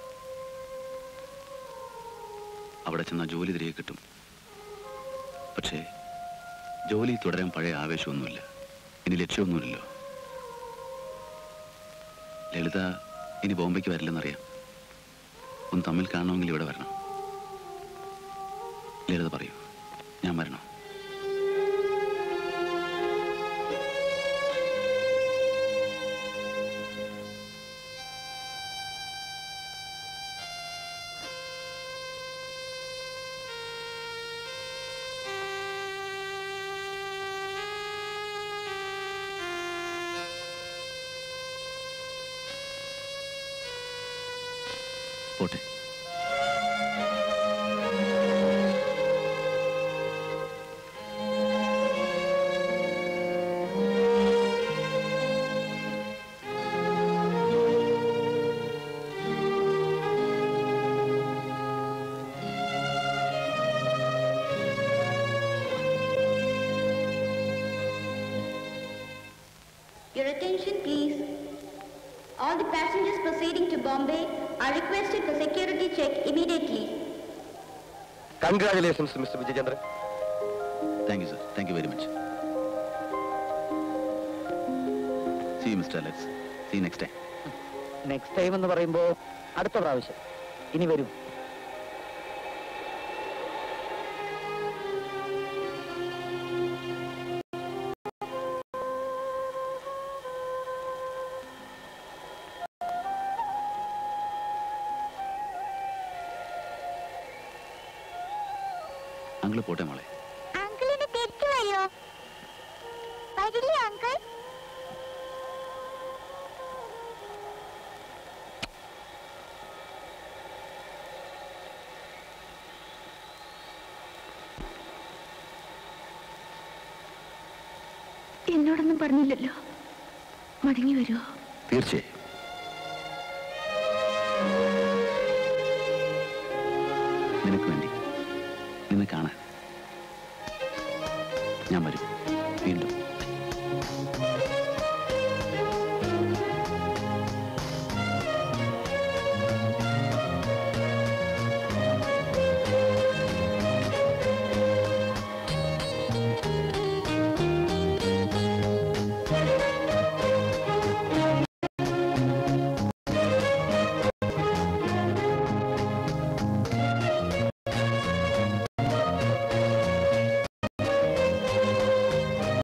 അവിടെ ചെന്നാൽ ജോലി തിരികെ കിട്ടും പക്ഷേ ജോലി തുടരാൻ പഴയ ആവേശമൊന്നുമില്ല ഇനി ലക്ഷ്യമൊന്നുമില്ലല്ലോ ലളിത ഇനി ബോംബെക്ക് വരില്ലെന്നറിയാം ഒന്ന് തമ്മിൽ കാണണമെങ്കിൽ ഇവിടെ വരണം ലളിത പറയൂ ഞാൻ വരണോ പോട്ടെ ആ Your attention, please. All the passengers proceeding to Bombay are requested for security check immediately. Congratulations mister Vijayachandran thank you sir thank you very much see mister let's see next time next time എന്ന് പറയുമ്പോ അടുത്ത പ്രാവശ്യം ഇനി വരും uncle പോട്ടെ മോളെ അങ്കിളിന് തിരിച്ചു വരുമോ വരില്ലേ അങ്കിൾ എന്നോടൊന്നും പറഞ്ഞില്ലല്ലോ മടങ്ങി വരുമോ തീർച്ചയായും നിനക്ക് വേണ്ടി നിന്നെ കാണാൻ ഞാൻ വരും വീണ്ടും